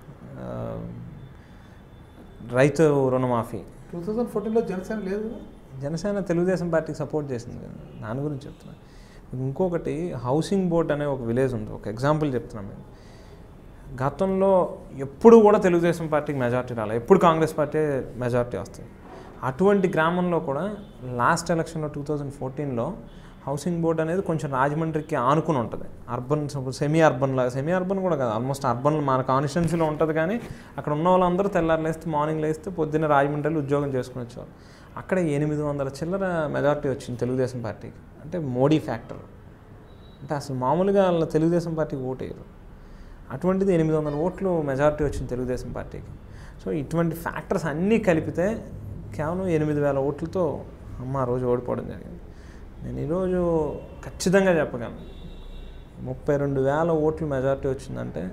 ఆ, రైతు రుణమాఫీ టూ థౌజండ్ ఫోర్టీన్లో జనసేన లేదు కదా జనసేన తెలుగుదేశం పార్టీకి సపోర్ట్ చేసింది కదా దాని గురించి చెప్తున్నా ఇంకొకటి హౌసింగ్ బోర్డ్ అనే ఒక విలేజ్ ఉంది ఒక ఎగ్జాంపుల్ చెప్తున్నాం మేము గతంలో ఎప్పుడు కూడా తెలుగుదేశం పార్టీకి మెజార్టీ రాలేదు ఎప్పుడు కాంగ్రెస్ పార్టీ మెజార్టీ వస్తుంది అటువంటి గ్రామంలో కూడా లాస్ట్ ఎలక్షన్లో టూ థౌజండ్ ఫోర్టీన్లో హౌసింగ్ బోర్డ్ అనేది కొంచెం రాజమండ్రికి ఆనుకుని ఉంటుంది అర్బన్ సెమీ అర్బన్ లాగా సెమీ అర్బన్ కూడా కాదు ఆల్మోస్ట్ అర్బన్ మన కాన్స్టిట్యున్సీలో ఉంటుంది కానీ అక్కడ ఉన్న వాళ్ళందరూ తెల్లారు లేస్తే మార్నింగ్ లేస్తే పొద్దున్న రాజమండ్రిలో ఉద్యోగం చేసుకుని వచ్చేవారు అక్కడ ఎనిమిది వందల చిల్లర మెజార్టీ వచ్చింది తెలుగుదేశం పార్టీకి అంటే మోడీ ఫ్యాక్టర్ అంటే అసలు మామూలుగా వాళ్ళ తెలుగుదేశం పార్టీకి ఓటేయరు అటువంటిది ఎనిమిది వందల ఓట్లు మెజారిటీ వచ్చింది తెలుగుదేశం పార్టీకి సో ఇటువంటి ఫ్యాక్టర్స్ అన్నీ కలిపితే కేవలం ఎనిమిది వేల ఓట్లతో అమ్మ ఆ రోజు ఓడిపోవడం జరిగింది నేను ఈరోజు ఖచ్చితంగా చెప్పగలను ముప్పై రెండు వేల ఓట్లు మెజారిటీ వచ్చిందంటే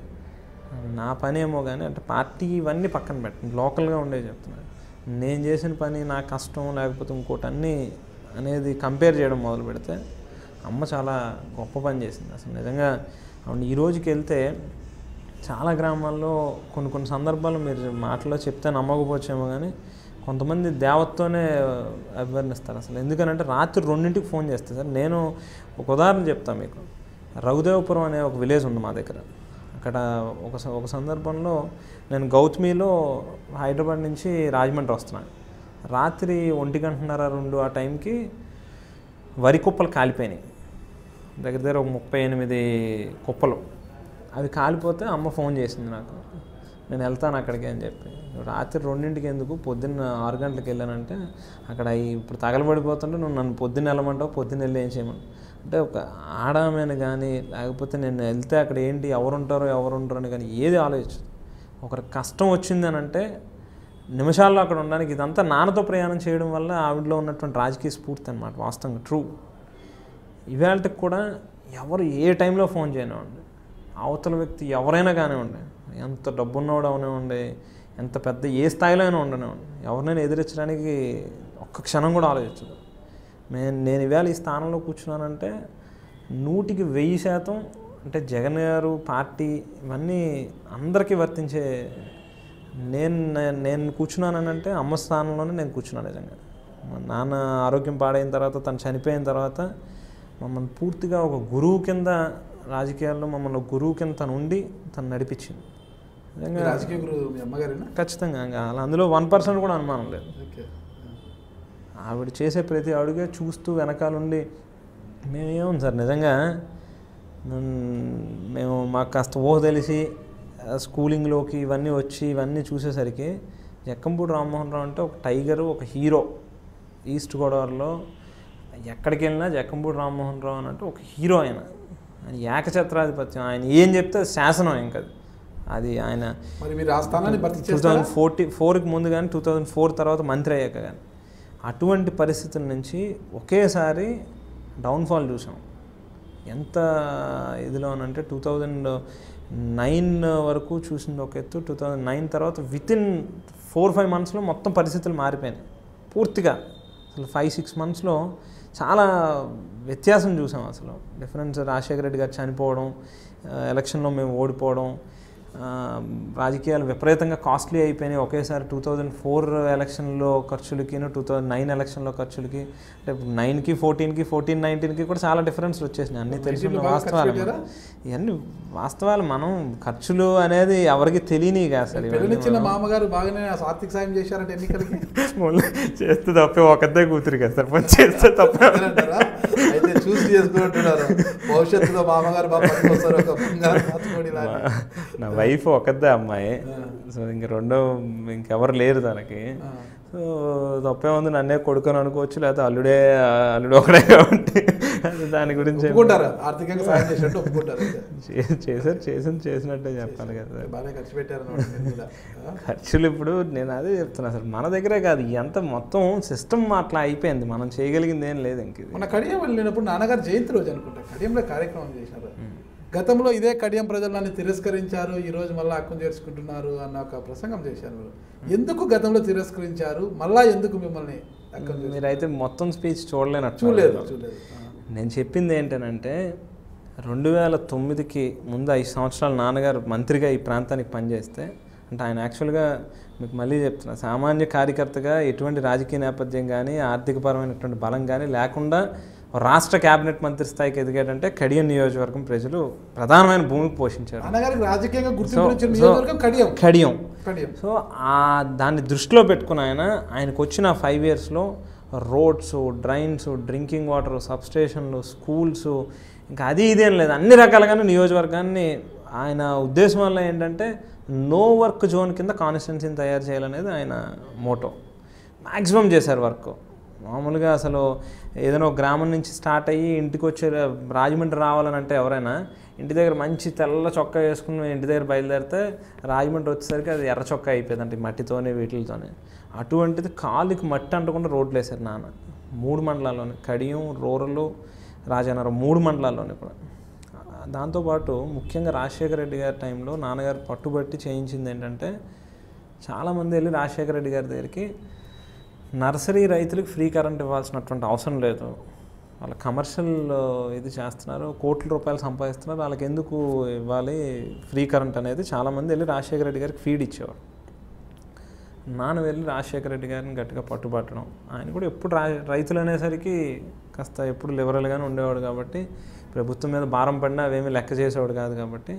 నా పని ఏమో కానీ అంటే పార్టీ ఇవన్నీ పక్కన పెట్టండి లోకల్గా ఉండేవి చెప్తున్నాను నేను చేసిన పని నా కష్టం లేకపోతే ఇంకోటి అన్నీ అనేది కంపేర్ చేయడం మొదలు పెడితే అమ్మ చాలా గొప్ప పని చేసింది అసలు నిజంగా అవును ఈ రోజుకి వెళ్తే చాలా గ్రామాల్లో కొన్ని కొన్ని సందర్భాలు మీరు మాటలో చెప్తే నమ్మకపోవచ్చేమో కానీ కొంతమంది దేవతతోనే అభివర్ణిస్తారు అసలు ఎందుకనంటే రాత్రి రెండింటికి ఫోన్ చేస్తే సార్ నేను ఒక ఉదాహరణ చెప్తాను మీకు రఘుదేవపురం అనే ఒక విలేజ్ ఉంది మా దగ్గర అక్కడ ఒక స- ఒక సందర్భంలో నేను గౌతమిలో హైదరాబాద్ నుంచి రాజమండ్రి వస్తున్నాను రాత్రి ఒంటి గంటన్నర రెండు ఆ టైంకి వరి కుప్పలు కాలిపోయినాయి దగ్గర దగ్గర ఒక ముప్పై ఎనిమిది కుప్పలు అవి కాలిపోతే అమ్మ ఫోన్ చేసింది నాకు నేను వెళ్తాను అక్కడికి అని చెప్పి రాత్రి రెండింటికి ఎందుకు పొద్దున్న ఆరు గంటలకు వెళ్ళానంటే అక్కడ ఈ ఇప్పుడు తగలబడిపోతుంటే నువ్వు నన్ను పొద్దున్న వెళ్ళమంటావు పొద్దున్న వెళ్ళి ఏం చేయమని అంటే ఒక ఆడామని కానీ లేకపోతే నేను వెళ్తే అక్కడ ఏంటి ఎవరు ఉంటారో ఎవరు ఉంటారో అని కానీ ఏది ఆలోచించదు ఒకరి కష్టం వచ్చింది అని అంటే నిమిషాల్లో అక్కడ ఉండడానికి ఇదంతా నాన్నతో ప్రయాణం చేయడం వల్ల ఆవిడలో ఉన్నటువంటి రాజకీయ స్ఫూర్తి అనమాట వాస్తవంగా ట్రూ ఇవాళకి కూడా ఎవరు ఏ టైంలో ఫోన్ చేయనివ్వండి అవతల వ్యక్తి ఎవరైనా కానివ్వండి ఎంత డబ్బున్నవాడు అవనివ్వండి ఎంత పెద్ద ఏ స్థాయిలో అయినా ఉండనివ్వండి ఎవరినైనా ఎదిరించడానికి ఒక్క క్షణం కూడా ఆలోచించదు నేను నేను ఇవాళ ఈ స్థానంలో కూర్చున్నానంటే నూటికి వెయ్యి శాతం అంటే జగన్ గారు పార్టీ ఇవన్నీ అందరికీ వర్తించే నేను నేను- నేను కూర్చున్నానంటే అమ్మ స్థానంలోనే నేను కూర్చున్నాను నిజంగా మా నాన్న ఆరోగ్యం పాడైన తర్వాత తను చనిపోయిన తర్వాత మమ్మల్ని పూర్తిగా ఒక గురువు కింద రాజకీయాల్లో మమ్మల్ని ఒక గురువు కింద తను ఉండి తను నడిపించింది మీ నిజంగా రాజకీయ గురువు మీ అమ్మగారేనా ఖచ్చితంగా ఇంకా అలా అందులో వన్ పర్సెంట్ కూడా అనుమానం లేదు ఓకే ఆవిడ చేసే ప్రతి అడుగే చూస్తూ వెనకాలండి మేమేముంది సార్ నిజంగా మ్, మేము మాకు కాస్త ఊహ తెలిసి ఆ, స్కూలింగ్లోకి ఇవన్నీ వచ్చి ఇవన్నీ చూసేసరికి జక్కంపూడి రామ్మోహన్ రావు అంటే ఒక టైగరు ఒక హీరో ఈస్ట్ గోదావరిలో ఎక్కడికి వెళ్ళినా జక్కంపూడి రామ్మోహన్ రావు అని అంటే ఒక హీరో ఆయన ఆయన ఏకఛత్రాధిపత్యం ఆయన ఏం చెప్తే అది శాసనం ఇంకా అది. అది ఆయన మరి మీరు ఆ స్థానాన్ని భర్తీ టూ చేస్తారా థౌజండ్ ఫోర్టీ ఫోర్కి ముందు కానీ టూ థౌజండ్ ఫోర్ తర్వాత మంత్రి అయ్యాక కానీ అటువంటి పరిస్థితుల నుంచి ఒకేసారి డౌన్ఫాల్ చూసాం ఎంత ఇదిలో అంటే టూ థౌజండ్ నైన్ వరకు చూసింది ఒక ఎత్తు టూ థౌజండ్ నైన్ తర్వాత విత్ ఇన్ ఫోర్ ఫైవ్ మంత్స్లో మొత్తం పరిస్థితులు మారిపోయినాయి పూర్తిగా అసలు ఫైవ్ సిక్స్ మంత్స్లో చాలా వ్యత్యాసం చూసాం అసలు డిఫరెన్స్ రాజశేఖర రెడ్డి గారు చనిపోవడం ఆ, ఎలక్షన్లో మేము ఓడిపోవడం ఆ, రాజకీయాలు విపరీతంగా కాస్ట్లీ అయిపోయినాయి ఒకేసారి టూ థౌజండ్ ఫోర్ ఎలక్షన్లో ఖర్చులకి టూ థౌజండ్ నైన్ ఎలక్షన్లో ఖర్చులకి అంటే నైన్కి ఫోర్టీన్కి ఫోర్టీన్ నైన్టీన్కి కూడా చాలా డిఫరెన్స్ వచ్చేసినాయి అన్నీ తెలిసిన బాగా ఖర్చు వాస్తవాలు పెట్టారా? ఇవన్నీ వాస్తవాలు మనం ఖర్చులు అనేది ఎవరికి తెలియని అసలు ఇవన్నీ పెళ్ళిచ్చిన మామగారు బాగానే ఆర్థిక సాయం చేశారంటే ఎన్నికలకి మళ్ళీ చేస్తే తప్పే ఒకదే కూతురు కదా సార్ పని చేస్తే తప్పే అంటారా? అయితే చూసి చేసుకుంటున్నారు భవిష్యత్తులో మామగారు బాగా పనికొస్తారు ఒక బంగారు రాత్రికోడి లాంటి. నా వైఫ్ ఒకదే అమ్మాయి సో ఇంక రెండో ఇంకెవరు లేరు తనకి ఆ. సో తప్పే ఉంది నన్నే కొడుకొని అనుకోవచ్చు లేకపోతే అల్లుడే అల్లుడు ఒకడే కాబట్టి అది దాని గురించి ఏం- ఒప్పుకుంటారా ఆర్థికంగా సాయం చేసినట్టు ఒప్పుకుంటారు అయితే. చే- చేశారు చేసింది చేసినట్టే చెప్పాలి కదా సార్ బాగానే ఖర్చు పెట్టారు అన్నమాట మీరు కూడా. ఆ? ఖర్చులు ఇప్పుడు నేను అదే చెప్తున్నా అసలు మన దగ్గరే కాదు ఎంత మొత్తం సిస్టమ్ అట్లా అయిపోయింది మనం చేయగలిగింది ఏం లేదు ఇంక ఇది మొన్న కడియం వెళ్ళినప్పుడు నాన్నగారు జయంతి రోజు అనుకుంటా కడియంలో కార్యక్రమం చేశారు గతంలో ఇదే కడియం ప్రజలు నన్ను తిరస్కరించారు ఈ రోజు మళ్ళీ హక్కును చేర్చుకుంటున్నారు అన్న ఒక ప్రసంగం చేశారు మీరు ఎందుకు గతంలో తిరస్కరించారు మళ్ళా ఎందుకు మిమ్మల్ని హక్కును చేర్చుకున్నారు? మీరైతే మొత్తం స్పీచ్ చూడలేనట్టు చూడలేదు చూడలేదు ఆ. నేను చెప్పింది ఏంటనంటే రెండు వేల తొమ్మిదికి ముందు ఐదు సంవత్సరాలు నాన్నగారు మంత్రిగా ఈ ప్రాంతానికి పనిచేస్తే అంటే ఆయన యాక్చువల్గా మీకు మళ్ళీ చెప్తున్నా సామాన్య కార్యకర్తగా ఎటువంటి రాజకీయ నేపథ్యం కానీ ఆర్థికపరమైనటువంటి బలం కానీ లేకుండా రాష్ట్ర కేబినెట్ మంత్రి స్థాయికి ఎదిగాడంటే కడియం నియోజకవర్గం ప్రజలు ప్రధానమైన భూమికి పోషించారు నాన్నగారికి రాజకీయంగా సో- గుర్తింపు ఇచ్చిన సో- నియోజకవర్గం కడియం కడియం కడియం సో ఆ దాన్ని దృష్టిలో పెట్టుకుని ఆయన ఆయనకు వచ్చిన ఫైవ్ ఇయర్స్లో రోడ్స్ డ్రైన్స్ డ్రింకింగ్ వాటర్ సబ్స్టేషన్లు స్కూల్స్ ఇంకా అది ఇదేం లేదు అన్ని రకాలుగానే నియోజకవర్గాన్ని ఆయన ఉద్దేశం వల్ల ఏంటంటే నో వర్క్ జోన్ కింద కాన్స్టిట్యున్సీని తయారు చేయాలనేది ఆయన మోటో మ్యాక్సిమం చేశారు వర్క్ మామూలుగా అసలు ఏదైనా ఒక గ్రామం నుంచి స్టార్ట్ అయ్యి ఇంటికి వచ్చే రాజమండ్రి రావాలని అంటే ఎవరైనా ఇంటి దగ్గర మంచి తెల్ల చొక్కా వేసుకుని ఇంటి దగ్గర బయలుదేరితే రాజమండ్రి వచ్చేసరికి అది ఎర్ర చొక్కా అయిపోయింది అంటే మట్టితోనే వీటితోనే అటువంటిది కాలుకి మట్టి అంటకుండా రోడ్లు వేశారు నాన్న మూడు మండలాల్లోనే కడియం రూరల్ రాజానగరం మూడు మండలాల్లోనే కూడా దాంతోపాటు ముఖ్యంగా రాజశేఖర రెడ్డి గారి టైంలో నాన్నగారు పట్టుబట్టి చేయించింది ఏంటంటే చాలామంది వెళ్ళి రాజశేఖర రెడ్డి గారి దగ్గరికి నర్సరీ రైతులకు ఫ్రీ కరెంట్ ఇవ్వాల్సినటువంటి అవసరం లేదు వాళ్ళ కమర్షియల్ ఇది చేస్తున్నారు కోట్ల రూపాయలు సంపాదిస్తున్నారు వాళ్ళకి ఎందుకు ఇవ్వాలి ఫ్రీ కరెంట్ అనేది చాలామంది వెళ్ళి రాజశేఖర రెడ్డి గారికి ఫీడ్ ఇచ్చేవారు నాన్న వెళ్ళి రాజశేఖర రెడ్డి గారిని గట్టిగా పట్టుబట్టడం ఆయన కూడా ఎప్పుడు రా రైతులు అనేసరికి కాస్త ఎప్పుడు లిబరల్గానే ఉండేవాడు కాబట్టి ప్రభుత్వం మీద భారం పడినా అవేమీ లెక్క చేసేవాడు కాదు కాబట్టి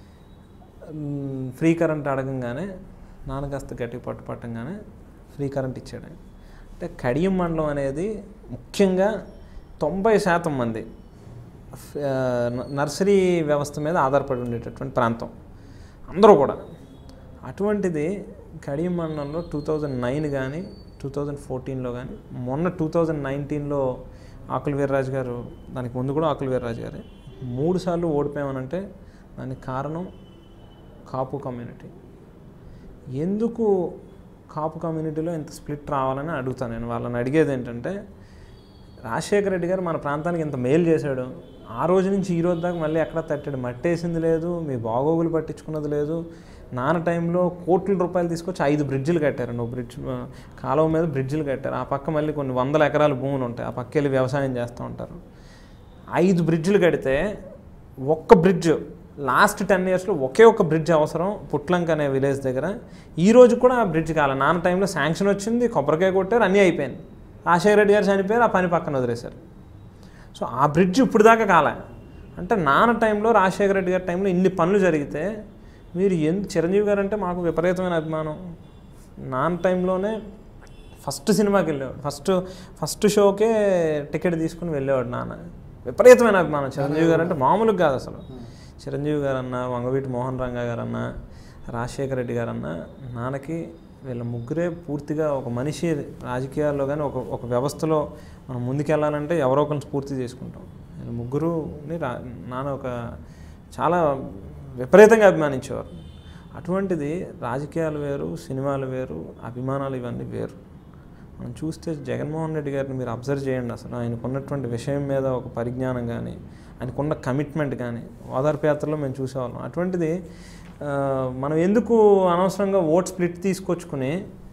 మ్, ఫ్రీ కరెంట్ అడగంగానే నాన్న కాస్త గట్టిగా పట్టుపట్టంగానే ఫ్రీ కరెంట్ ఇచ్చాడు ఆయన అంటే కడియం మండలం అనేది ముఖ్యంగా తొంభై శాతం మంది ఆ, న- నర్సరీ వ్యవస్థ మీద ఆధారపడి ఉండేటటువంటి ప్రాంతం అందరూ కూడా అటువంటిది కడియం మండలంలో టూ థౌజండ్ నైన్ కానీ టూ థౌజండ్ ఫోర్టీన్లో కానీ మొన్న టూ థౌజండ్ నైన్టీన్లో ఆకుల వీర్రాజు గారు దానికి ముందు కూడా ఆకుల వీర్రాజు గారే మూడు సార్లు ఓడిపోయామనంటే దానికి కారణం కాపు కమ్యూనిటీ ఎందుకు కాపు కమ్యూనిటీలో ఇంత స్ప్లిట్ రావాలని అడుగుతాను నేను వాళ్ళని అడిగేది ఏంటంటే రాజశేఖర రెడ్డి గారు మన ప్రాంతానికి ఇంత మేలు చేశాడు ఆ రోజు నుంచి ఈ రోజు దాకా మళ్ళీ ఎక్కడ తట్టాడు మట్టేసింది లేదు మీ బాగోగులు పట్టించుకున్నది లేదు నాన్న టైంలో కోట్ల రూపాయలు తీసుకొచ్చి ఐదు బ్రిడ్జిలు కట్టారు నువ్వు బ్రిడ్జ్ కాలువ మీద బ్రిడ్జిలు కట్టారు ఆ పక్క మళ్ళీ కొన్ని వందల ఎకరాల భూములు ఉంటాయి ఆ పక్క వెళ్ళి వ్యవసాయం చేస్తూ ఉంటారు ఐదు బ్రిడ్జిలు కడితే ఒక్క బ్రిడ్జ్ లాస్ట్ టెన్ ఇయర్స్లో ఒకే ఒక బ్రిడ్జ్ అవసరం పుట్లంక అనే విలేజ్ దగ్గర ఈ రోజు కూడా ఆ బ్రిడ్జ్ కాలే నాన్న టైంలో శాంక్షన్ వచ్చింది కొబ్బరికాయ కొట్టారు అన్నీ అయిపోయింది రాజశేఖర రెడ్డి గారు చనిపోయారు ఆ పని పక్కన వదిలేశారు సో ఆ బ్రిడ్జ్ ఇప్పుడు దాకా కాలే అంటే నాన్న టైంలో రాజశేఖర రెడ్డి గారి టైంలో ఇన్ని పనులు జరిగితే మీరు ఎందు చిరంజీవి గారు అంటే మాకు విపరీతమైన అభిమానం నాన్న టైంలోనే ఫస్ట్ సినిమాకి వెళ్ళేవాడు ఫస్ట్ ఫస్ట్ షోకే టికెట్ తీసుకుని వెళ్ళేవాడు నాన్న విపరీతమైన అభిమానం చిరంజీవి గారు అంటే మామూలుగా కాదు అసలు చిరంజీవి గారు అన్న వంగవీటి మోహన్ రంగా గారు అన్న రాజశేఖర రెడ్డి గారు అన్న నాన్నకి వీళ్ళ ముగ్గురే పూర్తిగా ఒక మనిషి రాజకీయాల్లో కానీ ఒక ఒక వ్యవస్థలో మనం ముందుకెళ్ళాలంటే ఎవరో ఒకరిని స్ఫూర్తి చేసుకుంటాం వీళ్ళ ముగ్గురుని రా నాన్న ఒక చాలా విపరీతంగా అభిమానించేవారు అటువంటిది రాజకీయాలు వేరు సినిమాలు వేరు అభిమానాలు ఇవన్నీ వేరు మనం చూస్తే జగన్మోహన్ రెడ్డి గారిని మీరు అబ్జర్వ్ చేయండి అసలు ఆయనకు ఉన్నటువంటి విషయం మీద ఒక పరిజ్ఞానం కానీ ఆయనకున్న కమిట్మెంట్ కానీ ఓదార్పు యాత్రలో మేము చూసేవాళ్ళం అటువంటిది ఆ, మనం ఎందుకు అనవసరంగా ఓట్ స్ప్లిట్ తీసుకొచ్చుకుని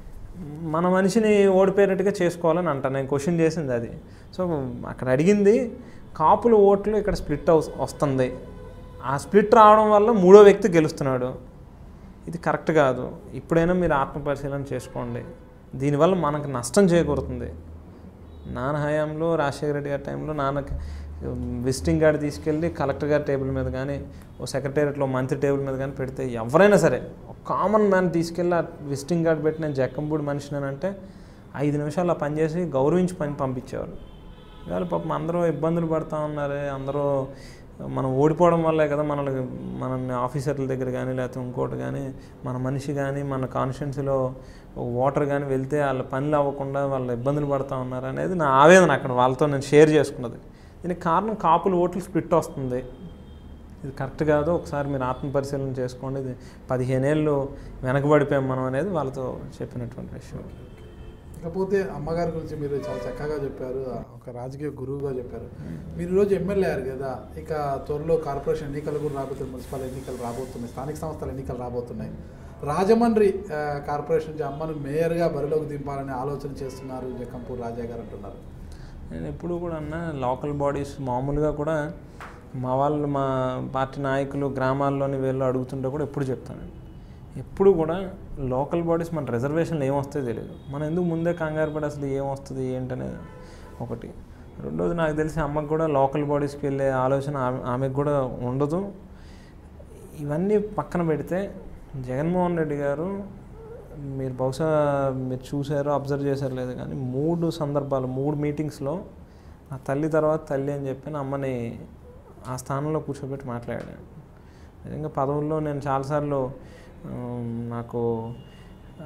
మన మనిషిని ఓడిపోయేటట్టుగా చేసుకోవాలని అంటాను నేను క్వశ్చన్ చేసింది అది సో అక్కడ అడిగింది కాపుల ఓట్లు ఇక్కడ స్ప్లిట్ అవు వస్తుంది ఆ స్ప్లిట్ రావడం వల్ల మూడో వ్యక్తి గెలుస్తున్నాడు ఇది కరెక్ట్ కాదు ఇప్పుడైనా మీరు ఆత్మపరిశీలన చేసుకోండి దీనివల్ల మనకు నష్టం చేకూరుతుంది నాన్న హయాంలో రాజశేఖర రెడ్డి గారి టైంలో నాన్నకి విజిటింగ్ కార్డు తీసుకెళ్ళి కలెక్టర్ గారి టేబుల్ మీద కానీ ఓ సెక్రటేరియట్లో మంత్రి టేబుల్ మీద కానీ పెడితే ఎవరైనా సరే ఒక కామన్ మ్యాన్ తీసుకెళ్ళి ఆ విజిటింగ్ కార్డు పెట్టి నేను జక్కంపూడి మనిషిని అంటే ఐదు నిమిషాలు ఆ పని చేసి గౌరవించి పని పంపించేవారు ఇవాళ పాపం అందరూ ఇబ్బందులు పడుతూ ఉన్నారే అందరూ మనం ఓడిపోవడం వల్లే కదా మనల్ని మనల్ని ఆఫీసర్ల దగ్గర కానీ లేకపోతే ఇంకోటి కానీ మన మనిషి కానీ మన కాన్స్టిట్యున్సీలో ఒక ఓటర్ కానీ వెళ్తే వాళ్ళ పనులు అవ్వకుండా వాళ్ళు ఇబ్బందులు పడుతూ ఉన్నారు అనేది నా ఆవేదన అక్కడ వాళ్ళతో నేను షేర్ చేసుకున్నది దీనికి కారణం కాపులు ఓట్లు స్ప్లిట్ వస్తుంది ఇది కరెక్ట్ కాదు ఒకసారి మీరు ఆత్మపరిశీలన చేసుకోండి ఇది పదిహేనేళ్ళు వెనకబడిపోయాం మనం అనేది వాళ్ళతో చెప్పినటువంటి విషయం ఇకపోతే అమ్మగారి గురించి మీరు చాలా చక్కగా చెప్పారు ఒక రాజకీయ గురువుగా చెప్పారు మీరు ఈరోజు ఎమ్మెల్యే అయ్యారు కదా ఇక త్వరలో కార్పొరేషన్ ఎన్నికలు కూడా రాబోతున్నాయి మున్సిపల్ ఎన్నికలు రాబోతున్నాయి స్థానిక సంస్థల ఎన్నికలు రాబోతున్నాయి రాజమండ్రి ఆ, కార్పొరేషన్ నుంచి అమ్మను మేయర్గా బరిలోకి దింపాలనే ఆలోచన చేస్తున్నారు జకంపూర్ రాజా గారు అంటున్నారు నేను ఎప్పుడు కూడా అన్న లోకల్ బాడీస్ మామూలుగా కూడా మా వాళ్ళు మా పార్టీ నాయకులు గ్రామాల్లోని వీళ్ళు అడుగుతుంటే కూడా ఎప్పుడు చెప్తాను ఎప్పుడు కూడా లోకల్ బాడీస్ మన రిజర్వేషన్లు ఏమొస్తాయో తెలియదు మనం ఎందుకు ముందే కంగారు పడి అసలు ఏమొస్తుంది ఏంటనేది ఒకటి రెండోది నాకు తెలిసి అమ్మకు కూడా లోకల్ బాడీస్కి వెళ్ళే ఆలోచన ఆమె ఆమెకు కూడా ఉండదు ఇవన్నీ పక్కన పెడితే జగన్మోహన్ రెడ్డి గారు మీరు బహుశా మీరు చూసారో అబ్జర్వ్ చేశారో లేదు కానీ మూడు సందర్భాలు మూడు మీటింగ్స్లో నా తల్లి తర్వాత తల్లి అని చెప్పి నా అమ్మని ఆ స్థానంలో కూర్చోబెట్టి మాట్లాడాను నిజంగా పదవుల్లో నేను చాలాసార్లు ఆమ్, నాకు ఆ,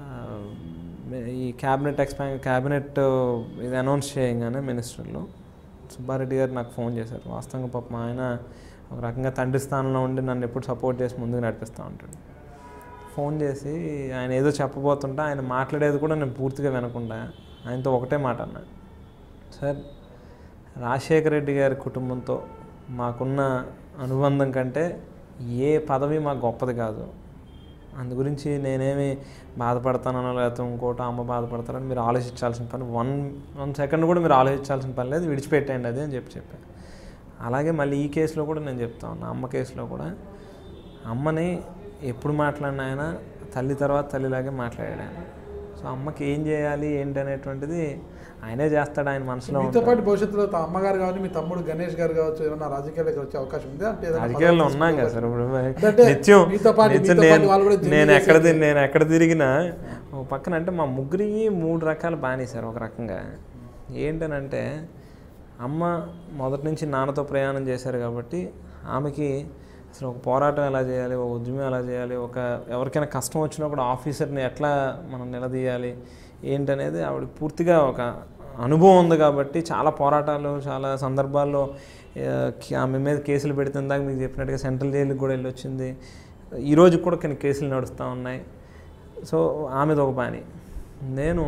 ఈ క్యాబినెట్ ఎక్స్పా క్యాబినెట్ ఇది అనౌన్స్ చేయగానే మినిస్టర్లో సుబ్బారెడ్డి గారు నాకు ఫోన్ చేశారు వాస్తవంగా పాప మా ఆయన ఒక రకంగా తండ్రి స్థానంలో ఉండి నన్ను ఎప్పుడు సపోర్ట్ చేసి ముందుకు నడిపిస్తూ ఉంటాడు ఫోన్ చేసి ఆయన ఏదో చెప్పబోతుంటే ఆయన మాట్లాడేది కూడా నేను పూర్తిగా వినకుండా ఆయనతో ఒకటే మాట అన్నాడు సార్ రాజశేఖర రెడ్డి గారి కుటుంబంతో మాకున్న అనుబంధం కంటే ఏ పదవి మాకు గొప్పది కాదు అందు గురించి నేనేమి బాధపడతానో లేకపోతే ఇంకోటి అమ్మ బాధపడతారని మీరు ఆలోచించాల్సిన పని వన్ వన్ సెకండ్ కూడా మీరు ఆలోచించాల్సిన పని లేదు విడిచిపెట్టేయండి అది అని చెప్పి చెప్పాను అలాగే మళ్ళీ ఈ కేసులో కూడా నేను చెప్తా ఉన్నా అమ్మ కేసులో కూడా అమ్మని ఎప్పుడు మాట్లాడిన ఆయన తల్లి తర్వాత తల్లిలాగే మాట్లాడాడు ఆయన సో అమ్మకి ఏం చేయాలి ఏంటి అనేటువంటిది ఆయనే చేస్తాడు ఆయన మనసులో మీతో పాటు భవిష్యత్తులో తా- అమ్మగారు కావచ్చు మీ తమ్ముడు గణేష్ గారు కావచ్చు ఏమన్నా రాజకీయాలకు వచ్చే అవకాశం ఉంది అంటే ఏదైనా రాజకీయాల్లో పదవి ఉన్నాం కదా తీసుకునే సార్ ఇప్పుడు అంటే నిత్యం మీతో పాటు- నిత్యం మీతో పాటు నేను వాళ్ళు కూడా జిమ్ నేను ఎక్కడ చేసేది. తి- నేను ఎక్కడ తిరిగినా ఒక పక్కన అంటే మా ముగ్గురి మూడు రకాలు బానేశారు ఒక రకంగా ఏంటనంటే అమ్మ మొదటి నుంచి నాన్నతో ప్రయాణం చేశారు కాబట్టి ఆమెకి అసలు ఒక పోరాటం ఎలా చేయాలి ఒక ఉద్యమం ఎలా చేయాలి ఒక ఎవరికైనా కష్టం వచ్చినప్పుడు ఆఫీసర్ని ఎట్లా మనం నిలదీయాలి ఏంటనేది ఆవిడ పూర్తిగా ఒక అనుభవం ఉంది కాబట్టి చాలా పోరాటాలు చాలా సందర్భాల్లో ఆ, కి- ఆమె మీద కేసులు పెడితే ఇందాక మీకు చెప్పినట్టుగా సెంట్రల్ జైలుకి కూడా వెళ్ళి వచ్చింది ఈరోజు కూడా కొన్ని కేసులు నడుస్తూ ఉన్నాయి సో ఆమెది ఒక పని నేను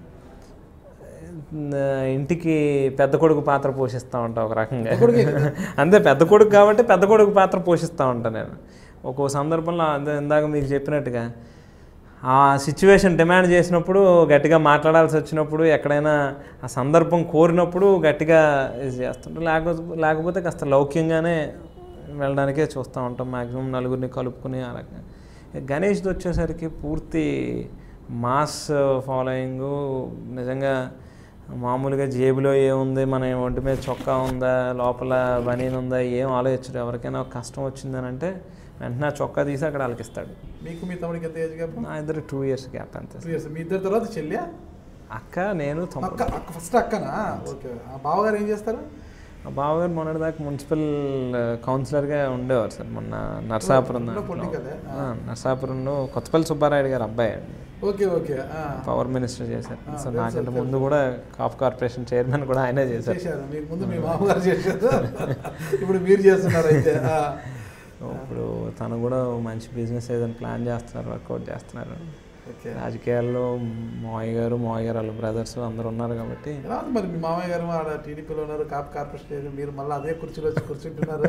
ఆ, ఇంటికి పెద్ద కొడుకు పాత్ర పోషిస్తూ ఉంటా ఒక రకంగా అంతే పెద్ద కొడుకు కాబట్టి పెద్ద కొడుకు పాత్ర పోషిస్తూ ఉంటాను నేను ఒక్కో సందర్భంలో అంతే ఇందాక మీకు చెప్పినట్టుగా ఆ సిచ్యువేషన్ డిమాండ్ చేసినప్పుడు గట్టిగా మాట్లాడాల్సి వచ్చినప్పుడు ఎక్కడైనా ఆ సందర్భం కోరినప్పుడు గట్టిగా ఇది చేస్తుంటాం లేకపోతే లేకపోతే కాస్త లౌక్యంగానే వెళ్ళడానికే చూస్తూ ఉంటాం మ్యాక్సిమం నలుగురిని కలుపుకుని ఆ రకంగా గణేష్ది వచ్చేసరికి పూర్తి మాస్ ఫాలోయింగ్ నిజంగా మామూలుగా జేబులో ఏముంది మన ఒంటి మీద చొక్కా ఉందా లోపల బనీన్ ఉందా ఏం ఆలోచించరు ఎవరికైనా ఒక కష్టం వచ్చిందని అంటే వెంటనే ఆ చొక్కా తీసి అక్కడ అలకిస్తాడు మీకు మీ తమ్ముడికి ఎంత ఏజ్ గ్యాప్ నా ఇద్దరు టూ ఇయర్స్ గ్యాప్ అంతే టూ ఇయర్స్ మీ ఇద్దరు తర్వాత చెల్లి అక్క నేను అక్క తమ్ముడు అక్క ఫస్ట్ అక్కనా ఓకే ఆ బావగారు ఏం చేస్తారు మా బావగారు మొన్నటిదాకా మున్సిపల్ కౌన్సిలర్గా ఉండేవారు సార్ మొన్న నర్సాపురం ఇంట్లో దాంట్లో. పొలిటికలే? ఆ, నర్సాపురంలో కొత్తపల్లి సుబ్బారాయుడు గారు అబ్బాయి అండి ఓకే ఓకే ఆ. పవర్ మినిస్టర్ చేశారు ఆ, సో తెలుసు, నాకంటే తెలుసు. ముందు కూడా కాప్ కార్పొరేషన్ చైర్మన్ కూడా ఆయనే చేశారు చేశారు మీకు ముందు మీ మామగారు చేశారు ఇప్పుడు మీరు చేస్తున్నారు అయితే ఆ. ఇప్పుడు తను కూడా మంచి బిజినెస్ ఏదైనా ప్లాన్ చేస్తున్నారు వర్కౌట్ చేస్తున్నారు ఓకే రాజకీయాల్లో మావయ్య గారు మావయ్య గారు వాళ్ళ బ్రదర్స్ అందరు ఉన్నారు కాబట్టి ఎలా ఉంది మరి మీ మామయ్య గారు ఆడ టీడీపీలో ఉన్నారు కాప్ కార్పొరేషన్ లేదు మీరు మళ్ళీ అదే కుర్చీలో వచ్చి కూర్చుంటున్నారు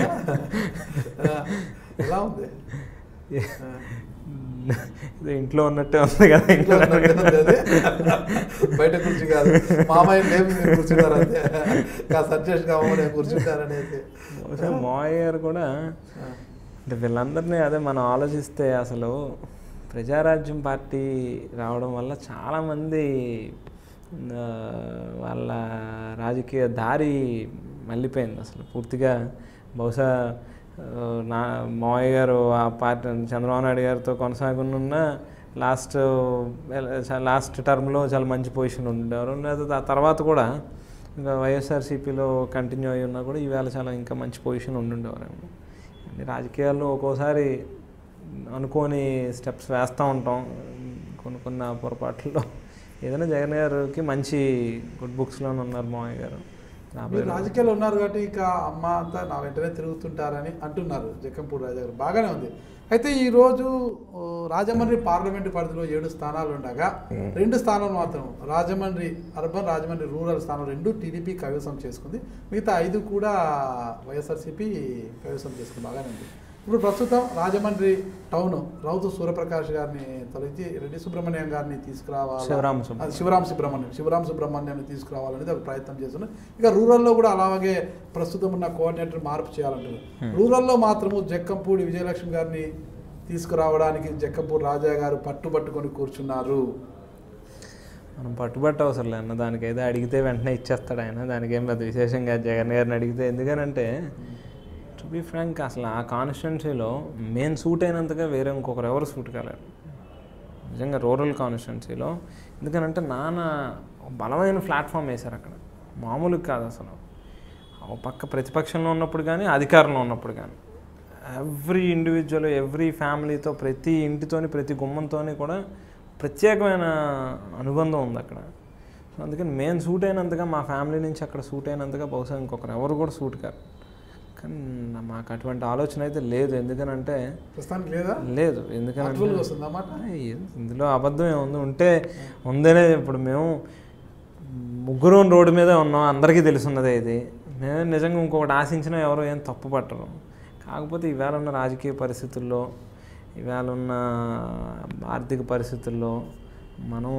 ఆ, ఎలా ఉంది ఆ. ఇది ఇంట్లో ఉన్నట్టే ఉంది కదా ఇంట్లో ఉన్నట్టే ఉంది అది. బయట కుర్చీ కాదు మామయ్య లేపు మీరు కూర్చున్నారు అంతే కాస్త అడ్జస్ట్ కావాలి కూర్చుంటారు అనేసి బహుశా మావయ్య గారు కూడా ఆ. అంటే వీళ్ళందరినీ అదే మనం ఆలోచిస్తే అసలు ప్రజారాజ్యం పార్టీ రావడం వల్ల చాలామంది ఆ, వాళ్ళ రాజకీయ దారి మళ్ళీపోయింది అసలు పూర్తిగా బహుశా ఆ, నా మావయ్య గారు ఆ పార్టీ చంద్రబాబు నాయుడు గారితో కొనసాగున్న లాస్ట్ లాస్ట్ టర్మ్లో చాలా మంచి పొజిషన్ ఉండేవారు లేదా ఆ తర్వాత కూడా ఇంకా వైఎస్ఆర్సీపీలో కంటిన్యూ అయి ఉన్నా కూడా ఈవేళ చాలా ఇంకా మంచి పొజిషన్ ఉండుండేవారేమో అన్ని రాజకీయాల్లో ఒక్కోసారి అనుకోని స్టెప్స్ వేస్తూ ఉంటాం కొన్ని కొన్ని ఆ పొరపాట్లలో ఏదైనా జగన్ గారికి మంచి గుడ్ బుక్స్లోనే ఉన్నారు మావయ్య గారు రాబోయే మీరు రోజుల్లో. రాజకీయాల్లో ఉన్నారు కాబట్టి ఇక అమ్మ అంతా నా వెంటనే తిరుగుతుంటారని అంటున్నారు జక్కంపూడి రాజా గారు బాగానే ఉంది అయితే ఈరోజు ఓ, రాజమండ్రి పార్లమెంటు పరిధిలో ఏడు స్థానాలు ఉండగా రెండు స్థానాలు మాత్రం రాజమండ్రి అర్బన్ రాజమండ్రి రూరల్ స్థానం రెండు టీడీపీ కైవసం చేసుకుంది మిగతా ఐదు కూడా వైఎస్ఆర్సీపీ కైవసం చేసుకుంది బాగానే ఉంది ఇప్పుడు ప్రస్తుతం రాజమండ్రి టౌన్ రౌతు సూర్యప్రకాష్ గారిని తొలగించి రెడ్డి సుబ్రహ్మణ్యం గారిని తీసుకురావాలి శివరామ అది సుబ్రహ్మణ్యం. శివరాం సుబ్రహ్మణ్యం శివరాం సుబ్రహ్మణ్యాన్ని తీసుకురావాలనేది ఒక ప్రయత్నం చేస్తున్నారు ఇక రూరల్లో కూడా అలాగే ప్రస్తుతం ఉన్న కోఆర్డినేటర్ మార్పు చేయాలంటున్నారు రూరల్లో మాత్రము జక్కంపూడి విజయలక్ష్మి గారిని తీసుకురావడానికి జక్కపూర్ రాజా గారు పట్టుబట్టుకొని కూర్చున్నారు మనం పట్టుబట్ట అవసరం లేదు అన్న దానికైతే అడిగితే వెంటనే ఇచ్చేస్తాడు ఆయన దానికి ఏం పెద్ద విశేషంగా జగన్ గారిని అడిగితే ఎందుకనంటే టు బి ఫ్రాంక్ అసలు ఆ కాన్స్టిట్యున్సీలో మెయిన్ సూట్ అయినంతగా వేరే ఇంకొకరు ఎవరు సూట్ కాలేరు నిజంగా రూరల్ కాన్స్టిట్యున్సీలో ఎందుకనంటే నాన్న ఒక బలమైన ప్లాట్ఫామ్ వేశారు అక్కడ మామూలుగా కాదు అసలు ఒక పక్క ప్రతిపక్షంలో ఉన్నప్పుడు కానీ అధికారంలో ఉన్నప్పుడు కానీ ఎవ్రీ ఇండివిజువల్ ఎవ్రీ ఫ్యామిలీతో ప్రతి ఇంటితోని ప్రతి గుమ్మంతోని కూడా ప్రత్యేకమైన అనుబంధం ఉంది అక్కడ సో అందుకని మెయిన్ సూట్ అయినంతగా మా ఫ్యామిలీ నుంచి అక్కడ సూట్ అయినంతగా బహుశా ఇంకొకరు ఎవరు కూడా సూట్ కారు కానీ నా- మాకు అటువంటి ఆలోచన అయితే లేదు ఎందుకనంటే ప్రస్తుతానికి లేదా లేదు ఎందుకంటే అటువల్ వస్తుంది అన్నమాట ఇందులో అబద్ధం ఏముంది ఉంటే ఉందనే ఇప్పుడు మేము ముగ్గురం రోడ్డు మీదే ఉన్నాం అందరికీ తెలుసున్నదే ఇది మేము నిజంగా ఇంకొకటి ఆశించినా ఎవరు ఏం తప్పు పట్టరు కాకపోతే ఈవేళ ఉన్న రాజకీయ పరిస్థితుల్లో ఈవేళ ఉన్న ఆర్థిక పరిస్థితుల్లో మనం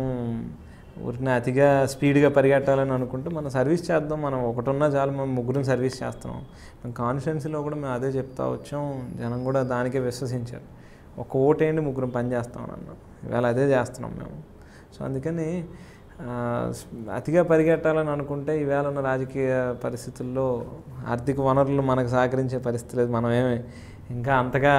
ఊరిని అతిగా స్పీడ్గా పరిగెట్టాలని అనుకుంటే మనం సర్వీస్ చేద్దాం మనం ఒకటున్నా చాలు మనం ముగ్గురం సర్వీస్ చేస్తున్నాం మేము కాన్స్టిట్యున్సీలో కూడా మేము అదే చెప్తా వచ్చాం జనం కూడా దానికే విశ్వసించారు ఒక ఓటేంటి ముగ్గురం పని చేస్తామని అన్నాం ఇవాళ అదే చేస్తున్నాం మేము సో అందుకని ఆ, అతిగా పరిగెట్టాలని అనుకుంటే ఈవేళ ఉన్న రాజకీయ పరిస్థితుల్లో ఆర్థిక వనరులు మనకు సహకరించే పరిస్థితి లేదు మనం ఏమి ఇంకా అంతగా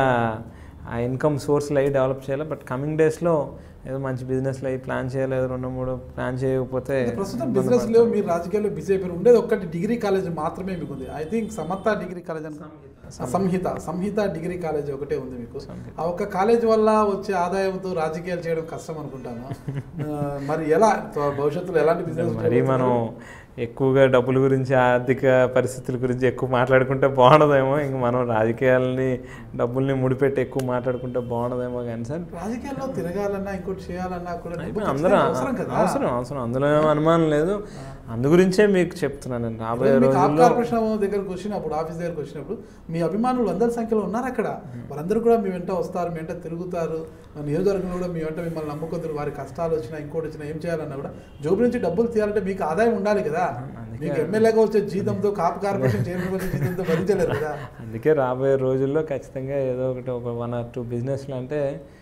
ఆ ఇన్కమ్ సోర్స్లు అవి డెవలప్ చేయాలి బట్ కమింగ్ డేస్లో ఏదో మంచి బిజినెస్లు అవి ప్లాన్ చేయాలి ఏదో రెండు మూడు ప్లాన్ చేయకపోతే అంటే ప్రస్తుతం ఇబ్బంది బిజినెస్ పడతాం. లేవు మీరు రాజకీయాల్లో బిజీ అయిపోయారు ఉండేది ఒక్కటి డిగ్రీ కాలేజ్ మాత్రమే మీకు ఉంది I think Samatha degree college అని ఆ, సంహిత సంహిత డిగ్రీ కాలేజ్ ఒకటే ఉంది మీకు సంహిత. ఆ ఒక్క కాలేజ్ వల్ల వచ్చే ఆదాయంతో రాజకీయాలు చేయడం కష్టం అనుకుంటాను ఆ, మరి ఎలా త్వ- భవిష్యత్తులో ఎలాంటి బిజినెస్ మరి మనం ఎక్కువగా డబ్బుల గురించి ఆర్థిక పరిస్థితుల గురించి ఎక్కువ మాట్లాడుకుంటే బాగుండదేమో ఇంక మనం రాజకీయాలని డబ్బుల్ని ముడిపెట్టి ఎక్కువ మాట్లాడుకుంటే బాగుండదేమో కానీ సార్ రాజకీయాల్లో తిరగాలన్నా ఇంకోటి చేయాలన్నా కూడా డబ్బు అయిపోయి అందరూ ఖచ్చితంగా అవసరం కదా అవసరం అవసరం అందులో ఏం అనుమానం లేదు అందు గురించే మీకు చెప్తున్నాను నేను రాబోయే ఇప్పుడు మీకు ఆప్ రోజుల్లో కార్పొరేషన్ దగ్గరకు వచ్చినప్పుడు ఆఫీస్ దగ్గరకు వచ్చినప్పుడు మీ అభిమానులు అందరి సంఖ్యలో ఉన్నారు అక్కడ వారందరూ కూడా మీ వెంట వస్తారు మీ వెంట తిరుగుతారు మా నియోజకవర్గంలో కూడా మీ వెంట మిమ్మల్ని నమ్ముకుంటారు వారి కష్టాలు వచ్చినా ఇంకోటి వచ్చినా ఏం చేయాలన్నా కూడా జోబు నుంచి డబ్బులు తీయాలంటే మీకు ఆదాయం ఉండాలి కదా అందుకే- మీకు ఎమ్మెల్యేగా వచ్చే జీతంతో కాపు కార్పొరేషన్ చైర్మన్ వచ్చే జీతంతో భరించలేరు కదా అందుకే రాబోయే రోజుల్లో ఖచ్చితంగా ఏదో ఒకటి ఒక వన్ ఆర్ టూ బిజినెస్లు అంటే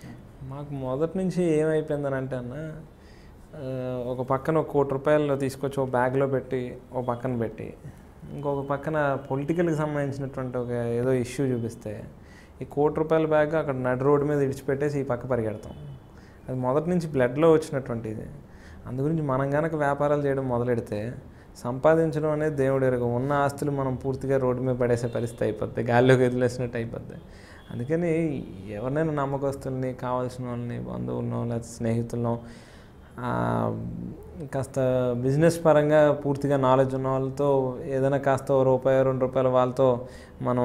మాకు మొదటి నుంచి ఏమైపోయిందని అంటే అన్న ఆ, ఒక పక్కన ఒక కోటి రూపాయలు తీసుకొచ్చి ఒక బ్యాగ్లో పెట్టి ఒక పక్కన పెట్టి ఇంకొక పక్కన పొలిటికల్కి సంబంధించినటువంటి ఒక ఏదో ఇష్యూ చూపిస్తే ఈ కోటి రూపాయల బ్యాగ్ అక్కడ నడి రోడ్డు మీద విడిచిపెట్టేసి ఈ పక్క పరిగెడతాం అది మొదటి నుంచి బ్లడ్లో వచ్చినటువంటిది అందు గురించి మనం కనుక వ్యాపారాలు చేయడం మొదలెడితే సంపాదించడం అనేది దేవుడు ఎరుగు ఉన్న ఆస్తులు మనం పూర్తిగా రోడ్డు మీద పడేసే పరిస్థితి అయిపోద్ది గాల్లోకి వదిలేసినట్టు అయిపోద్ది అందుకని ఎవరినైనా నమ్మకస్తుల్ని కావాల్సిన వాళ్ళని బంధువులను లేకపోతే స్నేహితులను ఆ, కాస్త బిజినెస్ పరంగా పూర్తిగా నాలెడ్జ్ ఉన్న వాళ్ళతో ఏదైనా కాస్త ఓ రూపాయి రెండు రూపాయల వాళ్ళతో మనం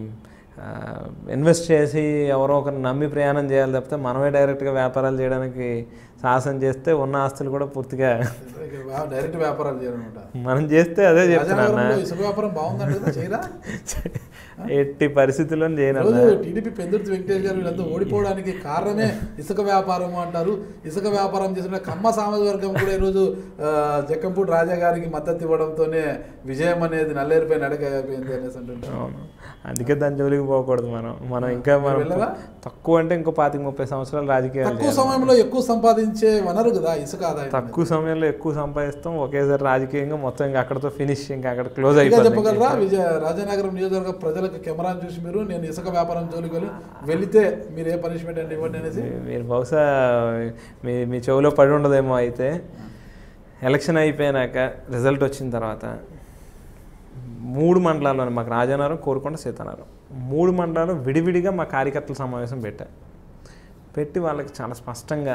ఇన్వెస్ట్ చేసి ఎవరో ఒకరిని నమ్మి ప్రయాణం చేయాలి తప్పితే మనమే డైరెక్ట్గా వ్యాపారాలు చేయడానికి సాహసం చేస్తే ఉన్న ఆస్తులు కూడా పూర్తిగా డైరెక్ట్ వ్యాపారాలు చేయాలన్నమాట మనం చేస్తే అదే చెప్తున్నా రాజనగరంలో ఇసుక వ్యాపారం బాగుందండి కదా చేయరా ఎట్టి పరిస్థితుల్లో చేయను రోజు టీడీపీ పెందుర్తి వెంకటేష్ గారు వీళ్ళంతా ఓడిపోవడానికి కారణమే ఇసుక వ్యాపారం అంటారు ఇసుక వ్యాపారం చేసిన కమ్మ సామాజిక వర్గం కూడా ఈరోజు ఆ, జక్కంపూడి రాజా గారికి మద్దతు ఇవ్వడంతోనే విజయం అనేది నల్లేరుపై నడక అయిపోయింది అనేసి అంటుంటారు అవును అందుకే దాని జోలికి పోకూడదు మనం మనం ఇంకా మనం వెళ్ళవా? తక్కువ అంటే ఇంకో పాతిక ముప్పై సంవత్సరాలు రాజకీయాలు తక్కువ చేయాలి. సమయంలో ఎక్కువ సంపాదించే వనరు కదా ఇసుక ఆదాయం తక్కువ సమయంలో ఎక్కువ సంపాదిస్తాం ఒకేసారి రాజకీయంగా మొత్తం ఇంకా అక్కడతో ఫినిష్ ఇంకా అక్కడ క్లోజ్ ఇంకా అయిపోతుంది చెప్పగలరా విజయ రాజనగరం నియోజకవర్గ ప్రజలకు కెమెరాను చూసి మీరు నేను ఇసుక వ్యాపారం జోలికి వెళ్ళి వెళితే మీరు ఏ పనిష్మెంట్ అండి ఇవ్వండి అనేసి మీ- మీరు బహుశా మీ మీ చెవిలో పడి ఉండదేమో అయితే ఎలక్షన్ అయిపోయినాక రిజల్ట్ వచ్చిన తర్వాత మూడు మండలాల్లో మాకు రాజానగరం కోరుకొండ సీతానగరం మూడు మండలాలు విడివిడిగా మా కార్యకర్తల సమావేశం పెట్టా పెట్టి వాళ్ళకి చాలా స్పష్టంగా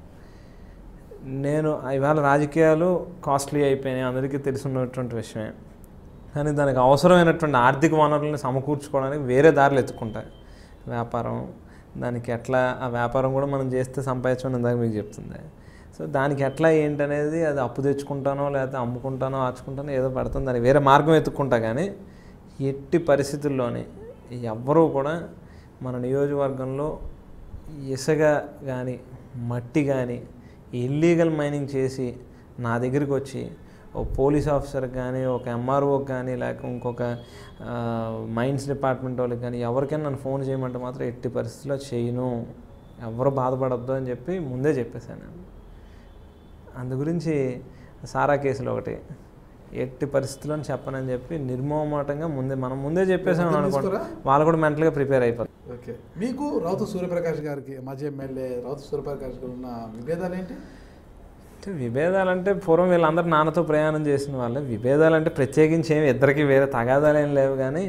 నేను ఇవాళ రాజకీయాలు కాస్ట్లీ అయిపోయినాయి అందరికీ తెలుసున్నటువంటి విషయమే కానీ దానికి అవసరమైనటువంటి ఆర్థిక వనరులను సమకూర్చుకోవడానికి వేరే దారులు ఎత్తుకుంటాయి వ్యాపారం దానికి ఎట్లా ఆ వ్యాపారం కూడా మనం చేస్తే సంపాదించమని ఇందాక మీకు చెప్తుంది సో దానికి ఎట్లా ఏంటనేది అది అప్పు తెచ్చుకుంటానో లేకపోతే అమ్ముకుంటానో ఆచుకుంటానో ఏదో పడుతుంది దానికి వేరే మార్గం ఎత్తుక్కుంటా కానీ ఎట్టి పరిస్థితుల్లోని ఎవ్వరూ కూడా మన నియోజకవర్గంలో ఇసుక కానీ మట్టి కానీ ఇల్లీగల్ మైనింగ్ చేసి నా దగ్గరికి వచ్చి ఓ పోలీస్ ఆఫీసర్కి కానీ ఒక ఎంఆర్ఓకి కానీ లేక ఇంకొక ఆ, మైన్స్ డిపార్ట్మెంట్ వాళ్ళకి కానీ ఎవరికైనా నన్ను ఫోన్ చేయమంటే మాత్రం ఎట్టి పరిస్థితిలో చేయను ఎవరు బాధపడద్దు అని చెప్పి ముందే చెప్పేశాను నేను అందు గురించి సారా కేసులు ఒకటి ఎట్టి పరిస్థితుల్లో చెప్పనని చెప్పి నిర్మోహమాటంగా ముందే మనం ముందే చెప్పేసాం అర్థం అనుకోండి చేసుకోరా? వాళ్ళు కూడా మెంటల్గా ప్రిపేర్ అయిపోతారు ఓకే మీకు రౌతు సూర్యప్రకాష్ గారికి మాజీ ఎమ్మెల్యే రౌతు సూర్యప్రకాష్ గారు ఉన్న విభేదాలు ఏంటి అంటే విభేదాలంటే పూర్వం వీళ్ళందరూ నాన్నతో ప్రయాణం చేసిన వాళ్ళే విభేదాలంటే ప్రత్యేకించి ఏమి ఇద్దరికి వేరే తగాదాలు ఏం లేవు కానీ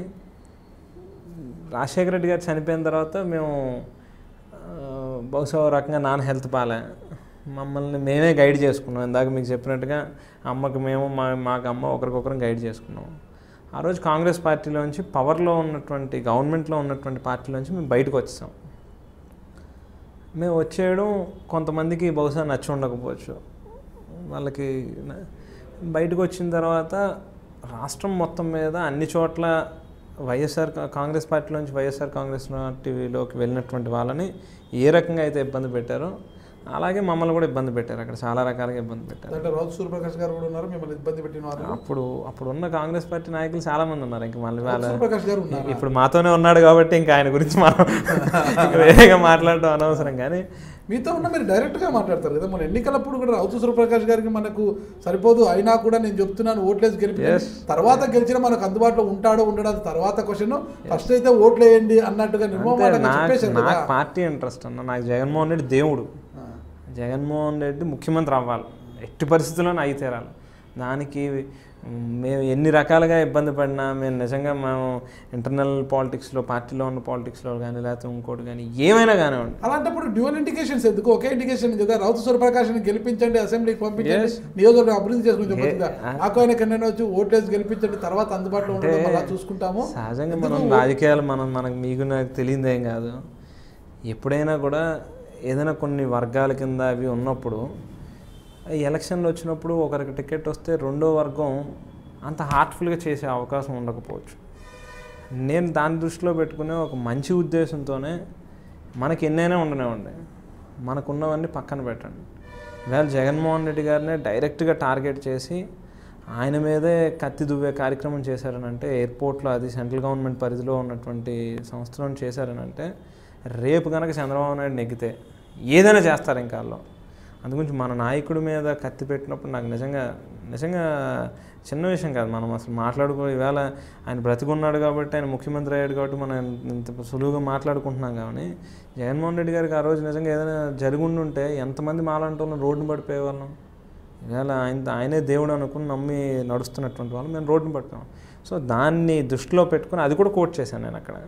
రాజశేఖర రెడ్డి గారు చనిపోయిన తర్వాత మేము ఆ, బహుశా ఓ రకంగా నాన్న హెల్త్ బాలే మమ్మల్ని మేమే గైడ్ చేసుకున్నాం ఇందాక మీకు చెప్పినట్టుగా అమ్మకి మేము మా మాకు అమ్మ ఒకరికొకరం గైడ్ చేసుకున్నాం ఆ రోజు కాంగ్రెస్ పార్టీలోంచి పవర్లో ఉన్నటువంటి గవర్నమెంట్లో ఉన్నటువంటి పార్టీలోంచి మేము బయటకు వచ్చేసాం మేము వచ్చేయడం కొంతమందికి బహుశా నచ్చి ఉండకపోవచ్చు వాళ్ళకి న- బయటకు వచ్చిన తర్వాత రాష్ట్రం మొత్తం మీద అన్ని చోట్ల వైఎస్ఆర్ కా- కాంగ్రెస్ పార్టీలోంచి వైఎస్ఆర్ కాంగ్రెస్ పార్టీలోకి వెళ్ళినటువంటి వాళ్ళని ఏ రకంగా అయితే ఇబ్బంది పెట్టారో అలాగే మమ్మల్ని కూడా ఇబ్బంది పెట్టారు అక్కడ చాలా రకాలుగా ఇబ్బంది పెట్టారు దాంట్లో రౌతు సూర్యప్రకాష్ గారు కూడా ఉన్నారు మిమ్మల్ని ఇబ్బంది పెట్టిన వారు అప్పుడు అప్పుడు ఉన్న కాంగ్రెస్ పార్టీ నాయకులు చాలా మంది ఉన్నారు ఇంకా మళ్ళీ రౌతు వాళ్ళ సూర్యప్రకాష్ గారు ఉన్నారు ఇప్పుడు మాతోనే ఉన్నాడు కాబట్టి ఇంకా ఆయన గురించి మనం ఇంకా వేరేగా మాట్లాడడం అనవసరం కానీ మీతో ఉన్న మీరు డైరెక్ట్గా మాట్లాడతారు కదా మన ఎన్నికలప్పుడు కూడా రౌతు సూర్యప్రకాష్ గారికి మనకు సరిపోదు అయినా కూడా నేను చెప్తున్నాను ఓట్లేసి గెలిపి Yes. తర్వాత గెలిచిన మనకు అందుబాటులో ఉంటాడో ఉండడో అది తర్వాత క్వశ్చన్ ఫస్ట్ అయితే ఓట్లు వేయండి అన్నట్టుగా అంటే నిర్మమాటంగా నాకు చెప్పేశారు కదా నాకు పార్టీ ఇంట్రెస్ట్ అన్న నాకు జగన్మోహన్ రెడ్డి దేవుడు ఆ. జగన్మోహన్ రెడ్డి ముఖ్యమంత్రి అవ్వాలి ఎట్టి పరిస్థితుల్లోనే అయి తీరాలి దానికి మ్, మేము ఎన్ని రకాలుగా ఇబ్బంది పడినా మేము నిజంగా మేము ఇంటర్నల్ పాలిటిక్స్లో పార్టీలో ఉన్న పాలిటిక్స్లో కానీ లేకపోతే ఇంకోటి కానీ ఏమైనా కానివ్వండి అలాంటప్పుడు డ్యూయల్ ఇండికేషన్స్ ఎందుకు ఒకే ఇండికేషన్ కదా రౌతు సూర్యప్రకాష్ని గెలిపించండి అసెంబ్లీకి పంపించండి Yes. నియోజకవర్గం అభివృద్ధి చేసుకుని చెప్పొచ్చు ఏ- ఆ- నాకు ఆయన కన్నా వచ్చి ఓట్లేసి గెలిపించండి తర్వాత అందుబాటులో ఉండడం అలా చూసుకుంటాము సహజంగా ఎందుకు మనం రాజకీయాలు మనం మనకు మీకు నాకు తెలియదేం కాదు ఎప్పుడైనా కూడా ఏదైనా కొన్ని వర్గాల కింద అవి ఉన్నప్పుడు ఈ ఎలక్షన్లు వచ్చినప్పుడు ఒకరికి టికెట్ వస్తే రెండో వర్గం అంత హార్ట్ఫుల్గా చేసే అవకాశం ఉండకపోవచ్చు నేను దాని దృష్టిలో పెట్టుకునే ఒక మంచి ఉద్దేశంతోనే మనకి ఎన్నైనా ఉండనివ్వండి మనకున్నవన్నీ పక్కన పెట్టండి ఇవాళ జగన్మోహన్ రెడ్డి గారినే డైరెక్ట్గా టార్గెట్ చేసి ఆయన మీదే కత్తి దువ్వే కార్యక్రమం చేశారనంటే ఎయిర్పోర్ట్లో అది సెంట్రల్ గవర్నమెంట్ పరిధిలో ఉన్నటువంటి సంస్థలను చేశారనంటే రేపు కనుక చంద్రబాబు నాయుడు నెగ్గితే ఏదైనా చేస్తారు ఇంకా వాళ్ళు అందుగురించి మన నాయకుడి మీద కత్తి పెట్టినప్పుడు నాకు నిజంగా నిజంగా చిన్న విషయం కాదు మనం అసలు మాట్లాడుకో ఈవేళ ఆయన బ్రతికున్నాడు కాబట్టి ఆయన ముఖ్యమంత్రి అయ్యాడు కాబట్టి మనం ఇంత సులువుగా మాట్లాడుకుంటున్నాం కానీ జగన్మోహన్ రెడ్డి గారికి ఆ రోజు నిజంగా ఏదైనా జరుగుండి ఉంటే ఎంతమంది మాలాంటి వాళ్ళం రోడ్డును పడిపోయే వాళ్ళం ఈవేళ ఆయన ఆయనే దేవుడు అనుకుని నమ్మి నడుస్తున్నటువంటి వాళ్ళు మేము రోడ్డును పట్టుకున్నాం సో దాన్ని దృష్టిలో పెట్టుకుని అది కూడా కోట్ చేశాను నేను అక్కడ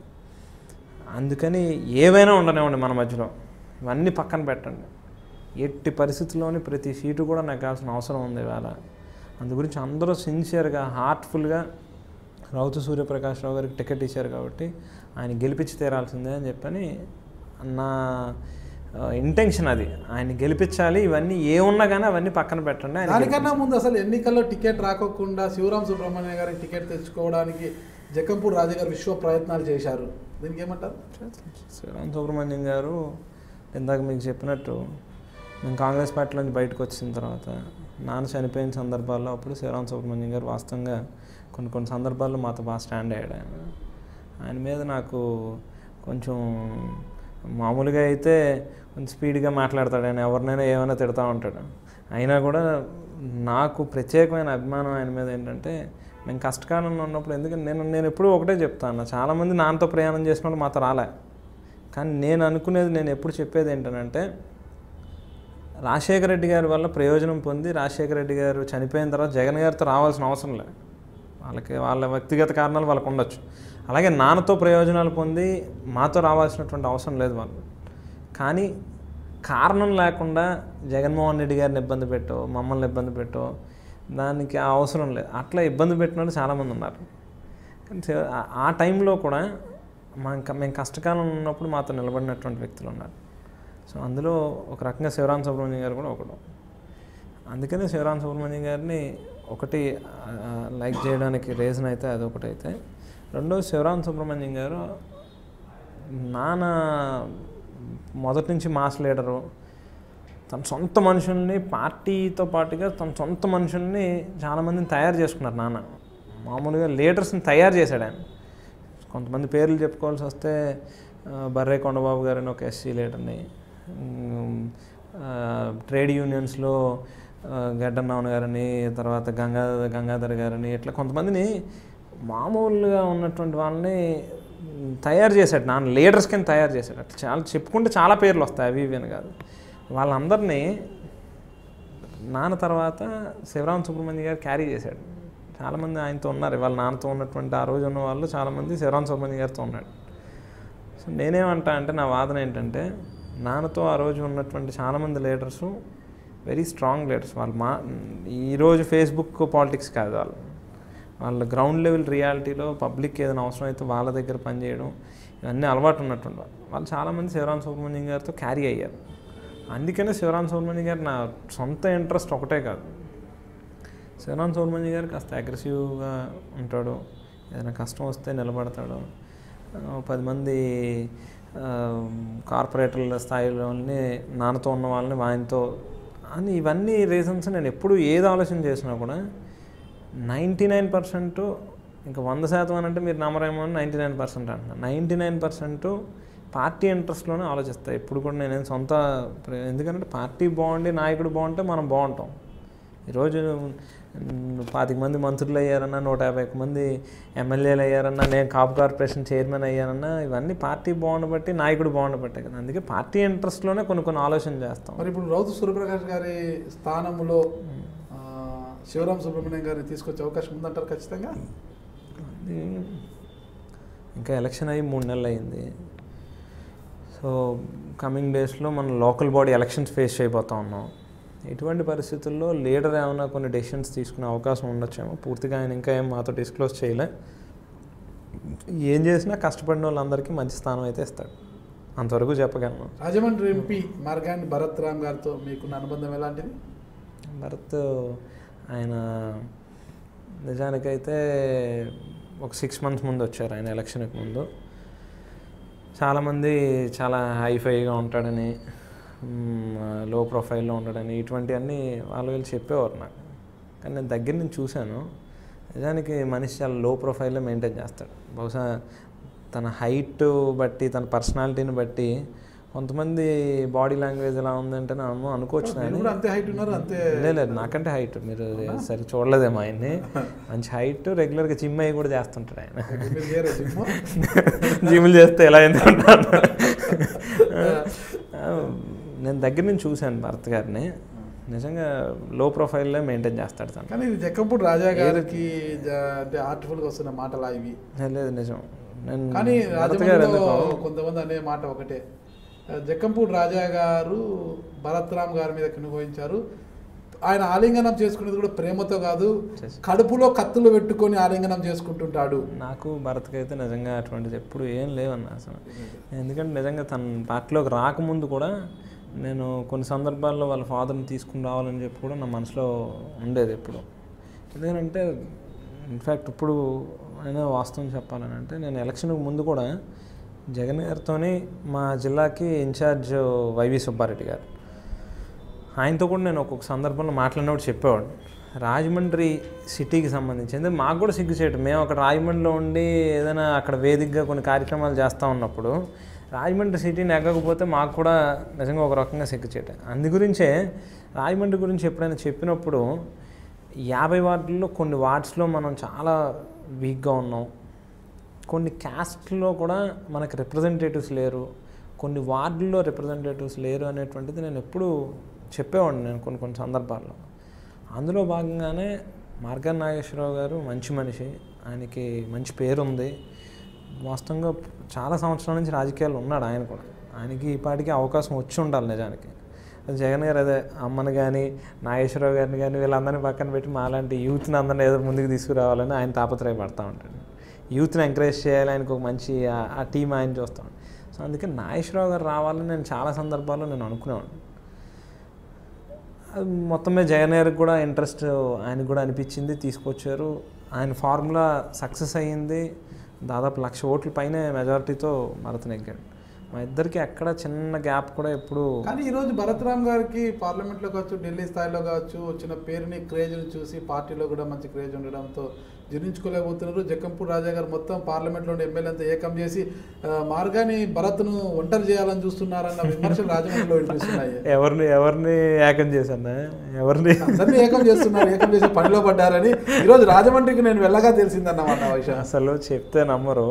అందుకని ఏవైనా ఉండనివ్వండి మన మధ్యలో ఇవన్నీ పక్కన పెట్టండి ఎట్టి పరిస్థితుల్లోని ప్రతి సీటు కూడా నాకు కావాల్సిన అవసరం ఉంది ఇవాళ అందు గురించి అందరూ సిన్సియర్గా హార్ట్ఫుల్గా రౌతు సూర్యప్రకాష్ రావు గారికి టికెట్ ఇచ్చారు కాబట్టి ఆయన గెలిపించి తీరాల్సిందే అని చెప్పని నా ఇంటెన్షన్ అది ఆయన గెలిపించాలి ఇవన్నీ ఏ ఉన్నా కానీ అవన్నీ పక్కన పెట్టండి ఆయన దానికన్నా ముందు అసలు ఎన్నికల్లో టికెట్ రాకోకుండా శివరాం సుబ్రహ్మణ్య గారికి టికెట్ తెచ్చుకోవడానికి జకంపూర్ రాజు గారు విశ్వ ప్రయత్నాలు చేశారు దీనికి ఏమంటారు శ్రీరామ్ సుబ్రహ్మణ్యం గారు ఇందాక మీకు చెప్పినట్టు మేము కాంగ్రెస్ పార్టీ నుంచి బయటకు వచ్చిన తర్వాత నాన్న చనిపోయిన సందర్భాల్లో అప్పుడు శ్రీరామ్ సుబ్రహ్మణ్యం గారు వాస్తవంగా కొన్ని కొన్ని సందర్భాల్లో మాతో బాగా స్టాండ్ అయ్యాడు ఆయన ఆయన మీద నాకు కొంచెం మామూలుగా అయితే కొంచెం స్పీడ్గా మాట్లాడతాడు ఆయన ఎవరినైనా ఏమైనా తిడతా ఉంటాడు అయినా కూడా నాకు ప్రత్యేకమైన అభిమానం ఆయన మీద ఏంటంటే మేము కష్టకాలంలో ఉన్నప్పుడు ఎందుకంటే నేను నేను ఎప్పుడూ ఒకటే చెప్తాను చాలామంది నాన్నతో ప్రయాణం చేసిన వాళ్ళు మాతో రాలే కానీ నేను అనుకునేది నేను ఎప్పుడు చెప్పేది ఏంటంటే రాజశేఖర రెడ్డి గారి వల్ల ప్రయోజనం పొంది రాజశేఖర రెడ్డి గారు చనిపోయిన తర్వాత జగన్ గారితో రావాల్సిన అవసరం లేదు వాళ్ళకి వాళ్ళ వ్యక్తిగత కారణాలు వాళ్ళకు ఉండొచ్చు అలాగే నాన్నతో ప్రయోజనాలు పొంది మాతో రావాల్సినటువంటి అవసరం లేదు వాళ్ళు కానీ కారణం లేకుండా జగన్మోహన్ రెడ్డి గారిని ఇబ్బంది పెట్టో మమ్మల్ని ఇబ్బంది పెట్టో దానికి ఆ అవసరం లేదు అట్లా ఇబ్బంది పెట్టిన వాళ్ళు చాలామంది ఉన్నారు కానీ చే- ఆ- ఆ టైంలో కూడా మా మేము కష్టకాలం ఉన్నప్పుడు మాతో నిలబడినటువంటి వ్యక్తులు ఉన్నారు సో అందులో ఒక రకంగా శివరాం సుబ్రహ్మణ్యం గారు కూడా ఒకడు అందుకనే శివరాం సుబ్రహ్మణ్యం గారిని ఒకటి ఆ, లైక్ చేయడానికి రీజన్ అయితే అదొకటైతే రెండోది శివరాం సుబ్రహ్మణ్యం గారు నాన్న మొదటి నుంచి మాస్ లీడరు తన సొంత మనుషుల్ని పార్టీతో పాటుగా తన సొంత మనుషుల్ని చాలామందిని తయారు చేసుకున్నారు నాన్న మామూలుగా లీడర్స్ని తయారు చేశాడు ఆయన కొంతమంది పేర్లు చెప్పుకోవాల్సి వస్తే ఆ, బర్రే కొండబాబు గారిని ఒక ఎస్సీ లీడర్ని ఉమ్, ఆ, ట్రేడ్ యూనియన్స్లో ఆ, గడ్డన్నవన్ గారని తర్వాత గంగా గంగాధర్ గారని ఇట్లా కొంతమందిని మామూలుగా ఉన్నటువంటి వాళ్ళని ఉమ్, తయారు చేశాడు నాన్న లీడర్స్ కింద తయారు చేశాడు అట్లా చాలా చెప్పుకుంటే చాలా పేర్లు వస్తాయి అవి ఇవి అని కాదు వాళ్ళందరినీ నాన్న తర్వాత శివరామ సుబ్రహ్మణ్య గారు క్యారీ చేశాడు చాలామంది ఆయనతో ఉన్నారు వాళ్ళ నాన్నతో ఉన్నటువంటి ఆ రోజు ఉన్న వాళ్ళు చాలామంది శివరామ సుబ్రహ్మణ్య గారితో ఉన్నాడు సో నేనేమంటా అంటే నా వాదన ఏంటంటే నాన్నతో ఆ రోజు ఉన్నటువంటి చాలామంది లీడర్స్ వెరీ స్ట్రాంగ్ లీడర్స్ వాళ్ళు మా ఈరోజు ఫేస్బుక్ పాలిటిక్స్ కాదు వాళ్ళు వాళ్ళ గ్రౌండ్ లెవెల్ రియాలిటీలో పబ్లిక్ ఏదైనా అవసరం అయితే వాళ్ళ దగ్గర పనిచేయడం ఇవన్నీ అలవాటు ఉన్నటువంటి వాళ్ళు వాళ్ళు చాలామంది శివరామ సుబ్రహ్మణ్యం గారితో క్యారీ అయ్యారు అందుకనే శివరామ సుబ్రహ్మణ్యం గారు నా సొంత ఇంట్రెస్ట్ ఒకటే కాదు శివరామ సుబ్రహ్మణ్యం గారు కాస్త అగ్రెసివ్గా ఉంటాడు ఏదైనా కష్టం వస్తే నిలబడతాడు ఆ, పది మంది ఆ, కార్పొరేటర్ల స్థాయిలోని నాన్నతో ఉన్న వాళ్ళని ఆయనతో అని ఇవన్నీ రీజన్స్ నేను ఎప్పుడు ఏది ఆలోచన చేసినా కూడా నైంటీ నైన్ పర్సెంట్ ఇంకా వంద శాతం అని అంటే మీరు నమ్మరేమో అని నైంటీ నైన్ పర్సెంట్ అంటున్నాను నైంటీ నైన్ పర్సెంట్ పార్టీ ఇంట్రెస్ట్లోనే ఆలోచిస్తాయి ఎప్పుడు కూడా నేనేం సొంత ప్ర- ఎందుకంటే పార్టీ బాగుండి నాయకుడు బాగుంటే మనం బాగుంటాం ఈరోజు ఉమ్, పాతిక మంది మంత్రులు అయ్యారన్నా నూట యాభై ఒక్క మంది ఎమ్మెల్యేలు అయ్యారన్నా నేను కాపు కార్పొరేషన్ చైర్మన్ అయ్యానన్నా ఇవన్నీ పార్టీ బాగుండబట్టి నాయకుడు బాగుండబట్టే కదా అందుకే పార్టీ ఇంట్రెస్ట్లోనే కొన్ని కొన్ని ఆలోచన చేస్తాం మరి ఇప్పుడు రౌతు సూర్యప్రకాష్ గారి స్థానంలో ఆ, శివరాం సుబ్రహ్మణ్యం గారిని తీసుకొచ్చే అవకాశం ఉందంటారు ఖచ్చితంగా అది ఇంకా ఎలక్షన్ అయ్యి మూడు నెలలు అయింది సో కమింగ్ డేస్లో మనం లోకల్ బాడీ ఎలక్షన్స్ ఫేస్ చేయబోతా ఉన్నాం ఇటువంటి పరిస్థితుల్లో లీడర్ ఏమైనా కొన్ని డెసిషన్స్ తీసుకునే అవకాశం ఉండొచ్చేమో పూర్తిగా ఆయన ఇంకా ఏం మాతో డిస్క్లోజ్ చేయలే ఏం చేసినా కష్టపడిన వాళ్ళందరికీ మంచి స్థానం అయితే ఇస్తాడు అంతవరకు చెప్పగలను రాజమండ్రి ఎంపీ మార్గాండ్ భరత్ రామ్ గారితో మీకున్న అనుబంధం ఎలాంటిది భరత్ ఆయన నిజానికైతే ఒక సిక్స్ మంత్స్ ముందు వచ్చారు ఆయన ఎలక్షన్కి ముందు చాలామంది చాలా హైఫైగా ఉంటాడని లో ప్రొఫైల్లో ఉంటాడని ఇటువంటివన్నీ వాళ్ళు వీళ్ళు చెప్పేవారు నాకు కానీ నేను దగ్గర నుంచి చూశాను నిజానికి మనిషి చాలా లో ప్రొఫైల్లో మెయింటైన్ చేస్తాడు బహుశా తన హైట్ బట్టి తన పర్సనాలిటీని బట్టి కొంతమంది బాడీ లాంగ్వేజ్ ఎలా ఉందంటే నేను అనుకోవచ్చు మీరు కానీ కూడా అంతే హైట్ ఉన్నారు అంతే లేదు లేదు నాకంటే హైట్ మీరు సరే చూడలేదేమో ఆయన్ని మంచి హైట్ రెగ్యులర్గా జిమ్ అయ్యి కూడా చేస్తుంటాడు ఆయన మీరు చేయరా జిమ్? జిమ్లు చేస్తే ఎలా ఎందుకుంటాను నేను దగ్గర నుంచి చూశాను భరత్ గారిని నిజంగా లో ప్రొఫైల్లో మెయింటైన్ చేస్తాడు తను కానీ ఇది జక్కంపూడి రాజా గారికి జ- అంటే ఆర్టిఫుల్గా వస్తున్న మాటలా ఇవి లేదు నిజం నేను కానీ భరత్ గారు రాజమండ్రిలో ఎందుకు కొంతమంది అనే మాట ఒకటే జక్కంపూడి రాజా గారు భరత్ రామ్ గారి మీద కినుభవించారు ఆయన ఆలింగనం చేసుకునేది కూడా ప్రేమతో కాదు చేసి- కడుపులో కత్తులు పెట్టుకొని ఆలింగనం చేసుకుంటుంటాడు నాకు భరత్కి అయితే నిజంగా అటువంటిది ఎప్పుడు ఏం లేవన్న అసలు ఎందుకంటే నిజంగా తన పార్టీలోకి రాకముందు కూడా నేను కొన్ని సందర్భాల్లో వాళ్ళ ఫాదర్ని తీసుకుని రావాలని చెప్పి కూడా నా మనసులో ఉండేది ఎప్పుడు ఎందుకంటే ఇన్ఫ్యాక్ట్ ఇప్పుడు అయినా వాస్తవం చెప్పాలని అంటే నేను ఎలక్షన్కి ముందు కూడా జగన్ గారితోని మా జిల్లాకి ఇన్ఛార్జ్ వైవి సుబ్బారెడ్డి గారు ఆయనతో కూడా నేను ఒక్కొక్క సందర్భంలో మాట్లాడినప్పుడు చెప్పేవాడు రాజమండ్రి సిటీకి సంబంధించి ఎందుకంటే మాకు కూడా సిగ్గు చేయటం మేము అక్కడ రాజమండ్రిలో ఉండి ఏదైనా అక్కడ వేదికగా కొన్ని కార్యక్రమాలు చేస్తూ ఉన్నప్పుడు రాజమండ్రి సిటీని ఎగ్గకపోతే మాకు కూడా నిజంగా ఒక రకంగా సిగ్గు చేయటం అందు గురించే రాజమండ్రి గురించి ఎప్పుడైనా చెప్పినప్పుడు యాభై వార్డుల్లో కొన్ని వార్డ్స్లో మనం చాలా వీక్గా ఉన్నాం కొన్ని క్యాస్ట్లో కూడా మనకి రిప్రజెంటేటివ్స్ లేరు కొన్ని వార్డుల్లో రిప్రజెంటేటివ్స్ లేరు అనేటువంటిది నేను ఎప్పుడూ చెప్పేవాడిని నేను కొన్ని కొన్ని సందర్భాల్లో అందులో భాగంగానే మార్గన్ నాగేశ్వరరావు గారు మంచి మనిషి ఆయనకి మంచి పేరు ఉంది వాస్తవంగా చాలా సంవత్సరాల నుంచి రాజకీయాలు ఉన్నాడు ఆయన కూడా ఆయనకి ఈ పాటికి అవకాశం వచ్చి ఉండాలి నిజానికి అది జగన్ గారు అదే అమ్మని కానీ నాగేశ్వరరావు గారిని కానీ వీళ్ళందరినీ పక్కన పెట్టి మాలాంటి యూత్ని అందరినీ ఏదో ముందుకు తీసుకురావాలని ఆయన తాపత్రయపడతా ఉంటాడు యూత్ని ఎంకరేజ్ చేయాలి ఆయనకు ఒక మంచి ఆ- ఆ టీం ఆయన చూస్తాం సో అందుకే నాగేశ్వరరావు గారు రావాలని నేను చాలా సందర్భాల్లో నేను అనుకునేవాడిని అది మొత్తం మీద జగన్ గారికి కూడా ఇంట్రెస్ట్ ఆయనకు కూడా అనిపించింది తీసుకొచ్చారు ఆయన ఫార్ములా సక్సెస్ అయ్యింది దాదాపు లక్ష ఓట్ల పైనే మెజారిటీతో మరత నెగ్గాడు మా ఇద్దరికి ఎక్కడ చిన్న గ్యాప్ కూడా ఎప్పుడు కానీ ఈరోజు భరత్ రామ్ గారికి పార్లమెంట్లో కావచ్చు ఢిల్లీ స్థాయిలో కావచ్చు వచ్చిన పేరుని క్రేజ్ని చూసి పార్టీలో కూడా మంచి క్రేజ్ ఉండడంతో జీర్ణించుకోలేకపోతున్నారు జక్కంపూడి రాజా గారు మొత్తం పార్లమెంట్లో ఉండే ఎమ్మెల్యేంతా ఏకం చేసి ఆ, మార్గాని భరత్ను ఒంటరి చేయాలని చూస్తున్నారన్న విమర్శలు రాజమండ్రిలో వినిపిస్తున్నాయి ఎవరిని ఎవరిని ఏకం చేశాను ఎవరిని అందరినీ ఏకం చేస్తున్నారు ఏకం చేసి పనిలో పడ్డారని ఈరోజు రాజమండ్రికి నేను వెళ్ళగా తెలిసిందన్నమాట ఆ విషయం అసలు చెప్తే నమ్మరు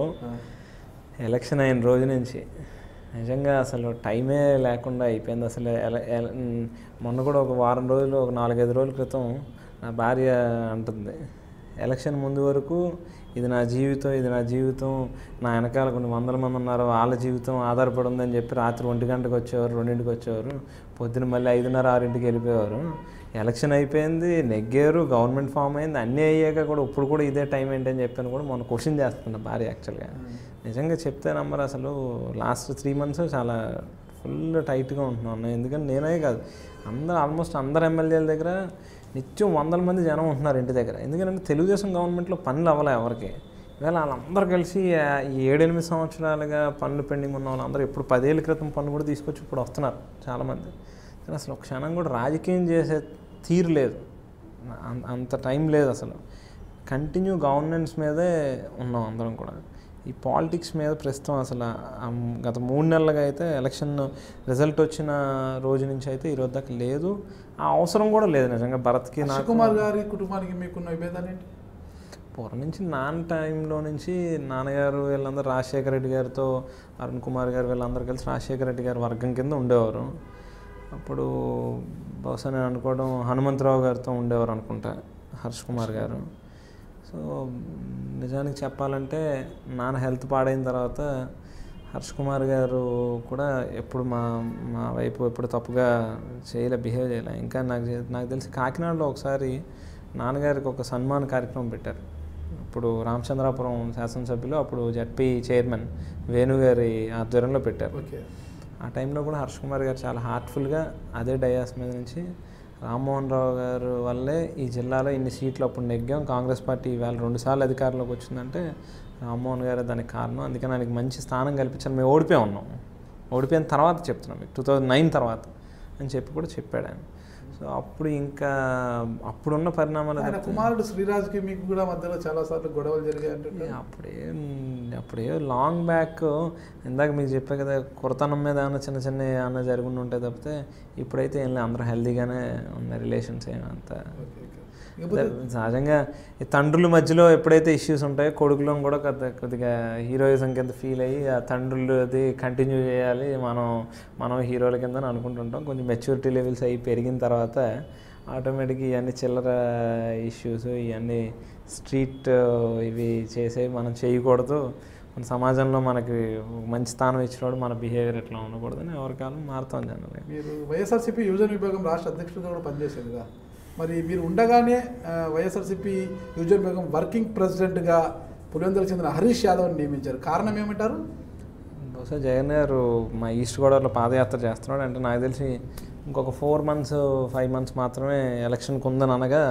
ఎలక్షన్ అయిన రోజు నుంచి నిజంగా అసలు టైమే లేకుండా అయిపోయింది అసలు ఎల- ఎల- ఉమ్, మొన్న కూడా ఒక వారం రోజులు ఒక నాలుగైదు రోజుల క్రితం నా భార్య అంటుంది ఎలక్షన్ ముందు వరకు ఇది నా జీవితం ఇది నా జీవితం నా వెనకాల కొన్ని వందల మంది ఉన్నారు వాళ్ళ జీవితం ఆధారపడి ఉందని చెప్పి రాత్రి ఒంటి గంటకు వచ్చేవారు రెండింటికి వచ్చేవారు పొద్దున మళ్ళీ ఐదున్నర ఆరింటికి వెళ్ళిపోయేవారు ఎలక్షన్ అయిపోయింది నెగ్గారు గవర్నమెంట్ ఫామ్ అయింది అన్నీ అయ్యాక కూడా ఇప్పుడు కూడా ఇదే టైం ఏంటని చెప్పాను కూడా మొన్న క్వశ్చన్ చేస్తున్నా భార్య యాక్చువల్గా నిజంగా చెప్తే నమ్మరు అసలు లాస్ట్ త్రీ మంత్స్ చాలా ఫుల్ టైట్గా ఉంటున్నాను ఎందుకంటే నేనే కాదు అందరు ఆల్మోస్ట్ అందరు ఎమ్మెల్యేల దగ్గర నిత్యం వందల మంది జనం ఉంటున్నారు ఇంటి దగ్గర ఎందుకంటే తెలుగుదేశం గవర్నమెంట్లో పనులు అవ్వలే ఎవరికి ఇవాళ వాళ్ళందరూ కలిసి ఆ ఈ ఏడెనిమిది సంవత్సరాలుగా పనులు పెండింగ్ ఉన్న వాళ్ళందరూ ఇప్పుడు పదేళ్ళ క్రితం పనులు కూడా తీసుకొచ్చి ఇప్పుడు వస్తున్నారు చాలామంది కానీ అసలు ఒక క్షణం కూడా రాజకీయం చేసే తీరు లేదు అం- అంత టైం లేదు అసలు కంటిన్యూ గవర్నెన్స్ మీదే ఉన్నాం అందరం కూడా ఈ పాలిటిక్స్ మీద ప్రస్తుతం అసలు ఆ గత మూడు నెలలుగా అయితే ఎలక్షన్ రిజల్ట్ వచ్చిన రోజు నుంచి అయితే ఈ రోజు దాకా లేదు ఆ అవసరం కూడా లేదు నిజంగా భరత్కి హర్ష నాకు కుమార్ గారి కుటుంబానికి మీకున్న విభేదాలు ఏంటి పూర్వం నుంచి నాన్న టైంలో నుంచి నాన్నగారు వీళ్ళందరూ రాజశేఖర రెడ్డి గారితో అరుణ్ కుమార్ గారు వీళ్ళందరూ కలిసి రాజశేఖర రెడ్డి గారి వర్గం కింద ఉండేవారు అప్పుడు బహుశా నేను అనుకోవడం హనుమంతరావు గారితో ఉండేవారు అనుకుంటా హర్ష్ కుమార్ గారు సో నిజానికి చెప్పాలంటే నాన్న హెల్త్ పాడైన తర్వాత హర్ష్ కుమార్ గారు కూడా ఎప్పుడు మా మా వైపు ఎప్పుడు తప్పుగా చేయలే బిహేవ్ చేయలే ఇంకా నాకు తె- నాకు తెలిసి కాకినాడలో ఒకసారి నాన్నగారికి ఒక సన్మాన కార్యక్రమం పెట్టారు ఇప్పుడు రామచంద్రాపురం శాసనసభ్యులు అప్పుడు జడ్పీ చైర్మన్ వేణుగారి ఆధ్వర్యంలో పెట్టారు ఓకే ఆ టైంలో కూడా హర్ష్ కుమార్ గారు చాలా హార్ట్ఫుల్గా అదే డయాస్ మీద నుంచి రామ్మోహన్ రావు గారు వల్లే ఈ జిల్లాలో ఇన్ని సీట్లు అప్పుడు నెగ్గాం కాంగ్రెస్ పార్టీ ఇవాళ రెండుసార్లు అధికారంలోకి వచ్చిందంటే రామ్మోహన్ గారే దానికి కారణం అందుకని ఆయనకి మంచి స్థానం కల్పించాను మేము ఓడిపోయి ఉన్నాం ఓడిపోయిన తర్వాత చెప్తున్నాం మీకు టూ థౌజండ్ నైన్ తర్వాత అని చెప్పి కూడా చెప్పాడు ఆయన సో అప్పుడు ఇంకా అప్పుడున్న పరిణామాలు ఆయన తప్పితే- కుమారుడు శ్రీరాజ్కి మీకు కూడా మధ్యలో చాలా సార్లు గొడవలు జరిగాయి అంటే అప్పుడే అప్పుడే లాంగ్ బ్యాక్ ఇందాక మీకు చెప్పా కదా కురతనం మీద ఏమైనా చిన్న చిన్న ఏమైనా జరుగుండి ఉంటాయి తప్పితే ఇప్పుడైతే ఏం లేదు అందరూ హెల్దీగానే ఉన్న రిలేషన్స్ ఏమంత ఇకపోతే సహజంగా ఈ తండ్రుల మధ్యలో ఎప్పుడైతే ఇష్యూస్ ఉంటాయో కొడుకులో కూడా కొద్ది కొద్దిగా హీరోయిజం కింద ఫీల్ అయ్యి ఆ తండ్రులు అది కంటిన్యూ చేయాలి మనం మనం హీరోల కింద అని అనుకుంటుంటాం కొంచెం మెచ్యూరిటీ లెవెల్స్ అయ్యి పెరిగిన తర్వాత ఆటోమేటిక్గా ఇవన్నీ చిల్లర ఇష్యూస్ ఇవన్నీ స్ట్రీట్ ఇవి చేసే మనం చేయకూడదు మన సమాజంలో మనకి ఒక మంచి స్థానం ఇచ్చినప్పుడు మన బిహేవియర్ ఎట్లా ఉండకూడదని ఎవరికాలం మారుతాం జనరల్గా మీరు వైఎస్ఆర్సీపీ యువజన విభాగం రాష్ట్ర అధ్యక్షుడిగా కూడా పనిచేశారు కదా మరి మీరు ఉండగానే ఆ, వైఎస్ఆర్సీపీ యువజన విభాగం వర్కింగ్ ప్రెసిడెంట్గా పులివెందులకు చెందిన హరీష్ యాదవ్ని నియమించారు కారణం ఏమంటారు బహుశా జగన్ గారు మా ఈస్ట్ గోదావరిలో పాదయాత్ర చేస్తున్నాడు అంటే నాకు తెలిసి ఇంకొక ఫోర్ మంత్స్ ఫైవ్ మంత్స్ మాత్రమే ఎలక్షన్కి ఉందని అనగా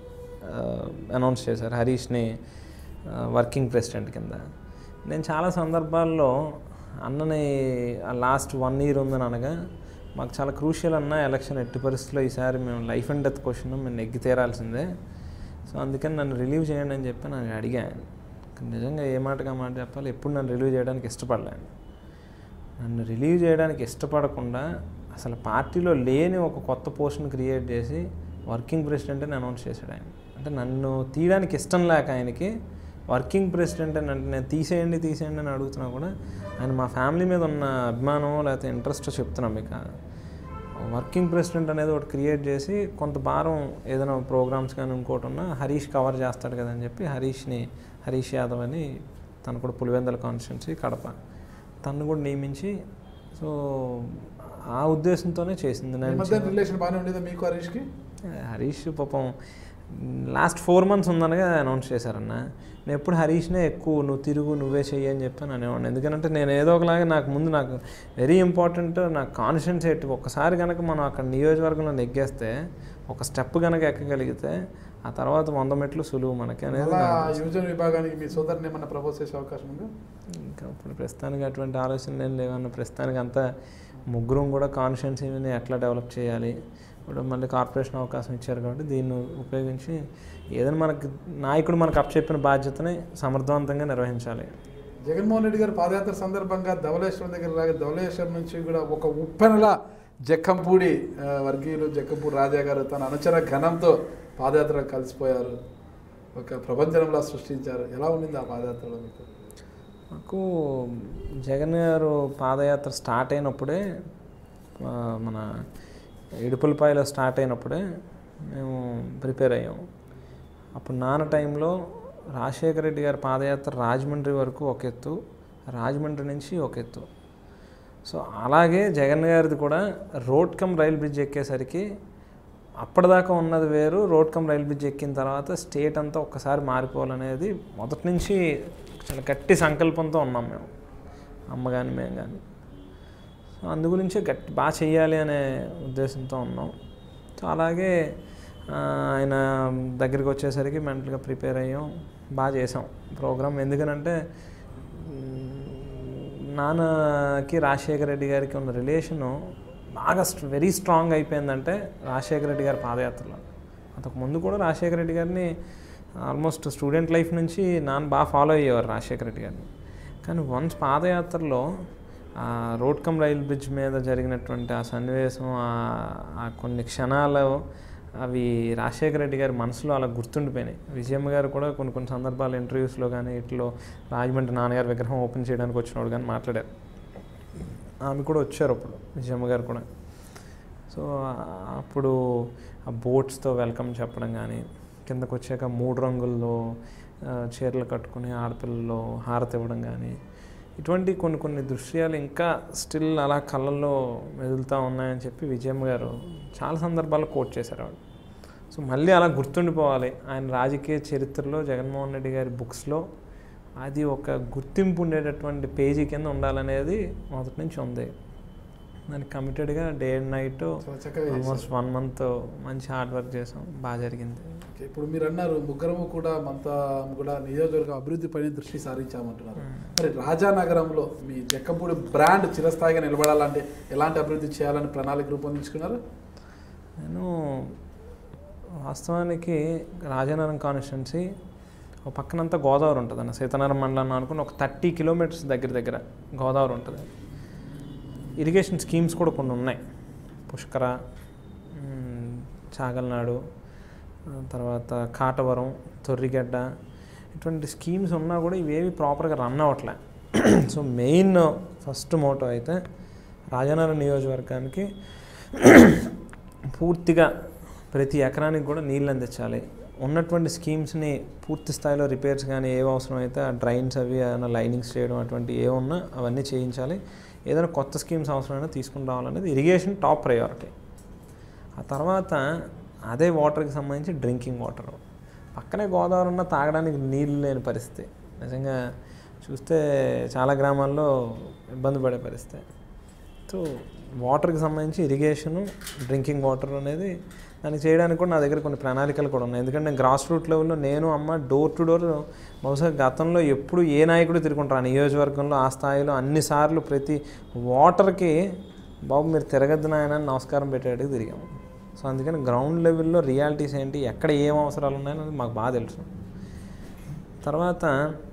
అనౌన్స్ చేశారు హరీష్ని వర్కింగ్ ప్రెసిడెంట్ కింద నేను చాలా సందర్భాల్లో అన్నని లాస్ట్ వన్ ఇయర్ ఉందని అనగా మాకు చాలా క్రూషియల్ అన్న ఎలక్షన్ ఎట్టి పరిస్థితుల్లో ఈసారి మేము లైఫ్ అండ్ డెత్ క్వశ్చన్ మేము నెగ్గి తీరాల్సిందే సో అందుకని నన్ను రిలీవ్ చేయండి అని చెప్పి నన్ను అడిగాను నిజంగా ఏ మాటగా మాట చెప్పాలి ఎప్పుడు నన్ను రిలీవ్ చేయడానికి ఇష్టపడలేను నన్ను రిలీవ్ చేయడానికి ఇష్టపడకుండా అసలు పార్టీలో లేని ఒక కొత్త పోస్ట్ని క్రియేట్ చేసి వర్కింగ్ ప్రెసిడెంట్ అని అనౌన్స్ చేశాడు ఆయన అంటే నన్ను తీయడానికి ఇష్టం లేక ఆయనకి వర్కింగ్ ప్రెసిడెంట్ అని అంటే నేను తీసేయండి తీసేయండి అని అడుగుతున్నా కూడా ఆయన మా ఫ్యామిలీ మీద ఉన్న అభిమానం లేకపోతే ఇంట్రెస్ట్ చెప్తున్నాం మీకు వర్కింగ్ ప్రెసిడెంట్ అనేది ఒకటి క్రియేట్ చేసి కొంత భారం ఏదైనా ప్రోగ్రామ్స్ కానీ ఇంకోటి ఉన్నా హరీష్ కవర్ చేస్తాడు కదా అని చెప్పి హరీష్ని హరీష్ యాదవ్ అని తను కూడా పులివెందల కాన్స్టిట్యున్సీ కడప తను కూడా నియమించి సో ఆ ఉద్దేశంతోనే చేసింది మీ నేను మధ్య రిలేషన్ బాగానే ఉండేదా మీకు హరీష్కి హరీష్ పాపం లాస్ట్ ఫోర్ మంత్స్ ఉందనగా అనౌన్స్ చేశారన్న నేను ఎప్పుడు హరీష్నే ఎక్కువ నువ్వు తిరుగు నువ్వే చెయ్యి అని చెప్పి అనేవాడిని ఎందుకంటే నేను ఏదో ఒకలాగా నాకు ముందు నాకు వెరీ ఇంపార్టెంట్ నాకు కాన్షియన్స్ ఎట్టి ఒక్కసారి కనుక మనం అక్కడ నియోజకవర్గంలో నెగ్గేస్తే ఒక స్టెప్ కనుక ఎక్కగలిగితే ఆ తర్వాత వంద మెట్లు సులువు మనకి అనేది మళ్ళా నా ఉద్దేశం. యువజన విభాగానికి మీ సోదరుని ఏమన్నా ప్రపోజ్ చేసే అవకాశం ఉందా ఇంకా ఇప్పుడు ప్రస్తుతానికి అటువంటి ఆలోచనలు ఏం లేవన్న ప్రస్తుతానికి అంతా ముగ్గురం కూడా కాన్షియన్సీని ఎట్లా డెవలప్ చేయాలి ఇప్పుడు మళ్ళీ కార్పొరేషన్ అవకాశం ఇచ్చారు కాబట్టి దీన్ని ఉపయోగించి ఏదైనా మనకి నాయకుడు మనకు అప్పచెప్పిన బాధ్యతని సమర్థవంతంగా నిర్వహించాలి జగన్మోహన్ రెడ్డి గారి పాదయాత్ర సందర్భంగా ధవళేశ్వరం దగ్గర లాగా ధవళేశ్వరం నుంచి కూడా ఒక ఉప్పెనల జక్కంపూడి ఆ, వర్గీయులు జక్కంపూడి రాజా గారు తన అనుచర ఘనంతో పాదయాత్ర కలిసిపోయారు ఒక ప్రపంచంలా సృష్టించారు ఎలా ఉండింది ఆ పాదయాత్రలో మీకు మాకు జగన్ గారు పాదయాత్ర స్టార్ట్ అయినప్పుడే ఆ, మన ఇడుపులపాయలో స్టార్ట్ అయినప్పుడే మేము ప్రిపేర్ అయ్యాం అప్పుడు నాన్న టైంలో రాజశేఖర రెడ్డి గారి పాదయాత్ర రాజమండ్రి వరకు ఒక ఎత్తు రాజమండ్రి నుంచి ఒక ఎత్తు సో అలాగే జగన్ గారిది కూడా రోడ్ కమ్ రైల్ బ్రిడ్జ్ ఎక్కేసరికి అప్పటిదాకా ఉన్నది వేరు రోడ్ కమ్ రైల్ బ్రిడ్జ్ ఎక్కిన తర్వాత స్టేట్ అంతా ఒక్కసారి మారిపోవాలనేది మొదటి నుంచి చాలా గట్టి సంకల్పంతో ఉన్నాం మేము అమ్మ కానీ మేము కానీ సో అందు గురించి గట్టి బాగా చెయ్యాలి అనే ఉద్దేశంతో ఉన్నాం సో అలాగే ఆ, ఆయన దగ్గరికి వచ్చేసరికి మెంటల్గా ప్రిపేర్ అయ్యాం బాగా చేసాం ప్రోగ్రామ్ ఎందుకనంటే మ్, నాన్నకి రాజశేఖర రెడ్డి గారికి ఉన్న రిలేషను బాగా వెరీ స్ట్రాంగ్ అయిపోయిందంటే రాజశేఖర రెడ్డి గారి పాదయాత్రలో అంతకు ముందు కూడా రాజశేఖర రెడ్డి గారిని ఆల్మోస్ట్ స్టూడెంట్ లైఫ్ నుంచి నాన్న బాగా ఫాలో అయ్యేవారు రాజశేఖర రెడ్డి గారిని కానీ వన్స్ పాదయాత్రలో ఆ రోడ్ కమ్ రైల్ బ్రిడ్జ్ మీద జరిగినటువంటి ఆ సన్నివేశం ఆ- ఆ కొన్ని క్షణాలు అవి రాజశేఖర రెడ్డి గారి మనసులో అలా గుర్తుండిపోయినాయి విజయమ్మ గారు కూడా కొన్ని కొన్ని సందర్భాలు ఇంటర్వ్యూస్లో కానీ ఇట్లో రాజమండ్రి నాన్నగారి విగ్రహం ఓపెన్ చేయడానికి వచ్చినప్పుడు కానీ మాట్లాడారు ఆమె కూడా వచ్చారు అప్పుడు విజయమ్మ గారు కూడా సో అప్పుడు ఆ బోట్స్తో వెల్కమ్ చెప్పడం కానీ కిందకు వచ్చాక మూడు రంగుల్లో ఆ, చీరలు కట్టుకుని ఆడపిల్లలు హారతి ఇవ్వడం కానీ ఇటువంటి కొన్ని కొన్ని దృశ్యాలు ఇంకా స్టిల్ అలా కళ్ళల్లో మెదులుతూ ఉన్నాయని చెప్పి విజయమ్మ గారు చాలా సందర్భాల్లో కోట్ చేశారు ఆవిడ సో మళ్ళీ అలా గుర్తుండిపోవాలి ఆయన రాజకీయ చరిత్రలో జగన్మోహన్ రెడ్డి గారి బుక్స్లో అది ఒక గుర్తింపు ఉండేటటువంటి పేజీ కింద ఉండాలనేది మొదటి నుంచి ఉంది దానికి కమిటెడ్గా డే అండ్ నైట్ చాలా చక్కగా ఆల్మోస్ట్ వన్ మంత్ మంచి హార్డ్ వర్క్ చేసాం బాగా జరిగింది ఓకే, ఇప్పుడు మీరు అన్నారు ముగ్గురము కూడా మనతో కూడా నియోజకవర్గ అభివృద్ధి పైన దృష్టి సారించామంటున్నారు మరి రాజానగరంలో మీ జక్కంపూడి బ్రాండ్ చిరస్థాయిగా నిలబడాలంటే ఎలాంటి అభివృద్ధి చేయాలని ప్రణాళిక రూపొందించుకున్నారు నేను వాస్తవానికి రాజానగరం కాన్స్టిట్యున్సీ ఒక పక్కనంతా గోదావరి ఉంటుంది అన్న సీతానగరం మండలం అనుకుని ఒక థర్టీ కిలోమీటర్స్ దగ్గర దగ్గర గోదావరి ఉంటుంది ఇరిగేషన్ స్కీమ్స్ కూడా కొన్ని ఉన్నాయి పుష్కర మ్, చాగల్నాడు ఆ, తర్వాత కాటవరం తొర్రిగడ్డ ఇటువంటి స్కీమ్స్ ఉన్నా కూడా ఇవేవి ప్రాపర్గా రన్ అవ్వట్లే సో మెయిన్ ఫస్ట్ మోటో అయితే రాజానగరం నియోజకవర్గానికి పూర్తిగా ప్రతి ఎకరానికి కూడా నీళ్ళు అందించాలి ఉన్నటువంటి స్కీమ్స్ని పూర్తి స్థాయిలో రిపేర్స్ కానీ ఏవి అవసరం అయితే ఆ డ్రైన్స్ అవి ఏమైనా లైనింగ్స్ చేయడం అటువంటి ఏ ఉన్నా అవన్నీ చేయించాలి ఏదైనా కొత్త స్కీమ్స్ అవసరమైనా తీసుకుని రావాలనేది ఇరిగేషన్ టాప్ ప్రయారిటీ ఆ తర్వాత అదే వాటర్కి సంబంధించి డ్రింకింగ్ వాటర్ పక్కనే గోదావరి ఉన్న తాగడానికి నీళ్ళు లేని పరిస్థితి నిజంగా చూస్తే చాలా గ్రామాల్లో ఇబ్బంది పడే పరిస్థితి సో వాటర్కి సంబంధించి ఇరిగేషను డ్రింకింగ్ వాటర్ అనేది దానికి చేయడానికి కూడా నా దగ్గర కొన్ని ప్రణాళికలు కూడా ఉన్నాయి ఎందుకంటే నేను గ్రాస్ రూట్ లెవెల్లో నేను అమ్మ డోర్ టు డోర్ బహుశా గతంలో ఎప్పుడు ఏ నాయకుడు తిరుగుంటారు ఆ నియోజకవర్గంలో ఆ స్థాయిలో అన్నిసార్లు ప్రతి వాటర్కి బాబు మీరు తిరగద్దు నాయన అని నమస్కారం పెట్టేటికి తిరిగాము సో అందుకని గ్రౌండ్ లెవెల్లో రియాలిటీస్ ఏంటి ఎక్కడ ఏం అవసరాలు ఉన్నాయనేది మాకు బాగా తెలుసు తర్వాత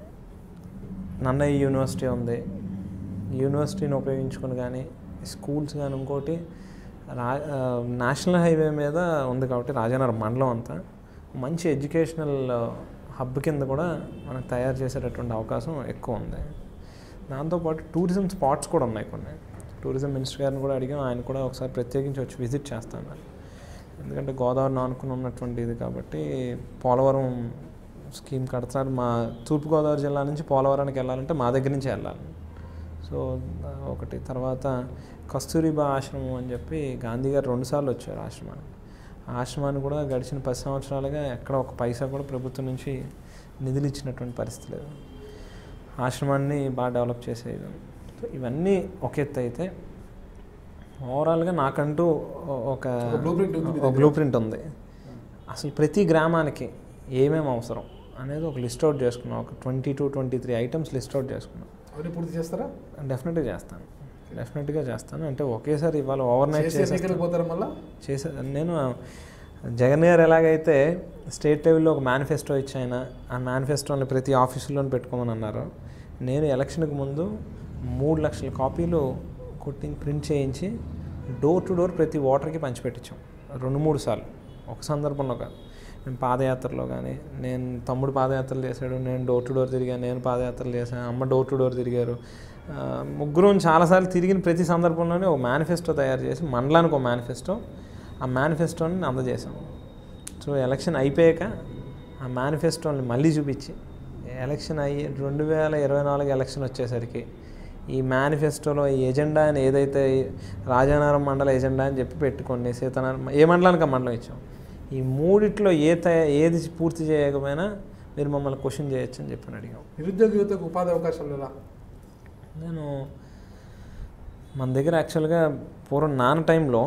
నన్నయ్య యూనివర్సిటీ ఉంది యూనివర్సిటీని ఉపయోగించుకొని కానీ స్కూల్స్ కానీ ఇంకోటి రా ఆ, నేషనల్ హైవే మీద ఉంది కాబట్టి రాజానగరం మండలం అంతా మంచి ఎడ్యుకేషనల్ హబ్ కింద కూడా మనకు తయారు చేసేటటువంటి అవకాశం ఎక్కువ ఉంది దాంతోపాటు టూరిజం స్పాట్స్ కూడా ఉన్నాయి కొన్ని టూరిజం మినిస్టర్ గారిని కూడా అడిగాం ఆయన కూడా ఒకసారి ప్రత్యేకించి వచ్చి విజిట్ చేస్తాను ఎందుకంటే గోదావరిని ఆనుకుని ఉన్నటువంటి ఇది కాబట్టి పోలవరం స్కీమ్ కడతారు మా తూర్పుగోదావరి జిల్లా నుంచి పోలవరానికి వెళ్ళాలంటే మా దగ్గర నుంచి వెళ్ళాలి సో ఆ, ఒకటి తర్వాత కస్తూరిబా ఆశ్రమం అని చెప్పి గాంధీ గారు రెండుసార్లు వచ్చారు ఆశ్రమానికి ఆ ఆశ్రమాన్ని కూడా గడిచిన పది సంవత్సరాలుగా ఎక్కడ ఒక పైసా కూడా ప్రభుత్వం నుంచి నిధులు ఇచ్చినటువంటి పరిస్థితి లేదు ఆశ్రమాన్ని బాగా డెవలప్ చేసేది సో ఇవన్నీ ఒక ఎత్తు అయితే ఓవరాల్గా నాకంటూ ఒక ఒక blueprint ఉంది మీ ఒక బ్లూ ప్రింట్ ఉంది అసలు ప్రతి గ్రామానికి ఏమేమి అవసరం అనేది ఒక లిస్ట్ అవుట్ చేసుకున్నాం ఒక twenty to twenty three items list out చేసుకున్నాం అవన్నీ పూర్తి చేస్తారా డెఫినెట్గా చేస్తాను డెఫినెట్గా చేస్తాను అంటే ఒకేసారి ఇవాళ ఓవర్ నైట్ చేసి చేసేస్తాను ఎన్నికలకు పోతారా మళ్ళా చేసే నేను జగన్ గారు ఎలాగైతే స్టేట్ లెవెల్లో ఒక మేనిఫెస్టో ఇచ్చి ఆయన ఆ మేనిఫెస్టోని ప్రతి ఆఫీసులో పెట్టుకోమని అన్నారు నేను ఎలక్షన్కి ముందు మూడు లక్షల కాపీలు కొట్టి ప్రింట్ చేయించి డోర్ టు డోర్ ప్రతి ఓటర్కి పంచిపెట్టించాం రెండు మూడు సార్లు ఒక సందర్భంలో కాదు నేను పాదయాత్రలో కానీ నేను తమ్ముడు పాదయాత్రలు చేశాడు నేను డోర్ టు డోర్ తిరిగాను నేను పాదయాత్రలు చేశాను అమ్మ డోర్ టు డోర్ తిరిగారు ఆ, ముగ్గురు చాలాసార్లు తిరిగిన ప్రతి సందర్భంలోనే ఒక మేనిఫెస్టో తయారు చేసి మండలానికి ఒక మేనిఫెస్టో ఆ మేనిఫెస్టోని అందజేశాం సో ఎలక్షన్ అయిపోయాక ఆ మేనిఫెస్టోని మళ్ళీ చూపించి ఎలక్షన్ అయ్యి రెండు వేల ఇరవై నాలుగు ఎలక్షన్ వచ్చేసరికి ఈ మేనిఫెస్టోలో ఈ ఎజెండా అని ఏదైతే రాజానగరం మండల ఎజెండా అని చెప్పి పెట్టుకోండి సీతానగరం ఏ మండలానికి ఆ మండలం ఇచ్చాం ఈ మూడిట్లో ఏ తయ ఏది పూర్తి చేయకపోయినా మీరు మమ్మల్ని క్వశ్చన్ చేయొచ్చు అని చెప్పి అడిగాం నిరుద్యోగ యువతకు ఉపాధి అవకాశాలు ఎలా నేను మన దగ్గర యాక్చువల్గా పూర్వం నాన్న టైంలో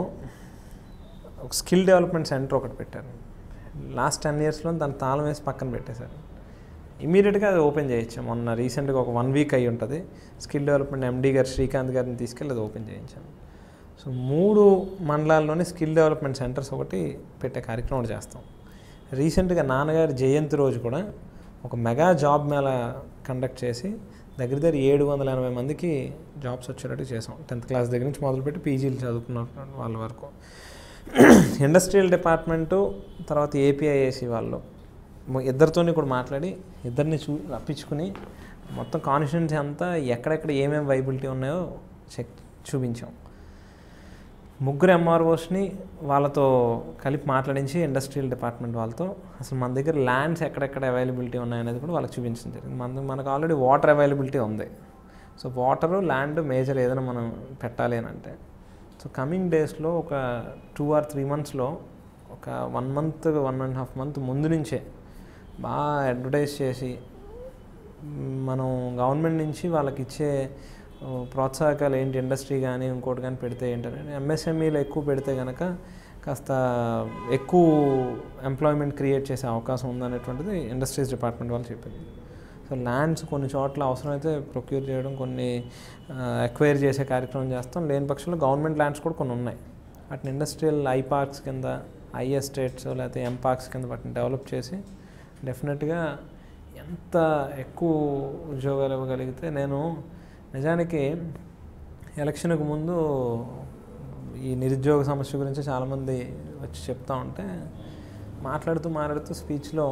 ఒక స్కిల్ డెవలప్మెంట్ సెంటర్ ఒకటి పెట్టారు లాస్ట్ టెన్ ఇయర్స్లో దాన్ని తాళం వేసి పక్కన పెట్టేశారు ఇమీడియట్గా అది ఓపెన్ చేయొచ్చు మొన్న రీసెంట్గా ఒక వన్ వీక్ అయి ఉంటుంది స్కిల్ డెవలప్మెంట్ ఎండీ గారు శ్రీకాంత్ గారిని తీసుకెళ్ళి అది ఓపెన్ చేయించాను సో మూడు మండలాల్లోనే స్కిల్ డెవలప్మెంట్ సెంటర్స్ ఒకటి పెట్టే కార్యక్రమం ఒకటి చేస్తాం రీసెంట్గా నాన్నగారి జయంతి రోజు కూడా ఒక మెగా జాబ్ మేళ కండక్ట్ చేసి దగ్గర దగ్గర ఏడు వందల ఎనభై మందికి జాబ్స్ వచ్చేటట్టు చేసాం టెన్త్ క్లాస్ దగ్గర నుంచి మొదలుపెట్టి పీజీలు చదువుకున్న వాళ్ళ వరకు ఇండస్ట్రియల్ డిపార్ట్మెంటు తర్వాత ఏపీఐఏసి వాళ్ళు మ- ఇద్దరితోని కూడా మాట్లాడి ఇద్దరిని చూ రప్పించుకుని మొత్తం కాన్స్టిట్యున్సీ అంతా ఎక్కడెక్కడ ఏమేమి వైబిలిటీ ఉన్నాయో చెక్ చూపించాం ముగ్గురు ఎంఆర్ఓస్ని వాళ్ళతో కలిపి మాట్లాడించి ఇండస్ట్రియల్ డిపార్ట్మెంట్ వాళ్ళతో అసలు మన దగ్గర ల్యాండ్స్ ఎక్కడెక్కడ అవైలబిలిటీ ఉన్నాయనేది కూడా వాళ్ళకి చూపించడం జరిగింది మన మనకు ఆల్రెడీ వాటర్ అవైలబిలిటీ ఉంది సో వాటరు ల్యాండ్ మేజర్ ఏదైనా మనం పెట్టాలి అని అంటే సో కమింగ్ డేస్లో ఒక టూ ఆర్ త్రీ మంత్స్లో ఒక one month one and half month ముందు నుంచే బాగా అడ్వర్టైజ్ చేసి మ్, మనం గవర్నమెంట్ నుంచి వాళ్ళకి ఇచ్చే ఓ, ప్రోత్సాహకాలు ఏంటి ఇండస్ట్రీ కానీ ఇంకోటి కానీ పెడితే ఏంటంటే ఎంఎస్ఎంఈలు ఎక్కువ పెడితే కనుక కాస్త ఎక్కువ ఎంప్లాయ్మెంట్ క్రియేట్ చేసే అవకాశం ఉందనేటువంటిది ఇండస్ట్రీస్ డిపార్ట్మెంట్ వాళ్ళు చెప్పింది సో ల్యాండ్స్ కొన్ని చోట్ల అవసరమైతే ప్రొక్యూర్ చేయడం కొన్ని ఎక్వైర్ చేసే కార్యక్రమం చేస్తాం లేని పక్షంలో గవర్నమెంట్ ల్యాండ్స్ కూడా కొన్ని ఉన్నాయి వాటిని ఇండస్ట్రియల్ ఐ పార్క్స్ కింద ఐ ఎస్టేట్స్ లేకపోతే ఎం పార్క్స్ కింద వాటిని డెవలప్ చేసి డెఫినెట్గా ఎంత ఎక్కువ ఉద్యోగాలు ఇవ్వగలిగితే నేను నిజానికి ఎలక్షన్కు ముందు ఈ నిరుద్యోగ సమస్య గురించి చాలామంది వచ్చి చెప్తా ఉంటే మాట్లాడుతూ మాట్లాడుతూ స్పీచ్లో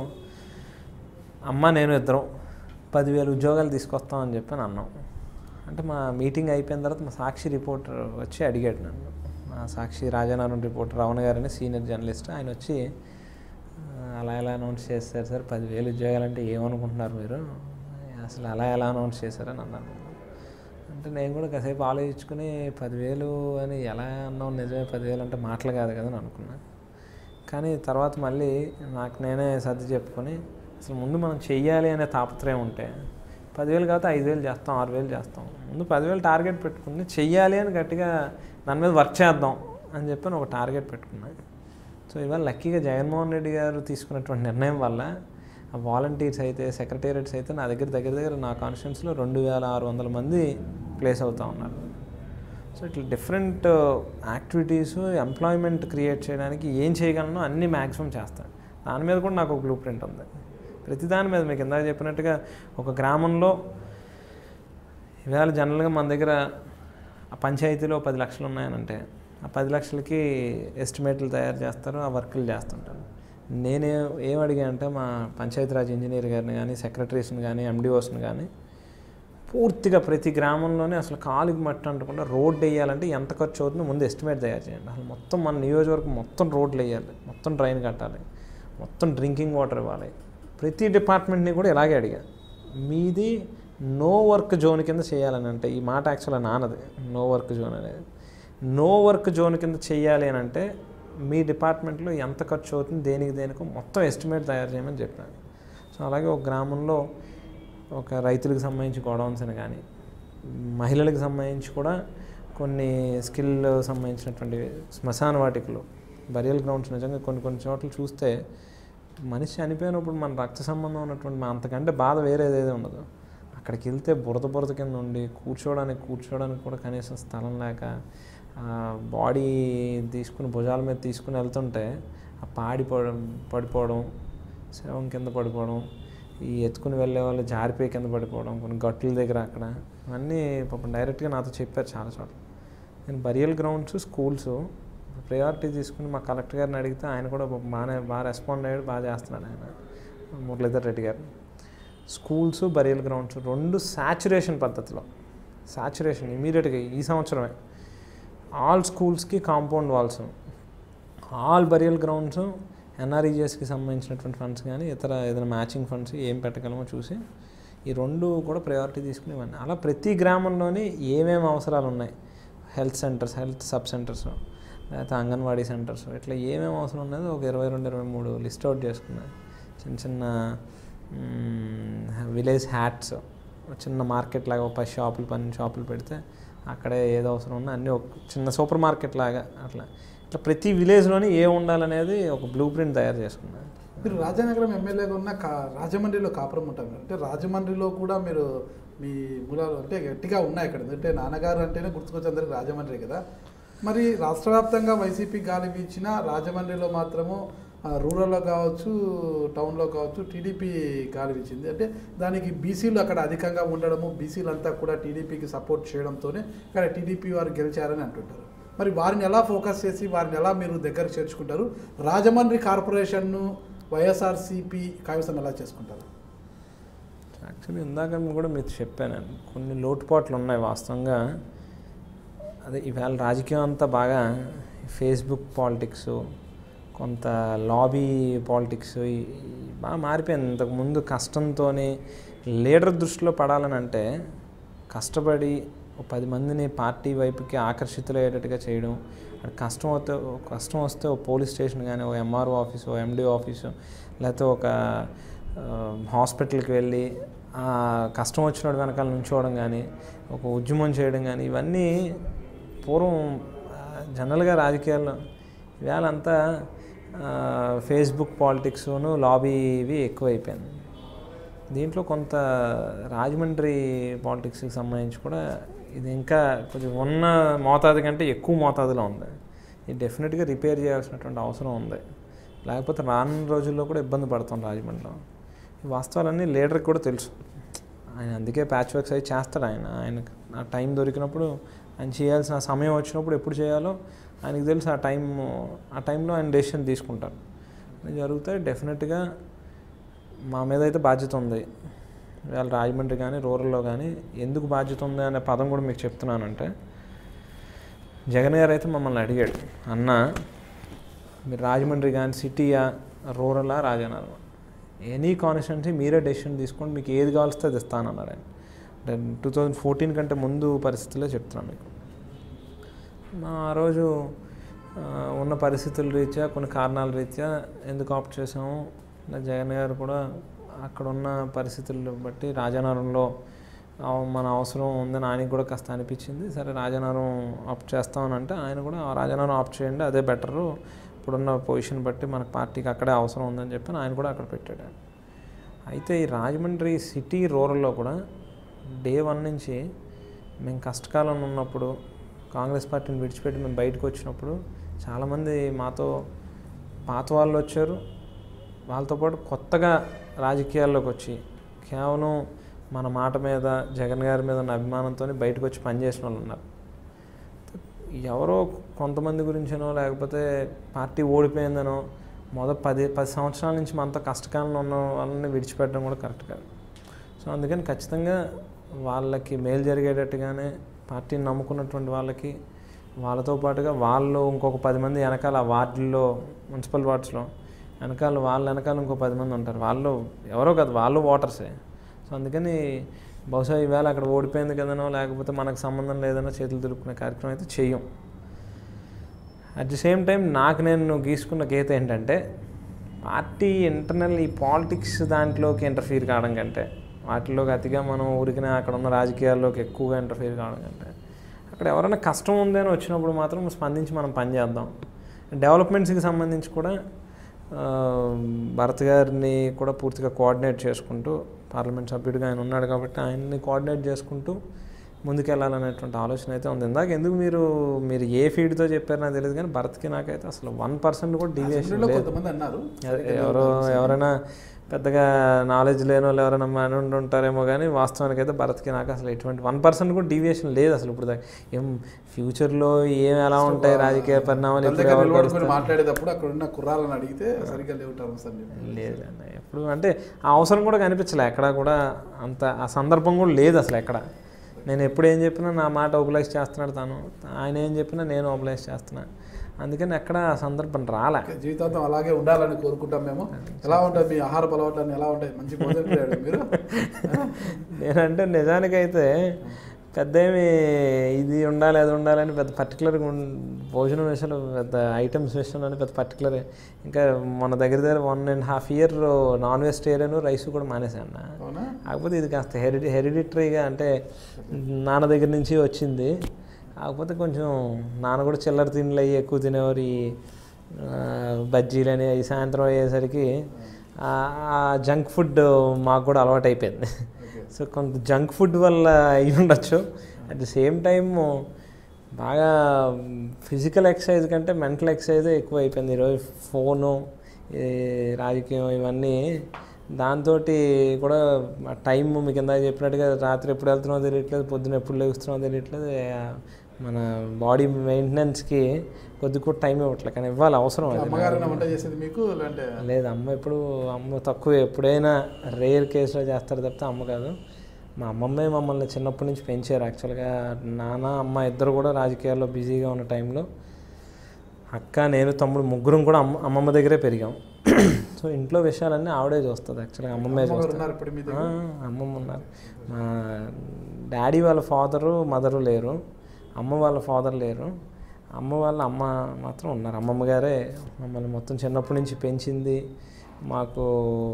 అమ్మ నేను ఇద్దరం పదివేల ఉద్యోగాలు తీసుకొస్తామని చెప్పి అని అన్నాం అంటే మా మీటింగ్ అయిపోయిన తర్వాత మా సాక్షి రిపోర్టర్ వచ్చి అడిగాడు నన్ను మా సాక్షి రాజానారాయణ రిపోర్టర్ రావణ గారని సీనియర్ జర్నలిస్ట్ ఆయన వచ్చి "ఆ, అలా ఎలా అనౌన్స్ చేస్తారు సార్ పదివేలు ఉద్యోగాలు అంటే ఏమనుకుంటున్నారు మీరు అసలు అలా ఎలా అనౌన్స్ చేశారని అన్నాను అంటే నేను కూడా కాసేపు ఆలోచించుకుని పదివేలు అని ఎలా అన్నావు నిజమే పదివేలు అంటే మాటలు కాదు కదా అని అనుకున్నా కానీ తర్వాత మళ్ళీ నాకు నేనే సర్ది చెప్పుకొని అసలు ముందు మనం చెయ్యాలి అనే తాపత్రయం ఉంటే పదివేలు కాకపోతే ఐదు వేలు చేస్తాం ఆరు వేలు చేస్తాం ముందు పదివేలు టార్గెట్ పెట్టుకుని చెయ్యాలి అని గట్టిగా దాని మీద వర్క్ చేద్దాం అని చెప్పి నేను ఒక టార్గెట్ పెట్టుకున్నా సో ఇవాళ లక్కీగా జగన్మోహన్ రెడ్డి గారు తీసుకున్నటువంటి నిర్ణయం వల్ల ఆ వాలంటీర్స్ అయితే సెక్రటేరియట్స్ అయితే నా దగ్గర దగ్గర దగ్గర నా కాన్స్టిట్యూన్స్లో రెండు వేల ఆరు వందల మంది ప్లేస్ అవుతూ ఉన్నారు సో ఇట్లా డిఫరెంట్ యాక్టివిటీస్ ఎంప్లాయ్మెంట్ క్రియేట్ చేయడానికి ఏం చేయగలను అన్ని మ్యాక్సిమం చేస్తాను దాని మీద కూడా నాకు ఒక బ్లూ ప్రింట్ ఉంది ప్రతి దాని మీద మీకు ఇందాక చెప్పినట్టుగా ఒక గ్రామంలో ఇవాళ జనరల్గా మన దగ్గర ఆ పంచాయతీలో పది లక్షలు ఉన్నాయనంటే ఆ పది లక్షలకి ఎస్టిమేట్లు తయారు చేస్తారు ఆ వర్కులు చేస్తుంటారు నేనే ఏం అడిగా అంటే మా పంచాయతీరాజ్ ఇంజనీర్ గారిని కానీ సెక్రటరీస్ని కానీ ఎండిఓస్ని కానీ పూర్తిగా ప్రతి గ్రామంలోనే అసలు కాలుకి మట్టి అంటకుండా రోడ్డు వేయాలంటే ఎంత ఖర్చు అవుతుందో ముందు ఎస్టిమేట్ తయారు చేయండి అసలు మొత్తం మన నియోజకవర్గం మొత్తం రోడ్లు వేయాలి మొత్తం డ్రైన్ కట్టాలి మొత్తం డ్రింకింగ్ వాటర్ ఇవ్వాలి ప్రతి డిపార్ట్మెంట్ని కూడా ఇలాగే అడిగా మీది నో వర్క్ జోన్ కింద చేయాలని అంటే ఈ మాట యాక్చువల్గా నానది నో వర్క్ జోన్ అనేది నో వర్క్ జోన్ కింద చేయాలి అని అంటే మీ డిపార్ట్మెంట్లో ఎంత ఖర్చు అవుతుంది దేనికి దేనికో మొత్తం ఎస్టిమేట్ తయారు చేయమని చెప్పాను సో అలాగే ఒక గ్రామంలో ఒక రైతులకు సంబంధించి గోడౌన్స్ అని కానీ మహిళలకు సంబంధించి కూడా కొన్ని స్కిల్ సంబంధించినటువంటి శ్మశాన వాటికలు బరియల్ గ్రౌండ్స్ నిజంగా కొన్ని కొన్ని చోట్ల చూస్తే మనిషి చనిపోయినప్పుడు మన రక్త సంబంధం ఉన్నటువంటి మన అంతకంటే బాధ వేరేది ఏది ఉండదు అక్కడికి వెళ్తే బురద బురద కింద ఉండి కూర్చోవడానికి కూర్చోవడానికి కూడా కనీసం స్థలం లేక బాడీ తీసుకుని భుజాల మీద తీసుకుని వెళ్తుంటే ఆ పాడి పడ పడిపోవడం శవం కింద పడిపోవడం ఈ ఎత్తుకుని వెళ్ళే వాళ్ళు జారిపోయి కింద పడిపోవడం కొన్ని గట్టుల దగ్గర అక్కడ అవన్నీ పాపం డైరెక్ట్గా నాతో చెప్పారు చాలా చోట్ల నేను బరియల్ గ్రౌండ్స్ స్కూల్స్ ప్రయారిటీ తీసుకుని మా కలెక్టర్ గారిని అడిగితే ఆయన కూడా పాపం బాగానే బాగా రెస్పాండ్ అయ్యాడు బాగా చేస్తున్నాడు ఆయన మురళీధర్ రెడ్డి గారు స్కూల్స్ బరియల్ గ్రౌండ్స్ రెండు సాచురేషన్ పద్ధతిలో సాచురేషన్ ఇమీడియట్గా ఈ సంవత్సరమే ఆల్ స్కూల్స్కి compound walls all burial grounds ఎన్ఆర్ఈజిఎస్కి సంబంధించినటువంటి ఫండ్స్ కానీ ఇతర ఏదైనా మ్యాచింగ్ ఫండ్స్ ఏం పెట్టగలమో చూసి ఈ రెండు కూడా ప్రయారిటీ తీసుకుని ఇవ్వండి అలా ప్రతి గ్రామంలోని ఏమేమి అవసరాలు ఉన్నాయి health centres health sub centres లేకపోతే అంగన్వాడీ సెంటర్స్ ఇట్లా ఏమేమి అవసరం ఉన్నది ఒక ఇరవై రెండు ఇరవై మూడు లిస్ట్ అవుట్ చేసుకున్నాయి చిన్న చిన్న విలేజ్ హ్యాట్స్ చిన్న మార్కెట్ లాగా ఒక పది షాపులు పన్నెండు షాపులు పెడితే అక్కడే ఏది అవసరం ఉన్నా అన్నీ ఒక చిన్న సూపర్ మార్కెట్ లాగా అట్లా ఇట్లా ప్రతి విలేజ్లోని ఏ ఉండాలనేది ఒక బ్లూ ప్రింట్ తయారు చేసుకున్నాను మీరు రాజానగరం ఎమ్మెల్యేగా ఉన్న కా రాజమండ్రిలో కాపురం ఉంటారు అంటే రాజమండ్రిలో కూడా మీరు మీ మూలాలు అంటే గట్టిగా ఉన్నాయి ఇక్కడ అంటే నాన్నగారు అంటేనే గుర్తుకొచ్చే అందరికి రాజమండ్రి కదా మరి రాష్ట్ర వ్యాప్తంగా వైసీపీ గాలి వీచిన రాజమండ్రిలో మాత్రము ఆ, రూరల్లో కావచ్చు టౌన్లో కావచ్చు టీడీపీ గాలి వీచింది అంటే దానికి బీసీలు అక్కడ అధికంగా ఉండడము బీసీలు అంతా కూడా టీడీపీకి సపోర్ట్ చేయడంతోనే ఇక్కడ టీడీపీ వారు గెలిచారని అంటుంటారు మరి వారిని ఎలా ఫోకస్ చేసి వారిని ఎలా మీరు దగ్గర చేర్చుకుంటారు రాజమండ్రి కార్పొరేషన్ను వైఎస్ఆర్సీపీ కైవసం ఎలా చేసుకుంటారు యాక్చువల్లీ ఇందాక కూడా మీకు చెప్పాను నేను. కొన్ని లోటుపాట్లు ఉన్నాయి వాస్తవంగా అదే ఇవాళ రాజకీయం అంతా బాగా ఫేస్బుక్ పాలిటిక్స్ కొంత లాబీ పాలిటిక్స్ ఈ- ఈ బాగా మారిపోయింది ఇంతకు ముందు కష్టంతో లీడర్ దృష్టిలో పడాలని అంటే కష్టపడి ఒక పది మందిని పార్టీ వైపుకి ఆకర్షితులయ్యేటట్టుగా చేయడం అక్కడ కష్టం వస్తే కష్టం వస్తే ఒక పోలీస్ స్టేషన్ కానీ ఒక ఎంఆర్ఓ ఆఫీసు ఓ ఎండి ఆఫీసు లేకపోతే ఒక ఆ, హాస్పిటల్కి వెళ్ళి ఆ కష్టం వచ్చినోడు వెనకాల నుంచోవడం కానీ ఒక ఉద్యమం చేయడం కానీ ఇవన్నీ పూర్వం ఆ, జనరల్గా రాజకీయాల్లో ఇవాళ అంతా ఆ, ఫేస్బుక్ పాలిటిక్స్ను లాబీ ఇవి ఎక్కువైపోయింది దీంట్లో కొంత రాజమండ్రి పాలిటిక్స్కి సంబంధించి కూడా ఇది ఇంకా కొంచెం ఉన్న మోతాదు కంటే ఎక్కువ మోతాదులో ఉంది ఇది డెఫినెట్గా రిపేర్ చేయాల్సినటువంటి అవసరం ఉంది లేకపోతే రానున్న రోజుల్లో కూడా ఇబ్బంది పడతాం రాజమండ్రిలో ఈ వాస్తవాలన్నీ లీడర్కి కూడా తెలుసు ఆయన అందుకే ప్యాచ్ వర్క్స్ అవి చేస్తాడు ఆయన ఆయన ఆ టైం దొరికినప్పుడు ఆయన చేయాల్సిన సమయం వచ్చినప్పుడు ఎప్పుడు చేయాలో ఆయనకు తెలుసు ఆ టైం ఆ టైంలో ఆయన డెసిషన్ తీసుకుంటారు అది జరుగుతాయి డెఫినెట్గా మా మీద అయితే బాధ్యత ఉంది ఇవాళ రాజమండ్రి కానీ రూరల్లో కానీ ఎందుకు బాధ్యత ఉంది అనే పదం కూడా మీకు చెప్తున్నానంటే జగన్ గారు అయితే మమ్మల్ని అడిగాడు అన్న మీరు రాజమండ్రి కానీ సిటీయా రూరలా రాజానగరం ఎనీ కాన్స్టిట్యున్సీ మీరే డెసిషన్ తీసుకోండి మీకు ఏది కావాల్స్తే అది ఇస్తానన్నాడు ఆయన అంటే టూ థౌజండ్ ఫోర్టీన్ కంటే ముందు పరిస్థితుల్లో చెప్తున్నాను మీకు మా ఆ రోజు ఆ, ఉన్న పరిస్థితుల రీత్యా కొన్ని కారణాల రీత్యా ఎందుకు ఆప్ట్ చేసాము ఇలా జగన్ గారు కూడా అక్కడ ఉన్న పరిస్థితులను బట్టి రాజానగరంలో ఆ, మన అవసరం ఉందని ఆయనకి కూడా కాస్త అనిపించింది సరే రాజానగరం ఆప్ట్ చేస్తామని అంటే ఆయన కూడా "ఆ, రాజానగరం ఆప్ట్ చేయండి అదే బెటరు ఇప్పుడున్న పొజిషన్ బట్టి మనకు పార్టీకి అక్కడే అవసరం ఉందని చెప్పి ఆయన కూడా అక్కడ పెట్టాడు అయితే ఈ రాజమండ్రి సిటీ రూరల్లో కూడా డే వన్ నుంచి మేము కష్టకాలంలో ఉన్నప్పుడు కాంగ్రెస్ పార్టీని విడిచిపెట్టి మేము బయటకు వచ్చినప్పుడు చాలామంది మాతో పాత వాళ్ళు వచ్చారు వాళ్ళతో పాటు కొత్తగా రాజకీయాల్లోకి వచ్చి కేవలం మన మాట మీద జగన్ గారి మీద ఉన్న అభిమానంతో బయటకు వచ్చి పనిచేసిన వాళ్ళు ఉన్నారు ఎవరో కొంతమంది గురించనో లేకపోతే పార్టీ ఓడిపోయిందనో మొదటి పది పది సంవత్సరాల నుంచి మనతో కష్టకాలంలో ఉన్న వాళ్ళని విడిచిపెట్టడం కూడా కరెక్ట్ కాదు సో అందుకని ఖచ్చితంగా వాళ్ళకి మేలు జరిగేటట్టుగానే పార్టీని నమ్ముకున్నటువంటి వాళ్ళకి వాళ్ళతో పాటుగా వాళ్ళు ఇంకొక పది మంది వెనకాల ఆ వార్డుల్లో మున్సిపల్ వార్డ్స్లో వెనకాల వాళ్ళ వెనకాల ఇంకో పది మంది ఉంటారు వాళ్ళు ఎవరో కాదు వాళ్ళు ఓటర్సే సో అందుకని బహుశా ఈవేళ అక్కడ ఓడిపోయింది కదనో లేకపోతే మనకు సంబంధం లేదనో చేతులు దులుపుకునే కార్యక్రమం అయితే చెయ్యం అట్ ది సేమ్ టైం నాకు నేను గీసుకున్న గీత ఏంటంటే పార్టీ ఇంటర్నల్ ఈ పాలిటిక్స్ దాంట్లోకి ఇంటర్ఫీర్ కావడం కంటే వాటిలోకి అతిగా మనం ఊరికినే అక్కడ ఉన్న రాజకీయాల్లోకి ఎక్కువగా ఇంటర్ఫీర్ కావడం కంటే అక్కడ ఎవరైనా కష్టం ఉంది అని వచ్చినప్పుడు మాత్రం స్పందించి మనం పని చేద్దాం డెవలప్మెంట్స్కి సంబంధించి కూడా ఆ, భరత్ గారిని కూడా పూర్తిగా కోఆర్డినేట్ చేసుకుంటూ పార్లమెంట్ సభ్యుడిగా ఆయన ఉన్నాడు కాబట్టి ఆయన్ని కోఆర్డినేట్ చేసుకుంటూ ముందుకెళ్ళాలనేటువంటి ఆలోచన అయితే ఉంది ఇందాక ఎందుకు మీరు మీరు ఏ ఫీడ్తో చెప్పారో నాకు తెలియదు కానీ భరత్కి నాకైతే అసలు వన్ పర్సెంట్ కూడా డీవియేషన్ అసెంబ్లీలో లేదు కొంతమంది అన్నారు అదే ఎవరో ఎవరైనా పెద్దగా నాలెడ్జ్ లేని వాళ్ళు ఎవరైనా మన ఉండి ఉంటారేమో కానీ వాస్తవానికి అయితే భరత్కి నాకు అసలు ఎటువంటి వన్ పర్సెంట్ కూడా డీవియేషన్ లేదు అసలు ఇప్పుడు దాకా ఏం ఫ్యూచర్లో ఏం ఎలా ఉంటాయి రాజకీయ పరిణామాలు వాళ్ళ ఇప్పుడు దగ్గర ఎవరు నిలబడుకొని గెలుస్తారు? మాట్లాడేటప్పుడు అక్కడ ఉన్న కుర్రాలను అడిగితే సరిగ్గా లేవు టర్మ్స్ అని చెప్పి లేదు అన్న ఎప్పుడు అంటే ఆ అవసరం కూడా కనిపించలే ఎక్కడ కూడా అంత ఆ సందర్భం కూడా లేదు అసలు ఎక్కడ నేను ఎప్పుడు ఏం చెప్పినా నా మాట ఒబలైజ్ చేస్తున్నాడు తను ఆయన ఏం చెప్పినా నేను ఒబలైజ్ చేస్తున్నా అందుకని ఎక్కడ ఆ సందర్భం రాలే జీవితాంతం అలాగే ఉండాలని కోరుకుంటాం మేము ఎలా ఉంటుంది మీ ఆహార అలవాట్లన్నీ ఎలా ఉంటాయి మంచి భోజనం చేయాలి మీరు నేనంటే నిజానికైతే పెద్ద ఏమి ఇది ఉండాలి అది ఉండాలని పెద్ద పర్టికులర్గా భోజనం విషయంలో పెద్ద ఐటమ్స్ విషయంలో పెద్ద పర్టికులర్ ఇంకా మన దగ్గర దగ్గర one and half year non vegetarian rice కూడా మానేశాను అవునా కాకపోతే ఇది కాస్త హెరిడి హెరిడిటరీగా అంటే నాన్న దగ్గర నుంచి వచ్చింది కాకపోతే కొంచెం నాన్న కూడా చిల్లర తిండ్లు అయ్యి ఎక్కువ తినేవారు ఈ ఆ, బజ్జీలని అవి సాయంత్రం అయ్యేసరికి ఆ జంక్ ఫుడ్ మాకు కూడా అలవాటు అయిపోయింది సో కొంత జంక్ ఫుడ్ వల్ల అయి ఉండొచ్చు అట్ ది సేమ్ టైమ్ బాగా ఫిజికల్ ఎక్సర్సైజ్ కంటే మెంటల్ ఎక్సర్సైజ్ ఎక్కువ అయిపోయింది ఈరోజు ఫోను ఈ రాజకీయం ఇవన్నీ దాంతో కూడా టైం మీకు ఇందాక చెప్పినట్టుగా రాత్రి ఎప్పుడు వెళ్తున్నామో తెలియట్లేదు పొద్దున ఎప్పుడు లేస్తున్నామో తెలియట్లేదు ఆ, మన బాడీ మెయింటెనెన్స్కి కొద్ది కూడా టైం ఇవ్వట్లేదు కానీ ఇవ్వాలి అవసరం అది అమ్మగారైనా వంట చేసేది మీకు లేదంటే లేదు అమ్మ ఎప్పుడు అమ్మ తక్కువ ఎప్పుడైనా రేర్ కేసులో చేస్తారు తప్పితే అమ్మ కాదు మా అమ్మమ్మే మమ్మల్ని చిన్నప్పటి నుంచి పెంచారు యాక్చువల్గా నాన్న అమ్మ ఇద్దరు కూడా రాజకీయాల్లో బిజీగా ఉన్న టైంలో అక్క నేను తమ్ముడు ముగ్గురం కూడా అమ్మ అమ్మమ్మ దగ్గరే పెరిగాం సో ఇంట్లో విషయాలన్నీ ఆవిడే చూస్తుంది యాక్చువల్గా అమ్మమ్మే అమ్మగారు చూస్తుంది ఉన్నారు ఇప్పుడు మీ దగ్గర ఆ, అమ్మమ్మ ఉన్నారు మా డాడీ వాళ్ళ ఫాదరు మదరు లేరు అమ్మ వాళ్ళ ఫాదర్ లేరు అమ్మ వాళ్ళ అమ్మ మాత్రం ఉన్నారు అమ్మమ్మ గారే మమ్మల్ని మొత్తం చిన్నప్పటి నుంచి పెంచింది మాకు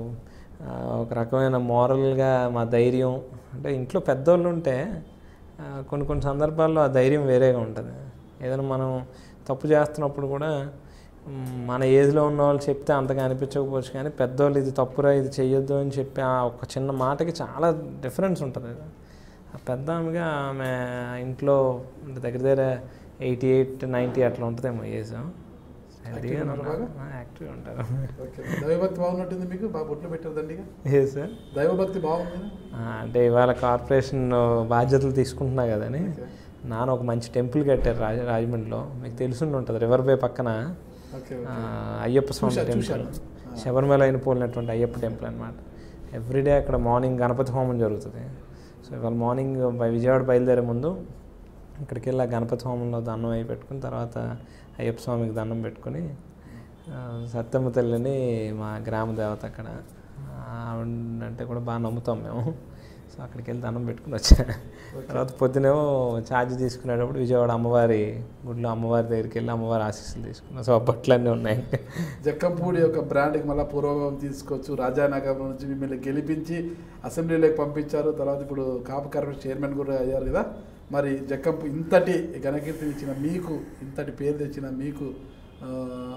ఆ, ఒక రకమైన మోరల్గా మా ధైర్యం అంటే ఇంట్లో పెద్దోళ్ళు ఉంటే ఆ, కొన్ని కొన్ని సందర్భాల్లో ఆ ధైర్యం వేరేగా ఉంటుంది ఏదైనా మనం తప్పు చేస్తున్నప్పుడు కూడా మ్, మన ఏజ్లో ఉన్న వాళ్ళు చెప్తే అంతగా అనిపించకపోవచ్చు కానీ పెద్దోళ్ళు ఇది తప్పురా ఇది చెయ్యొద్దు అని చెప్పి ఆ ఒక చిన్న మాటకి చాలా డిఫరెన్స్ ఉంటుంది ఆ పెద్ద ఆమెగా ఆమె ఇంట్లో అంటే దగ్గర దగ్గర ఎయిటీ ఎయిట్ నైంటీ అట్లా ఉంటుందేమో ఏజ్ హెల్దీగా యాక్టివ్గా ఉంటారు ఓకే దైవభక్తి బాగున్నట్టుంది మీకు బాగా బొట్లు పెట్టారు దండిగా ఏ సార్ దైవభక్తి బాగుంది అంటే ఇవాళ కార్పొరేషన్ బాధ్యతలు తీసుకుంటున్నా కదని ఓకే నాన్న ఒక మంచి టెంపుల్ కట్టారు రాజ రాజమండ్రిలో మీకు తెలిసి ఉంటుంది రివర్ బే పక్కన ఓకే ఆ, అయ్యప్ప స్వామి చూశా, టెంపుల్ చూశాను. శబరిమల అయిన పోలినటువంటి అయ్యప్ప టెంపుల్ అనమాట ఎవ్రీడే అక్కడ మార్నింగ్ గణపతి హోమం జరుగుతుంది సో ఇవాళ మార్నింగ్ బై విజయవాడ బయలుదేరే ముందు ఇక్కడికి వెళ్ళి ఆ గణపతి హోమంలో దండం అయి పెట్టుకుని తర్వాత అయ్యప్ప స్వామికి దండం పెట్టుకుని ఆ, సత్యమ్మ తల్లిని మా గ్రామ దేవత అక్కడ ఆవిడ అంటే కూడా బాగా నమ్ముతాం మేము సో అక్కడికి వెళ్ళి దండం పెట్టుకుని వచ్చా తర్వాత పొద్దునేమో ఛార్జ్ తీసుకునేటప్పుడు విజయవాడ అమ్మవారి గుడిలో అమ్మవారి దగ్గరికి వెళ్ళి అమ్మవారి ఆశీస్సులు తీసుకున్నాం సో ఆ బట్టలన్నీ ఉన్నాయి జక్కంపూడి యొక్క బ్రాండ్కి మళ్ళీ పూర్వభావం తీసుకొచ్చు రాజానగర్ నుంచి మిమ్మల్ని గెలిపించి అసెంబ్లీలోకి పంపించారు తర్వాత ఇప్పుడు కాపు కార్పొరేషన్ చైర్మన్ కూడా అయ్యారు కదా మరి జక్కంపు ఇంతటి ఘనకీర్తిని ఇచ్చిన మీకు ఇంతటి పేరు తెచ్చిన మీకు ఆ,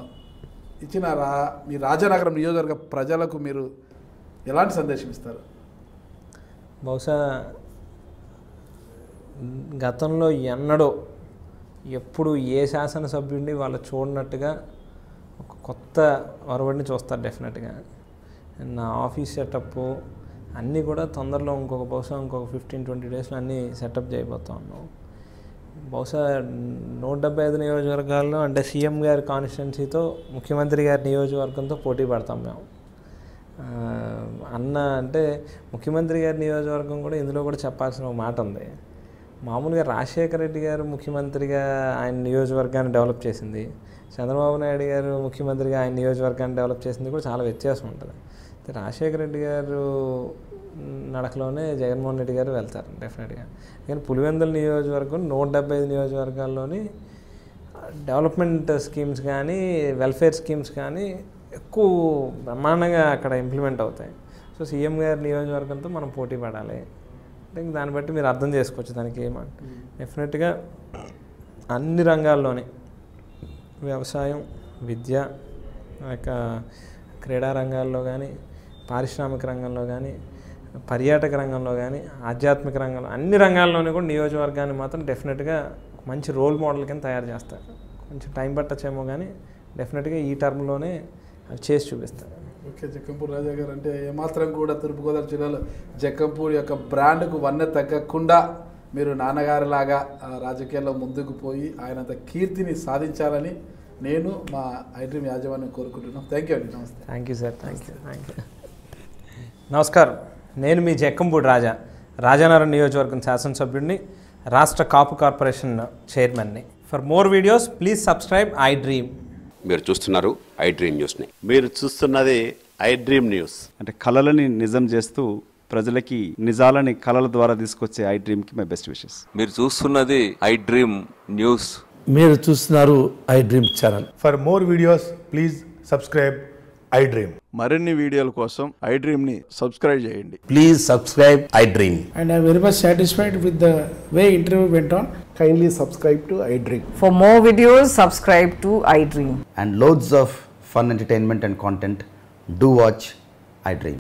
ఇచ్చిన రా మీ రాజానగరం నియోజకవర్గ ప్రజలకు మీరు ఎలాంటి సందేశం ఇస్తారు బహుశా గతంలో ఎన్నడో ఎప్పుడు ఏ శాసనసభ్యుడిని వాళ్ళు చూడనట్టుగా ఒక కొత్త ఒరవడిని చూస్తారు డెఫినెట్గా నా ఆఫీస్ సెటప్ అన్నీ కూడా తొందరలో ఇంకొక బహుశా ఇంకొక ఫిఫ్టీన్ ట్వంటీ డేస్లో అన్నీ సెటప్ చేయబోతా ఉన్నాం బహుశా నూట డెబ్బై ఐదు నియోజకవర్గాల్లో అంటే సీఎం గారి కాన్స్టిట్యున్సీతో ముఖ్యమంత్రి గారి నియోజకవర్గంతో పోటీ పడతాం మేము ఆ, అన్న అంటే ముఖ్యమంత్రి గారి నియోజకవర్గం కూడా ఇందులో కూడా చెప్పాల్సిన ఒక మాట ఉంది మామూలుగా రాజశేఖర రెడ్డి గారు ముఖ్యమంత్రిగా ఆయన నియోజకవర్గాన్ని డెవలప్ చేసింది చంద్రబాబు నాయుడు గారు ముఖ్యమంత్రిగా ఆయన నియోజకవర్గాన్ని డెవలప్ చేసింది కూడా చాలా వ్యత్యాసం ఉంటుంది అయితే రాజశేఖర రెడ్డి గారు నడకలోనే జగన్మోహన్ రెడ్డి గారు వెళ్తారు డెఫినెట్గా కానీ పులివెందుల నియోజకవర్గం నూట డెబ్బై ఐదు నియోజకవర్గాల్లోని డెవలప్మెంట్ స్కీమ్స్ కానీ వెల్ఫేర్ స్కీమ్స్ కానీ ఎక్కువ బ్రహ్మాండంగా అక్కడ ఇంప్లిమెంట్ అవుతాయి సో సీఎం గారి నియోజకవర్గంతో మనం పోటీ పడాలి అంటే ఇంక దాన్ని బట్టి మీరు అర్థం చేసుకోవచ్చు దానికి ఏమంటే డెఫినెట్గా అన్ని రంగాల్లోని వ్యవసాయం విద్య యొక్క క్రీడా రంగాల్లో కానీ పారిశ్రామిక రంగంలో కానీ పర్యాటక రంగంలో కానీ ఆధ్యాత్మిక రంగంలో అన్ని రంగాల్లోనూ కూడా నియోజకవర్గాన్ని మాత్రం డెఫినెట్గా ఒక మంచి రోల్ మోడల్ కింద తయారు చేస్తారు కొంచెం టైం పట్టచ్చేమో కానీ డెఫినెట్గా ఈ టర్మ్లోనే అది చేసి చూపిస్తారు ఓకే జక్కంపూడి రాజా గారు అంటే ఏమాత్రం కూడా తూర్పుగోదావరి జిల్లాలో జక్కంపూడి యొక్క బ్రాండ్కు వన్నె తగ్గకుండా మీరు నాన్నగారిలాగా ఆ, రాజకీయాల్లో ముందుకు పోయి ఆయనంత కీర్తిని సాధించాలని నేను మా ఐడ్రీమ్ యాజమాన్యం కోరుకుంటున్నాం థ్యాంక్ యూ అండి నమస్తే thank you sir thank you thank you నమస్కారం నేను మీ జక్కంపూడి రాజా రాజానగరం నియోజకవర్గం శాసనసభ్యుడిని రాష్ట్ర కాపు కార్పొరేషన్ చైర్మన్ని for more videos please subscribe iDream మీరు చూస్తున్నారు ఐ డ్రీమ్ న్యూస్ని మీరు చూస్తున్నది ఐ డ్రీమ్ న్యూస్ అంటే కళలని నిజం చేస్తూ ప్రజలకి నిజాలని కళల ద్వారా తీసుకొచ్చే ఐ డ్రీమ్కి మై బెస్ట్ విషెస్ మీరు చూస్తున్నది ఐ డ్రీమ్ న్యూస్ మీరు చూస్తున్నారు iDream channel For more videos, please subscribe iDream. మరిన్ని వీడియోల కోసం ఐ డ్రీమ్ని సబ్స్క్రైబ్ చేయండి please subscribe iDream and I'm very much satisfied with the way interview went on. Kindly subscribe to iDream. For more videos, subscribe to iDream. and loads of fun entertainment and content, do watch iDream.